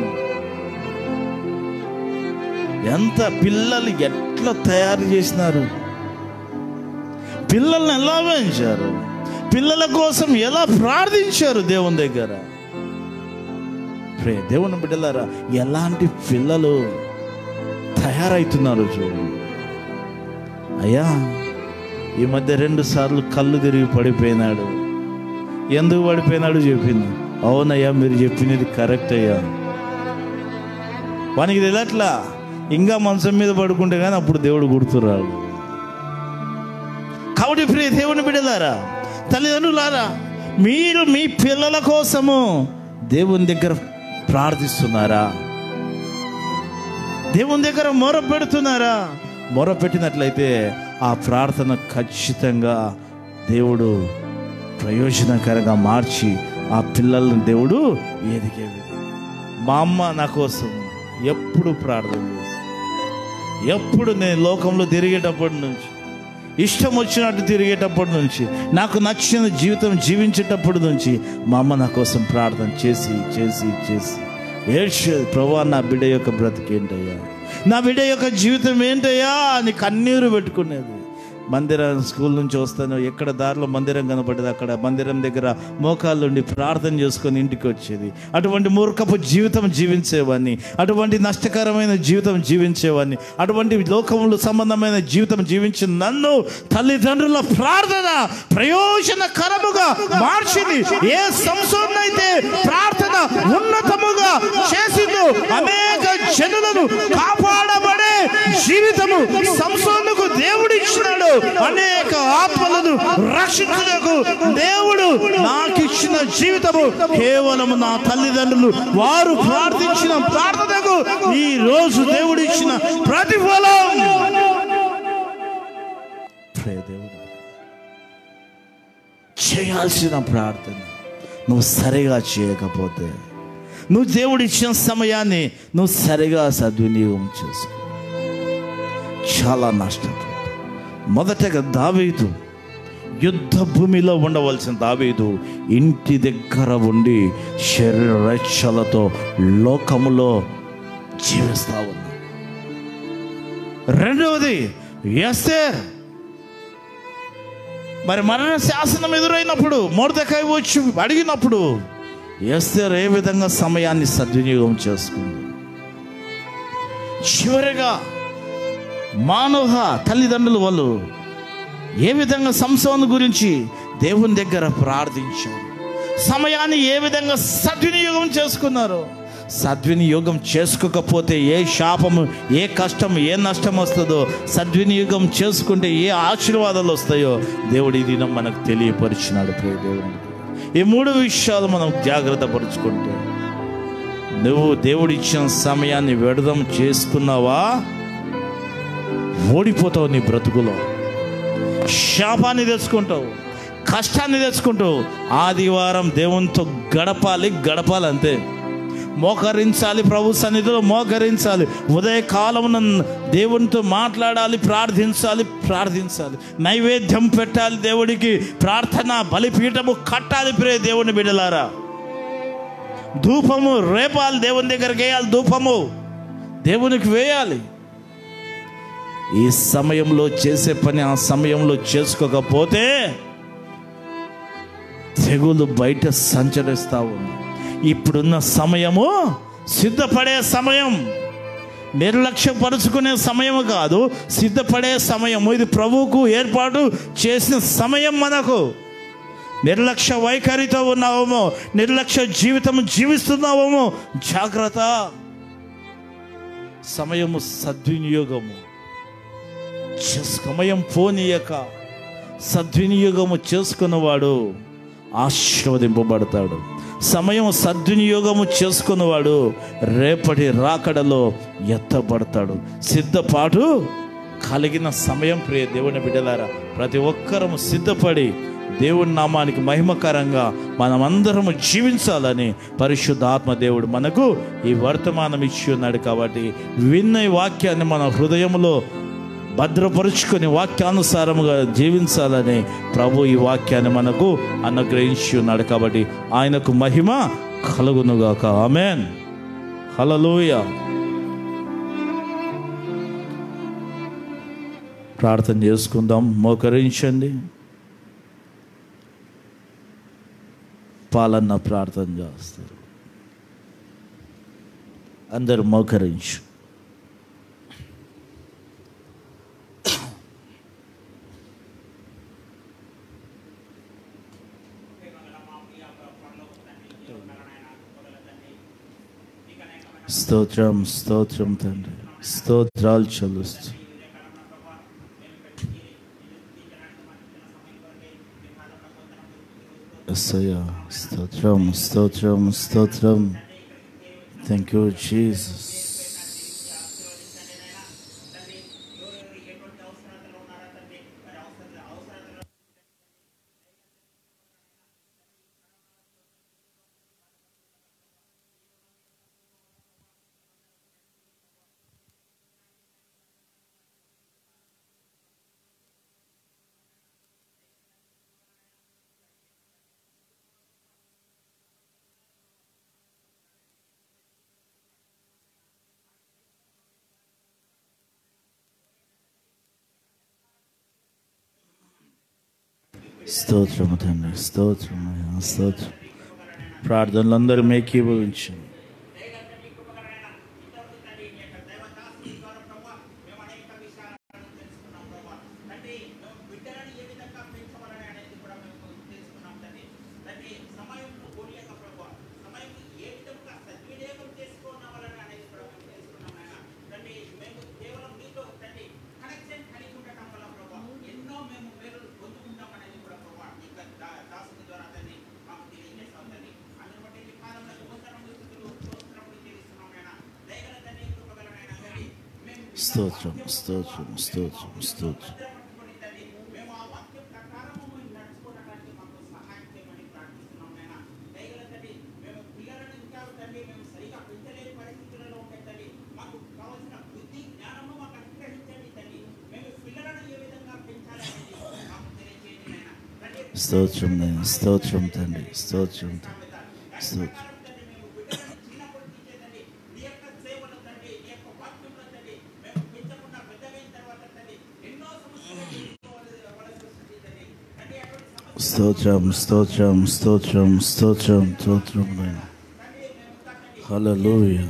ఎంత పిల్లలు ఎట్లా తయారు చేసినారు పిల్లల్ని ఎలా పెంచారు పిల్లల కోసం ఎలా ప్రార్థించారు దేవుని దగ్గర ప్రే దేవుని బిడ్డలారా ఎలాంటి పిల్లలు తయారవుతున్నారు చూడు అయ్యా ఈ మధ్య రెండు సార్లు కళ్ళు తిరిగి పడిపోయినాడు ఎందుకు పడిపోయినాడు చెప్పింది అవునయ్యా మీరు చెప్పినది కరెక్ట్ అయ్యా వానికి తెలియట్లా ఇంకా మంచం మీద పడుకుంటే కానీ అప్పుడు దేవుడు గుర్తురాడు కాబట్టి ప్రియ దేవుని బిడ్డలారా తల్లిదండ్రులారా మీరు మీ పిల్లల కోసము దేవుని దగ్గర ప్రార్థిస్తున్నారా దేవుని దగ్గర మొర పెడుతున్నారా మొర పెట్టినట్లయితే ఆ ప్రార్థన ఖచ్చితంగా దేవుడు ప్రయోజనకరంగా మార్చి ఆ పిల్లల్ని దేవుడు ఎదిగే విధంగా. మా అమ్మ నా కోసం ఎప్పుడు ప్రార్థన చేస్తుంది ఎప్పుడు నేను లోకంలో తిరిగేటప్పటి నుంచి ఇష్టం వచ్చినట్టు తిరిగేటప్పటి నుంచి నాకు నచ్చిన జీవితం జీవించేటప్పటి నుంచి మా అమ్మ నా కోసం ప్రార్థన చేసి చేసి చేసి ఏడ్చేది ప్రభా నా బిడ్డ యొక్క బ్రతికేంటయ్యా నా బిడ్డ యొక్క జీవితం ఏంటయ్యా అని కన్నీరు పెట్టుకునేది మందిరం స్కూల్ నుంచి వస్తాను ఎక్కడ దారిలో మందిరం కనపడేది అక్కడ మందిరం దగ్గర మోకాళ్ళు ఉండి ప్రార్థన చేసుకొని ఇంటికి వచ్చేది అటువంటి మూర్ఖపు జీవితం జీవించేవాడిని అటువంటి నష్టకరమైన జీవితం జీవించేవాడిని అటువంటి లోకములు సంబంధమైన జీవితం జీవించిన నన్ను తల్లిదండ్రుల ప్రార్థన ప్రయోజనకరముగా మార్చింది ఏ సంశోధన అయితే ప్రార్థన ఉన్నతముగా చేసిందో అనేక జనులను కాపాడబడే జీవితము సంశోధనకు దేవుడు ఇచ్చినాడు అనేక ఆత్మలను రక్షించుటకు దేవుడు నాకు ఇచ్చిన జీవితము కేవలం నా తల్లిదండ్రులు వారు ప్రార్థించిన ప్రార్థనకు ఈ రోజు దేవుడు ఇచ్చిన ప్రతిఫలం ప్రే దేవుడు చేయాల్సిన ప్రార్థన నువ్వు సరిగా చేయకపోతే నువ్వు దేవుడు ఇచ్చిన సమయాన్ని నువ్వు సరిగా సద్వినియోగం చేసుకో చాలా నష్టపోతావు మొదటగా దావీదు యుద్ధ భూమిలో ఉండవలసిన దావీదు ఇంటి దగ్గర ఉండి శరీర రెచ్చలతో లోకములో జీవిస్తా ఉన్నాడు రెండవది ఎస్తేర్ మరి మరణ శాసనం ఎదురైనప్పుడు మోర్దకాయ వచ్చి అడిగినప్పుడు ఎస్తేర్ ఏ విధంగా సమయాన్ని సద్వినియోగం చేసుకుంది చివరిగా మానవ తల్లిదండ్రులు వాళ్ళు ఏ విధంగా సంసోను గురించి దేవుని దగ్గర ప్రార్థించారు సమయాన్ని ఏ విధంగా సద్వినియోగం చేసుకున్నారు సద్వినియోగం చేసుకోకపోతే ఏ శాపము ఏ కష్టం ఏ నష్టం వస్తుందో సద్వినియోగం చేసుకుంటే ఏ ఆశీర్వాదాలు వస్తాయో దేవుడు ఈ దినం మనకు తెలియపరిచినాడు ప్రియ దేవుడు ఈ మూడు విషయాలు మనం జాగ్రత్త పరుచుకుంటే నువ్వు దేవుడు ఇచ్చిన సమయాన్ని వ్యర్థం చేసుకున్నావా ఓడిపోతావు నీ బ్రతుకులో శాపాన్ని తెచ్చుకుంటావు కష్టాన్ని తెచ్చుకుంటావు ఆదివారం దేవునితో గడపాలి గడపాలి అంతే మోకరించాలి ప్రభు సన్నిధిలో మోకరించాలి ఉదయకాలమున దేవునితో మాట్లాడాలి ప్రార్థించాలి ప్రార్థించాలి నైవేద్యం పెట్టాలి దేవుడికి ప్రార్థన బలిపీఠము కట్టాలి ప్రే దేవుని బిడలారా ధూపము రేపాలి దేవుని దగ్గరికి వేయాలి ధూపము దేవునికి వేయాలి ఈ సమయంలో చేసే పని ఆ సమయంలో చేసుకోకపోతే తెగులు బయట సంచరిస్తా ఉంది ఇప్పుడున్న సమయము సిద్ధపడే సమయం నిర్లక్ష్యపరుచుకునే సమయం కాదు సిద్ధపడే సమయము ఇది ప్రభువుకు ఏర్పాటు చేసిన సమయం మనకు నిర్లక్ష్య వైఖరితో ఉన్నావేమో నిర్లక్ష్య జీవితం జీవిస్తున్నావేమో జాగ్రత్త సమయము సద్వినియోగము సమయం పోనీయక సద్వినియోగము చేసుకున్నవాడు ఆశీర్వదింపబడతాడు సమయం సద్వినియోగము చేసుకున్నవాడు రేపటి రాకడలో ఎత్తబడతాడు సిద్ధపాటు కలిగిన సమయం ప్రియ దేవుని బిడ్డలారా ప్రతి ఒక్కరము సిద్ధపడి దేవుని నామానికి మహిమకరంగా మనమందరము జీవించాలని పరిశుద్ధ ఆత్మ దేవుడు మనకు ఈ వర్తమానం ఇచ్చి ఉన్నాడు కాబట్టి విన్న ఈ వాక్యాన్ని మన హృదయంలో భద్రపరుచుకొని వాక్యానుసారముగా జీవించాలని ప్రభు ఈ వాక్యాన్ని మనకు అనుగ్రహించి ఉన్నాడు కాబట్టి ఆయనకు మహిమ కలుగునుగాక ఆమెన్ హలలోయ ప్రార్థన చేసుకుందాం మోకరించండి పాలన్న ప్రార్థన చేస్తారు అందరు మోకరించు స్తోత్రం స్తోత్రం తండ్రి స్తోత్రాలు చెల్లిస్తూ ఎస్సయ్యా స్తోత్రం స్తోత్రం స్తోత్రం థ్యాంక్ యూ జీసస్ స్తోత్రము తండ్రి స్తోత్రం అయ్యా, స్తోత్రం ప్రార్థనలు అందరూ మేకీభవించండి స్తోత్రం స్తోత్రం స్తోత్రం స్తోత్రం స్తోత్రం నేను స్తోత్రం తండ్రి స్తోత్రం తండ్రి స్తోత్రం స్తోత్రం స్తోత్రం స్తోత్రం స్తోత్రం స్తోత్రం నాయన హల్లెలూయా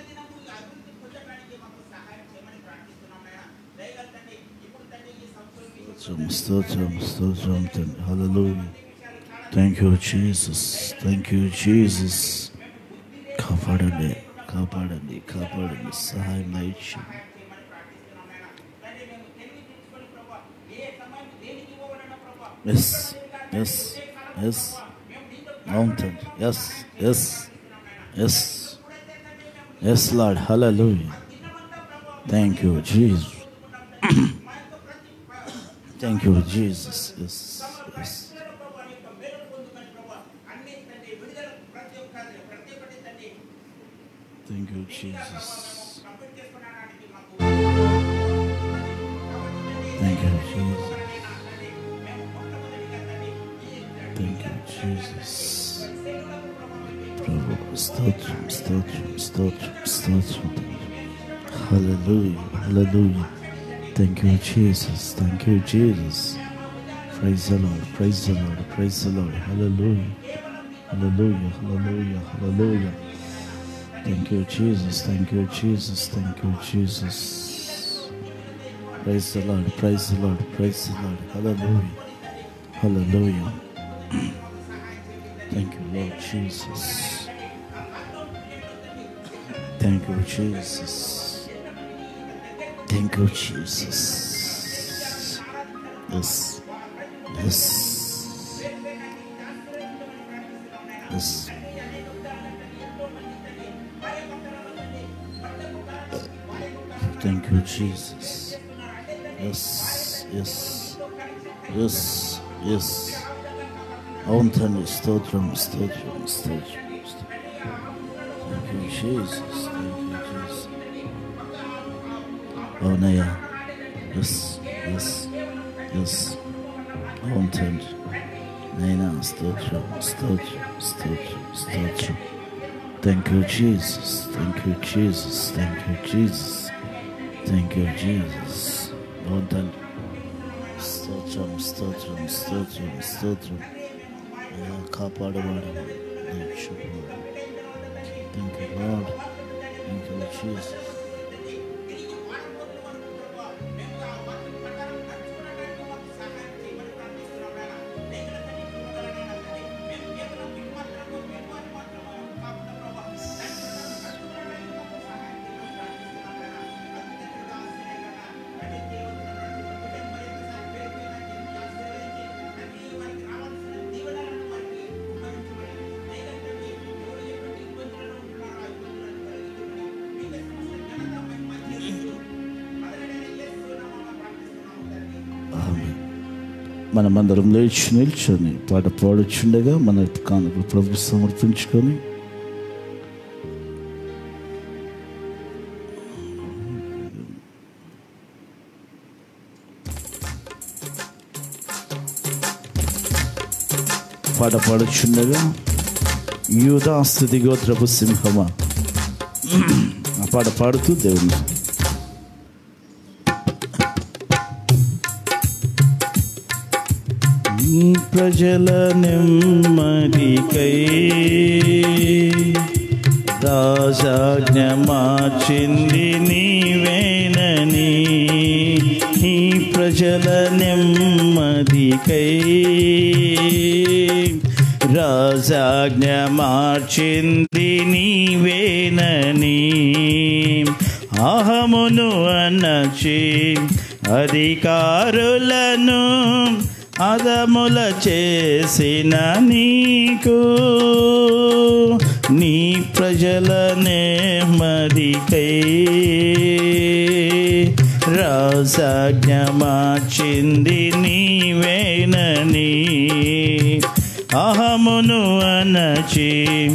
స్తోత్రం స్తోత్రం స్తోత్రం తండ్రి hallelujah thank you Jesus thank you Jesus కాపాడండి కాపాడండి కాపాడండి సహాయం దయచేయండి ఎస్ ఎస్ ఎస్ అవును తండ్రి yes yes yes yes lord hallelujah thank you Jesus thank you Jesus yes yes thank you Jesus thank you Jesus thank you Jesus ప్రభు స్తోత్రం స్తోత్రం స్తోత్రం స్తోత్రం hallelujah hallelujah thank you Jesus thank you Jesus praise the lord praise the lord praise the lord hallelujah hallelujah hallelujah hallelujah thank you Jesus thank you Jesus thank you Jesus praise the lord praise the lord praise the lord hallelujah hallelujah Thank you, Lord Jesus. Thank you, Jesus. Thank you, Jesus. Yes. Yes. Yes. Thank you, Jesus. Yes. Yes. Yes. Yes. అవును తండ్రి స్తోత్రం స్తోత్రం స్తోత్రం thank you Jesus thank you Jesus అవునయ్యా yes yes yes అవును తండ్రి నైనా స్తోత్రం స్తోత్రం స్తోత్రం స్తోత్రం thank you Jesus thank you Jesus thank you Jesus thank you Jesus అవును తండ్రి స్తోత్రం స్తోత్రం స్తోత్రం స్తోత్రం అయ్యా కాపాడవాడు దీక్షకుడు thank you lord thank you Jesus amen. మనమందరం లేచి నిల్చొని పాట పాడుచుండగా మన కానుకలు ప్రభు సమర్పించుకొని పాట పాడుచుండగా యూదా స్థితి గోత్రపు సింహమా ఆ పాట పాడుతూ దేవుని ప్రజల నెమ్మదికై రాజాజ్ఞ మార్చింది నీవేనని ఈ ప్రజల నెమ్మదికై రాజాజ్ఞ మార్చింది నీవేనని అహమును అనచి అధికారులను అదముల చేసిన నీకు నీ ప్రజల నెమ్మదికై రాజాజ్ఞ మార్చింది నీవేనని అహమును అనచి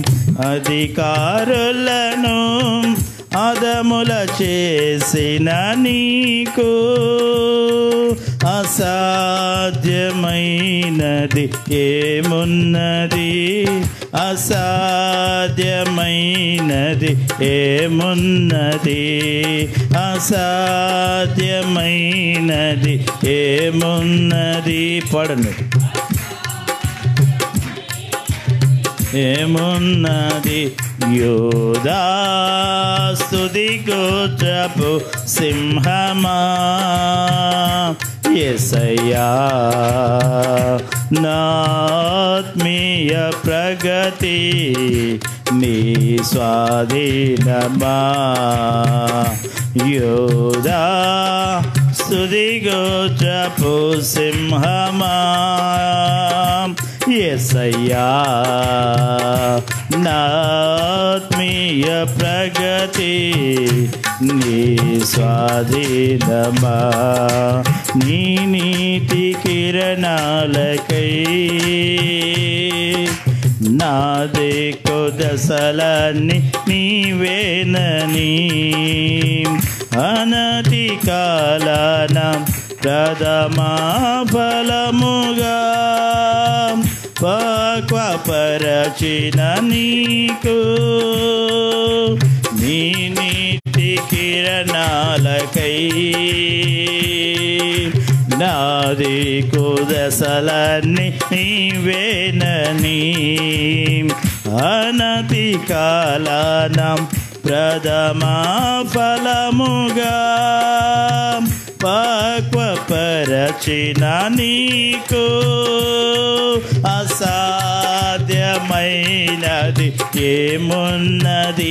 అధికారులను అదముల చేసిన నీకు అసాధ్యమైనది ఏమున్నది అసాధ్యమైనది ఏమున్నది అసాధ్యమైనది ఏమున్నది పడండి ఏమున్నది యోధాస్తుది గోత్రపు సింహమా ఎసయ్యా నాత్మీయ ప్రగతి నీ స్వాధీనమా యోధా స్తుది గోత్రపు సింహమా ఎసయ్యా నాత్మీయ ప్రగతి నీ స్వాధీనమా నీ నీతి కిరణాలకై నా దిక్కు దశలన్నీ నీవేనని అనతి కాలాన ప్రథమా ఫలముగా పక్వపరచిన నీకు నీ నీతి కిరణాలకై నాది కుదసలన్నీ నీవేనని అనతి కాలానం ప్రథమా ఫలముగా పక్వపరచిన నీకు అసాధ్యమైనది ఏమున్నది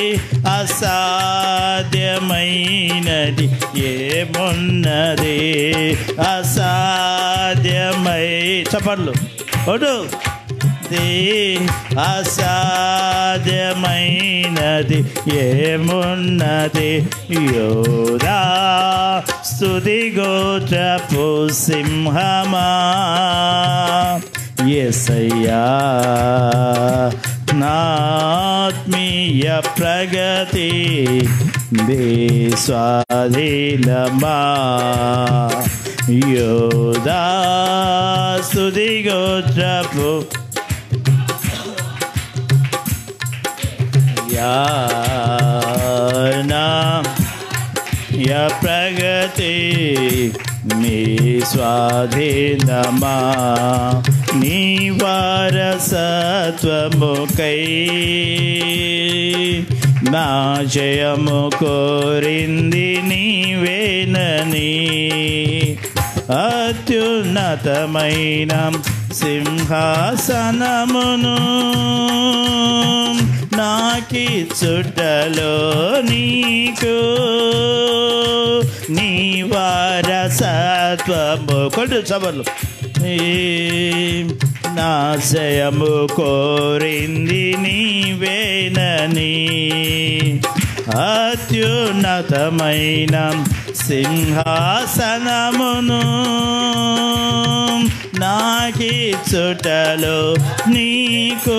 అసాధ్యమైనది ఏమున్నది అసాధ్యమై చపర్లు ఒడు ది అసాధ్యమైనది ఏమున్నది యోదా స్తుతి గోత్రపు సింహమా ఎసయ్యా నాత్మీయ ప్రగతి దే స్వాధీనమా యోదా స్తుతి గోత్రపు యానా య ప్రగతి మీ స్వాధీనమా నీ వారసత్వముకై నా జయము కోరింది నీవేనని అత్యున్నతమైన సింహాసనమును నాకి చుట్టలో నీకు నీ వారసత్వము కొడు సభలు నాశయము కోరింది నీవేనని అత్యున్నతమైన సింహాసనమును నాకి చుట్టలో నీకు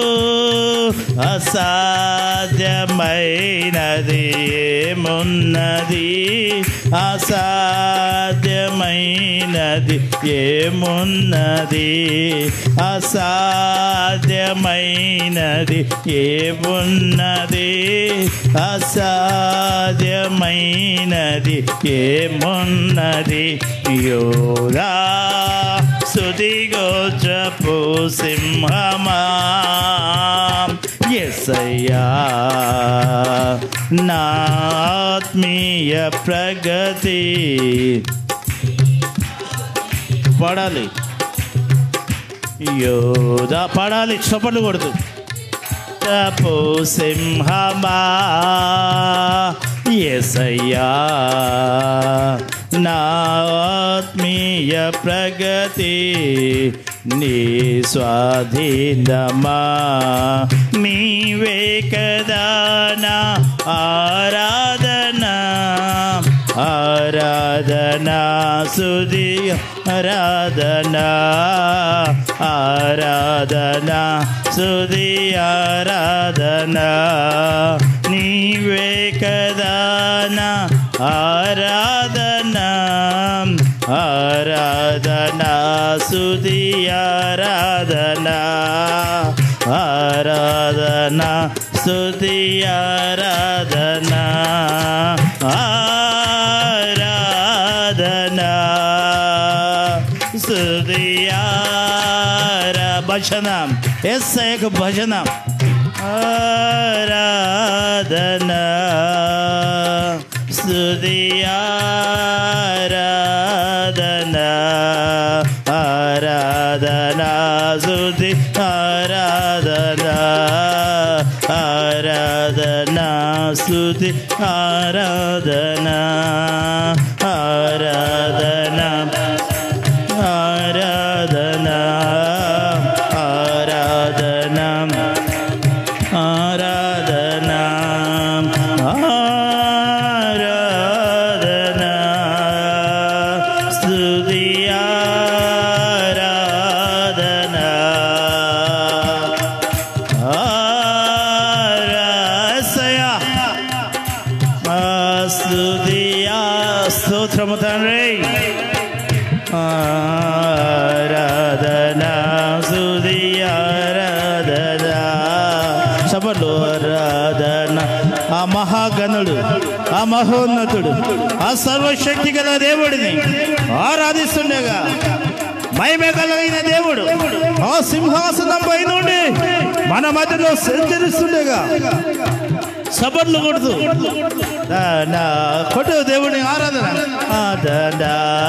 అసాధ్యమైనది ఏమున్నది అసాధ్యమైనది ఏమున్నది అసాధ్యమైనది ఏమున్నది అసాధ్యమైనది ఏమున్నది యోరా సుదిగోచపు సింహమా ఎసయ్యా నా ఆత్మీయ ప్రగతి పడాలి యోధా పడాలి చప్పట్లు కొడుతూ తపు సింహమా ఎసయ్యా నా ఆత్మీయ ప్రగతి నీ స్వాధీనమా నీవే కదా నా ఆరాధన ఆరాధనా సుది ఆరాధనా ఆరాధనా సుది ఆరాధనా నీవే కదా నా ఆరాధనా ఆరాధనా సుది ఆరాధనా ఆరాధనా స్తుతి ఆరాధనా ఆరాధనా స్తుతి ఆరా భజన ఎస్ ఒక భజన ఆరాధనా స్తుతి ఆరాధనా ఆరాధనా స్తుతి ఆరాధనా ఆరాధనా స్తుతి ఆరాధనా ఆరాధనా ఆరాధనా ఆరాధనా ఆరాధనా ఆరాధనా స్తుతి ఆరాధనా ఆరాసయా స్తుతియా స్తోత్రము తండ్రి ఆరాధనా స్తుతి ఆరాధనా సభలో ఆరాధన ఆ మహాగణుడు ఆ మహోన్నతుడు ఆ సర్వశక్తి గల దేవుడిని ఆరాధిస్తుండగా మహిమ కలిగిన దేవుడు ఆ సింహాసనం పై నుండి మన మధ్యలో సంచరిస్తుండగా సబర్లు కొడుతూ దానా కొట్టు దేవుని ఆరాధన ఆరాధన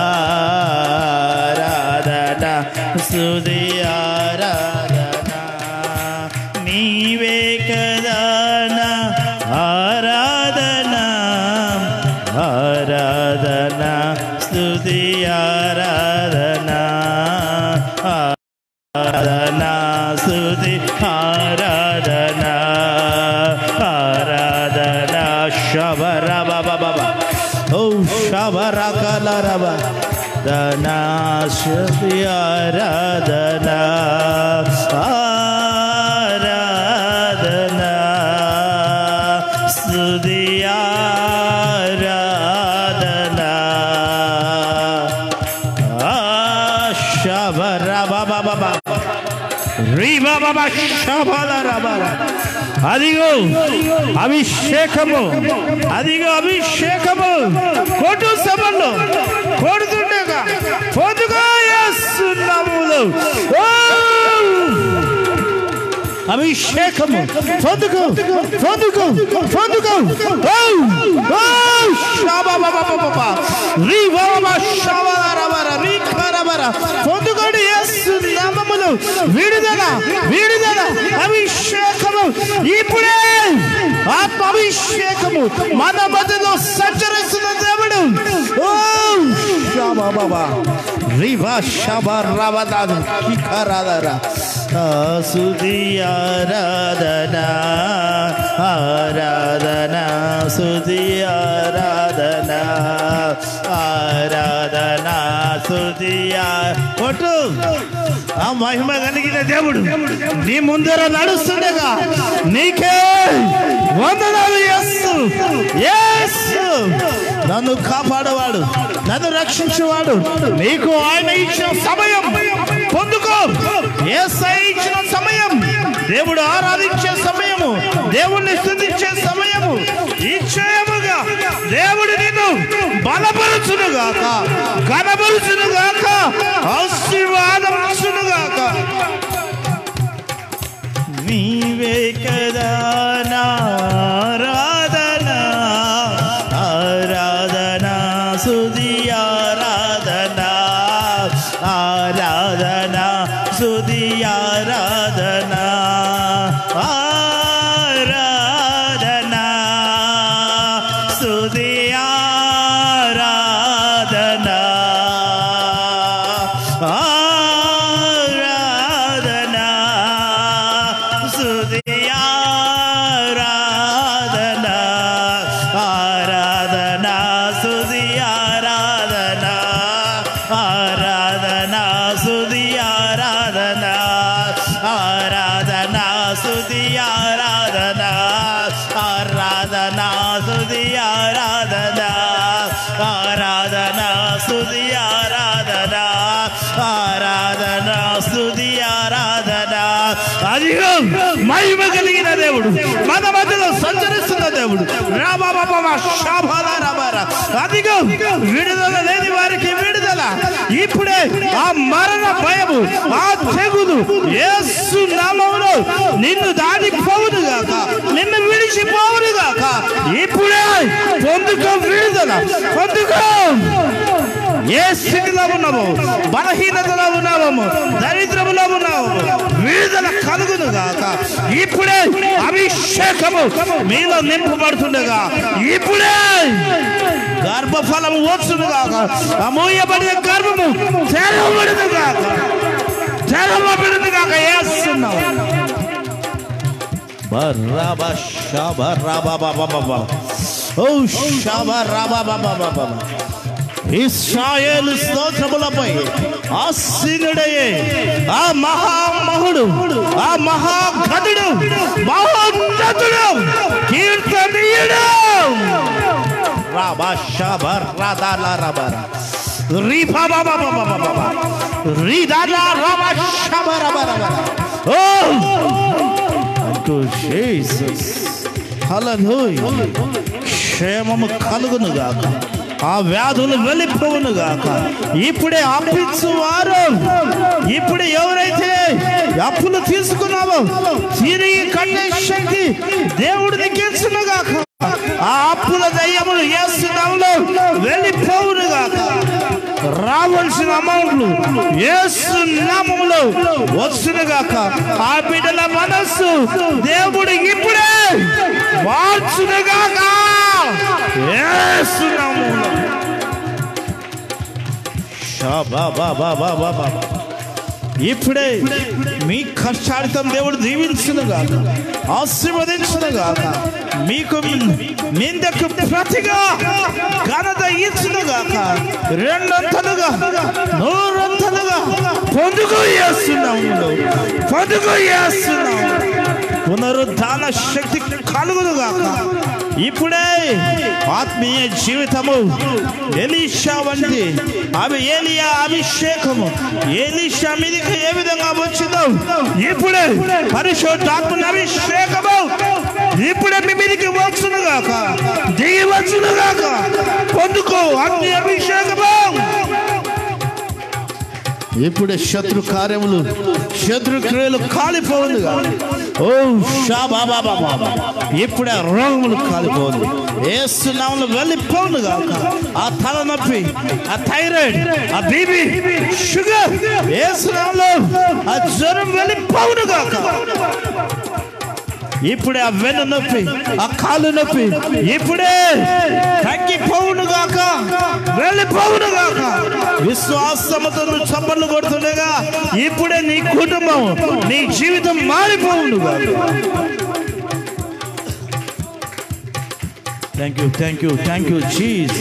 ఆరాధన స్తుతి ఆరాధన నీవే కదా నా ఆరాధన ఆరాధన స్తుతి ఆరాధన ఆరాధనా స్తుతి ఆరాధనా ఆరాధనా శబర బాబా ఓ శబర కలరబ దనా స్తుతి ఆరాధనా ఆరాధనా స్తుతి ఆరాధనా అదిగో అభిషేకము అదిగో అభిషేకము కోటు సభలో కొడుతుండగా పొద్దుగా చేస్తున్నాములు అభిషేకము పొందుకో పొందుకో పొందుకో ఓ ఓ షాబాబాబాబాబా రీ బాబా షాబారాబార రీ ఖరాబార పొందుకోండి యేసు నామములో విడుదల విడుదల అభిషేకము ఇప్పుడే ఆత్మ అభిషేకము మన మధ్యలో సంచరిస్తున్న దేవుడు ఓ షాబాబాబా రివా షాబా రావదాదు ఖరాదారా సుధి ఆరాధనా ఆరాధనా సుధి ఆరాధనా ఆరాధనా సుధి కొట్టు ఆ మహిమ కలిగిన దేవుడు నీ ముందర నడుస్తుండగా నీకే వందనాలు యేసు యేసు నన్ను కాపాడవాడు నన్ను రక్షించేవాడు నీకు ఆయన ఇచ్చిన సమయం పొందుకో యేసై ఇచ్చిన సమయం దేవుడు ఆరాధించే సమయము దేవుణ్ణి స్థుతించే సమయము నిశ్చయముగా దేవుడు నిన్ను బలపరుచు మహిమపరచునుగాక ఘనపరచునుగాక ఆశీర్వాదపరచునుగాక నీవే కదా నా ఆరాధన ఆరాధన సుది ఆరాధన ఆరాధన సుది ఆరాధన ఆరాధన సుది ఆరాధన ఆరాధన సుది ఆరాధన ఆరాధన సుది ఆరాధన ఆరాధన సుది ఆరాధన ఆరాధన సుది ఆరాధన ఆరాధన సుది ఆరాధన ఆరాధన సుది ఆరాధన ఆరాధన స్తుతి ఆరాధన అదిగో మహిమ కలిగిన దేవుడు మన మధ్యలో సంచరిస్తున్న దేవుడు రాబాబా శాబాల రాబారా అదిగో విడుదల లేని వారికి విడుదల ఇప్పుడే ఆ మరణ భయము ఆ తెగులు యేసు నామములో నిన్ను దాటిపోవును గాక నిన్ను విడిచిపోవును గాక ఇప్పుడే పొందుకో విడుదల పొందుకో ఏ స్థితిలో ఉన్నాము బలహీనతలో ఉన్నాము దరిద్రములో ఉన్నాము విడుదల కలుగును గాక ఇప్పుడే అభిషేకము మీలో నింపబడుతుండగా ఇప్పుడే గర్భఫలము వచ్చును గాక అమూయబడిన గర్భము తెరవబడును గాక తెరవబడును గాక వేస్తున్నాము బర్రాబా షాబా రాబా బాబా బాబా ఓ షాబా రాబా బాబా బాబా ఇస్రాయేలు స్తోత్రములపై ఆసీనుడయ్యే ఆ మహామహుడు ఆ మహాగతుడు మహోన్నతుడు కీర్తనీయుడు రాబా షాబర్ రాదాల రబర రీఫా బాబా బాబా బాబా రీదాల రాబా షాబర రబర ఓ అంటూ జీసస్ హల్లెలూయా క్షేమము కలుగును గాక ఆ వ్యాధులు వెళ్ళిపోవును గాక ఇప్పుడే అప్పించువారు ఇప్పుడు ఎవరైతే అప్పులు తీసుకున్నావో తిరిగి కట్టే శక్తి దేవుడు నీకిచ్చును గాక ఆ అప్పుల దయ్యములు ఏసునాములో వెళ్ళిపోవును గాక రావాల్సిన అమౌంట్లు యేసు నామములో వచ్చును గాక ఆ బిడ్డల మనస్సు దేవుడు ఇప్పుడే మార్చును గాక యేసు నామములో షాబా బాబా బాబా బాబా ఇప్పుడే మీ కష్టాడితం దేవుడు దీవించునుగా ఆశీర్వదించునుగా మీకు నిందకు ప్రతిగా ఘనత ఇచ్చునుగాక రెండొంతలుగా నూరొంతలుగా పొందుకు చేస్తున్నాము పొందుకు చేస్తున్నాము పునరుద్ధాన శక్తి కలుగునుగాక ఇప్పుడే ఆత్మీయ జీవితము ఎలీషా వంటి అవి ఏలియా అభిషేకము ఎలీషా మీదకి ఏ విధంగా వచ్చిందో ఇప్పుడే పరిశుద్ధాత్మ అభిషేకము ఇప్పుడే మీ మీదకి వచ్చునుగాక దిగి వచ్చునుగాక పొందుకో అగ్ని అభిషేకము ఇప్పుడే శత్రు కార్యములు శత్రు క్రియలు కాలిపోవునుగా ఓ షా బాబా బాబా ఇప్పుడే రోగములు కాలిపోవును ఏసునాములు వెళ్ళిపోవును గాక ఆ తలనొప్పి ఆ థైరాయిడ్ ఆ బీబీ షుగర్ ఏసునాములు ఆ జ్వరం వెళ్ళిపోవును గాక ఇప్పుడే ఆ వెన్ను నొప్పి ఆ కాలు నొప్పి ఇప్పుడే తగ్గిపోవును గాక వెళ్ళిపోవును గాక విశ్వాసముతో నువ్వు చప్పట్లు కొడుతుండగా ఇప్పుడే నీ కుటుంబం నీ జీవితం మారిపోవును గాక thank you thank you thank you Jesus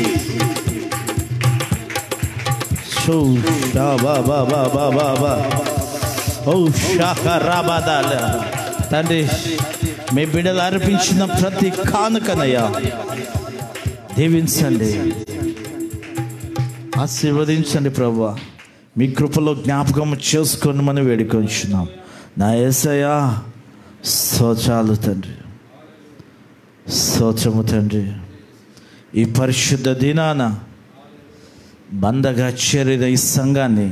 సో బా బా బా బా బా బా ఓ శాఖ రాబాదాల తండ్రి మీ బిడ్డలు అర్పించిన ప్రతి కానుకనయ్యా దీవించండి ఆశీర్వదించండి ప్రభు మీ కృపలో జ్ఞాపకం చేసుకొని మనం వేడుకొంచున్నాం నా ఏసయ్యా స్తోత్రాలు తండ్రి స్తోత్రము తండ్రి ఈ పరిశుద్ధ దినాన బందగా చేరిన ఈ సంఘాన్ని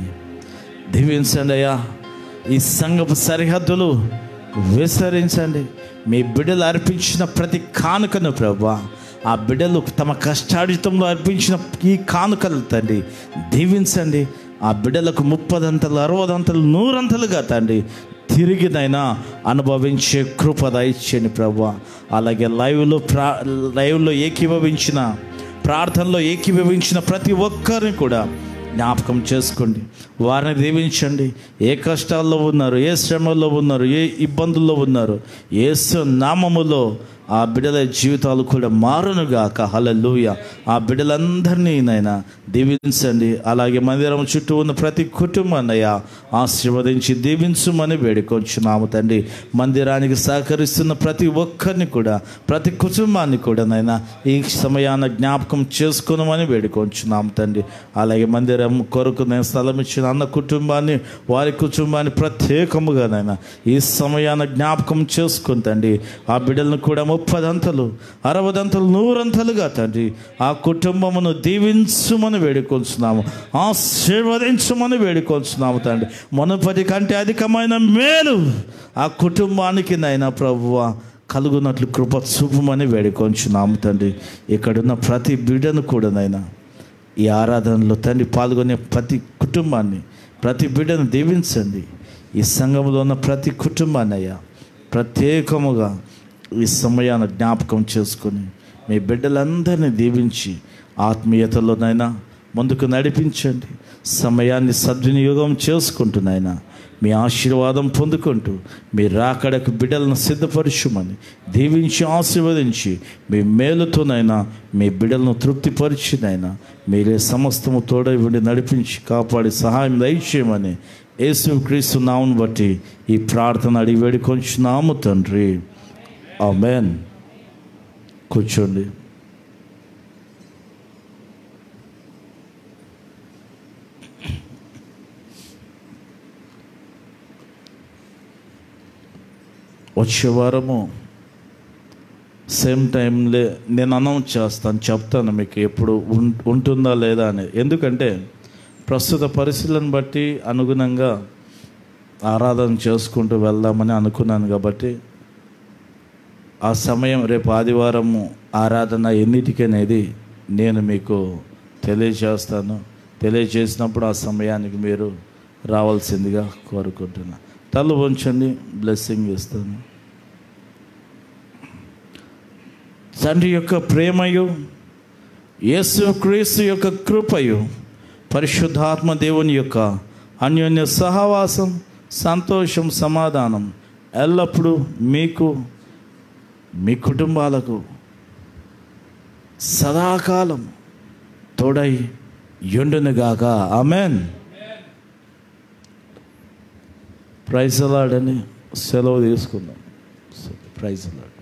దీవించండి అయ్యా ఈ సంఘపు సరిహద్దులు విస్తరించండి మీ బిడ్డలు అర్పించిన ప్రతి కానుకను ప్రభా ఆ బిడ్డలు తమ కష్టాడితంలో అర్పించిన ఈ కానుకలు తండ్రి దీవించండి ఆ బిడ్డలకు ముప్పదంతలు అరవదంతలు నూరంతలుగా తండ్రి తిరిగినైనా అనుభవించే కృప దయచేయండి ప్రభా అలాగే లైవ్లో ప్రా లైవ్లో ఏకీభవించిన ప్రార్థనలో ఏకీభవించిన ప్రతి ఒక్కరిని కూడా జ్ఞాపకం చేసుకోండి వారిని దీవించండి ఏ కష్టాల్లో ఉన్నారు ఏ శ్రమల్లో ఉన్నారు ఏ ఇబ్బందుల్లో ఉన్నారు ఏసు నామములో ఆ బిడ్డల జీవితాలు కూడా మారునుగాక హలలుయ ఆ బిడ్డలందరినీ నైనా దీవించండి అలాగే మందిరం చుట్టూ ఉన్న ప్రతి కుటుంబాన్ని అయ్యా ఆశీర్వదించి దీవించుమని వేడుకొంచున్నాము తండ్రి మందిరానికి సహకరిస్తున్న ప్రతి ఒక్కరిని కూడా ప్రతి కుటుంబాన్ని కూడా నైనా ఈ సమయాన జ్ఞాపకం చేసుకున్నామని వేడుకొంచున్నాము తండ్రి అలాగే మందిరం కొరకు నేను స్థలం ఇచ్చిన అన్న కుటుంబాన్ని వారి కుటుంబాన్ని ప్రత్యేకముగా నైనా ఈ సమయాన జ్ఞాపకం చేసుకుని తండ్రి ఆ బిడ్డలను కూడా ముప్పదంతలు అరవదంతలు నూరంతలుగా తండ్రి ఆ కుటుంబమును దీవించుమని వేడుకొంచున్నాము ఆశీర్వదించమని వేడుకొంచున్నాము తండ్రి మునుపటి కంటే అధికమైన మేలు ఆ కుటుంబానికి నైనా ప్రభువ కలుగునట్లు కృప చూపమని వేడుకొంచున్నాము తండ్రి ఇక్కడున్న ప్రతి బిడ్డను కూడా నైనా ఈ ఆరాధనలో తండ్రి పాల్గొనే ప్రతి కుటుంబాన్ని ప్రతి బిడ్డను దీవించండి ఈ సంఘంలో ఉన్న ప్రతి కుటుంబాన్ని అయ్యా ప్రత్యేకముగా ఈ సమయాన్ని జ్ఞాపకం చేసుకొని మీ బిడ్డలందరినీ దీవించి ఆత్మీయతలోనైనా ముందుకు నడిపించండి సమయాన్ని సద్వినియోగం చేసుకుంటున్నాయినా మీ ఆశీర్వాదం పొందుకుంటూ మీ రాకడకు బిడ్డలను సిద్ధపరచుమని దీవించి ఆశీర్వదించి మీ మేలుతోనైనా మీ బిడ్డలను తృప్తిపరిచినైనా మీరే సమస్తము తోడై ఉండి నడిపించి కాపాడి సహాయం దయచేయమని యేసు క్రీస్తు నామను బట్టి ఈ ప్రార్థన అడిగి వేడుకొంచున్నాము తండ్రి ఆమెన్ కూర్చోండి వచ్చే వారము సేమ్ టైంలే నేను అనౌన్స్ చేస్తాను చెప్తాను మీకు ఎప్పుడు ఉం- ఉంటుందా లేదా అని ఎందుకంటే ప్రస్తుత పరిస్థితులను బట్టి అనుగుణంగా ఆరాధన చేసుకుంటూ వెళ్దామని అనుకున్నాను కాబట్టి ఆ సమయం రేపు ఆదివారము ఆరాధన ఎన్నిటికి అనేది నేను మీకు తెలియజేస్తాను తెలియజేసినప్పుడు ఆ సమయానికి మీరు రావాల్సిందిగా కోరుకుంటున్నా తల వంచండి బ్లెస్సింగ్ ఇస్తాను తండ్రి యొక్క ప్రేమయు యేసు క్రీస్తు యొక్క కృపయు పరిశుద్ధాత్మ దేవుని యొక్క అన్యోన్య సహవాసం సంతోషం సమాధానం ఎల్లప్పుడూ మీకు మీ కుటుంబాలకు సదాకాలం తోడై ఎండునుగాక ఆమెన్ ప్రైజ్ అలాడని సెలవు తీసుకుందాం ప్రైజ్ అలాడ్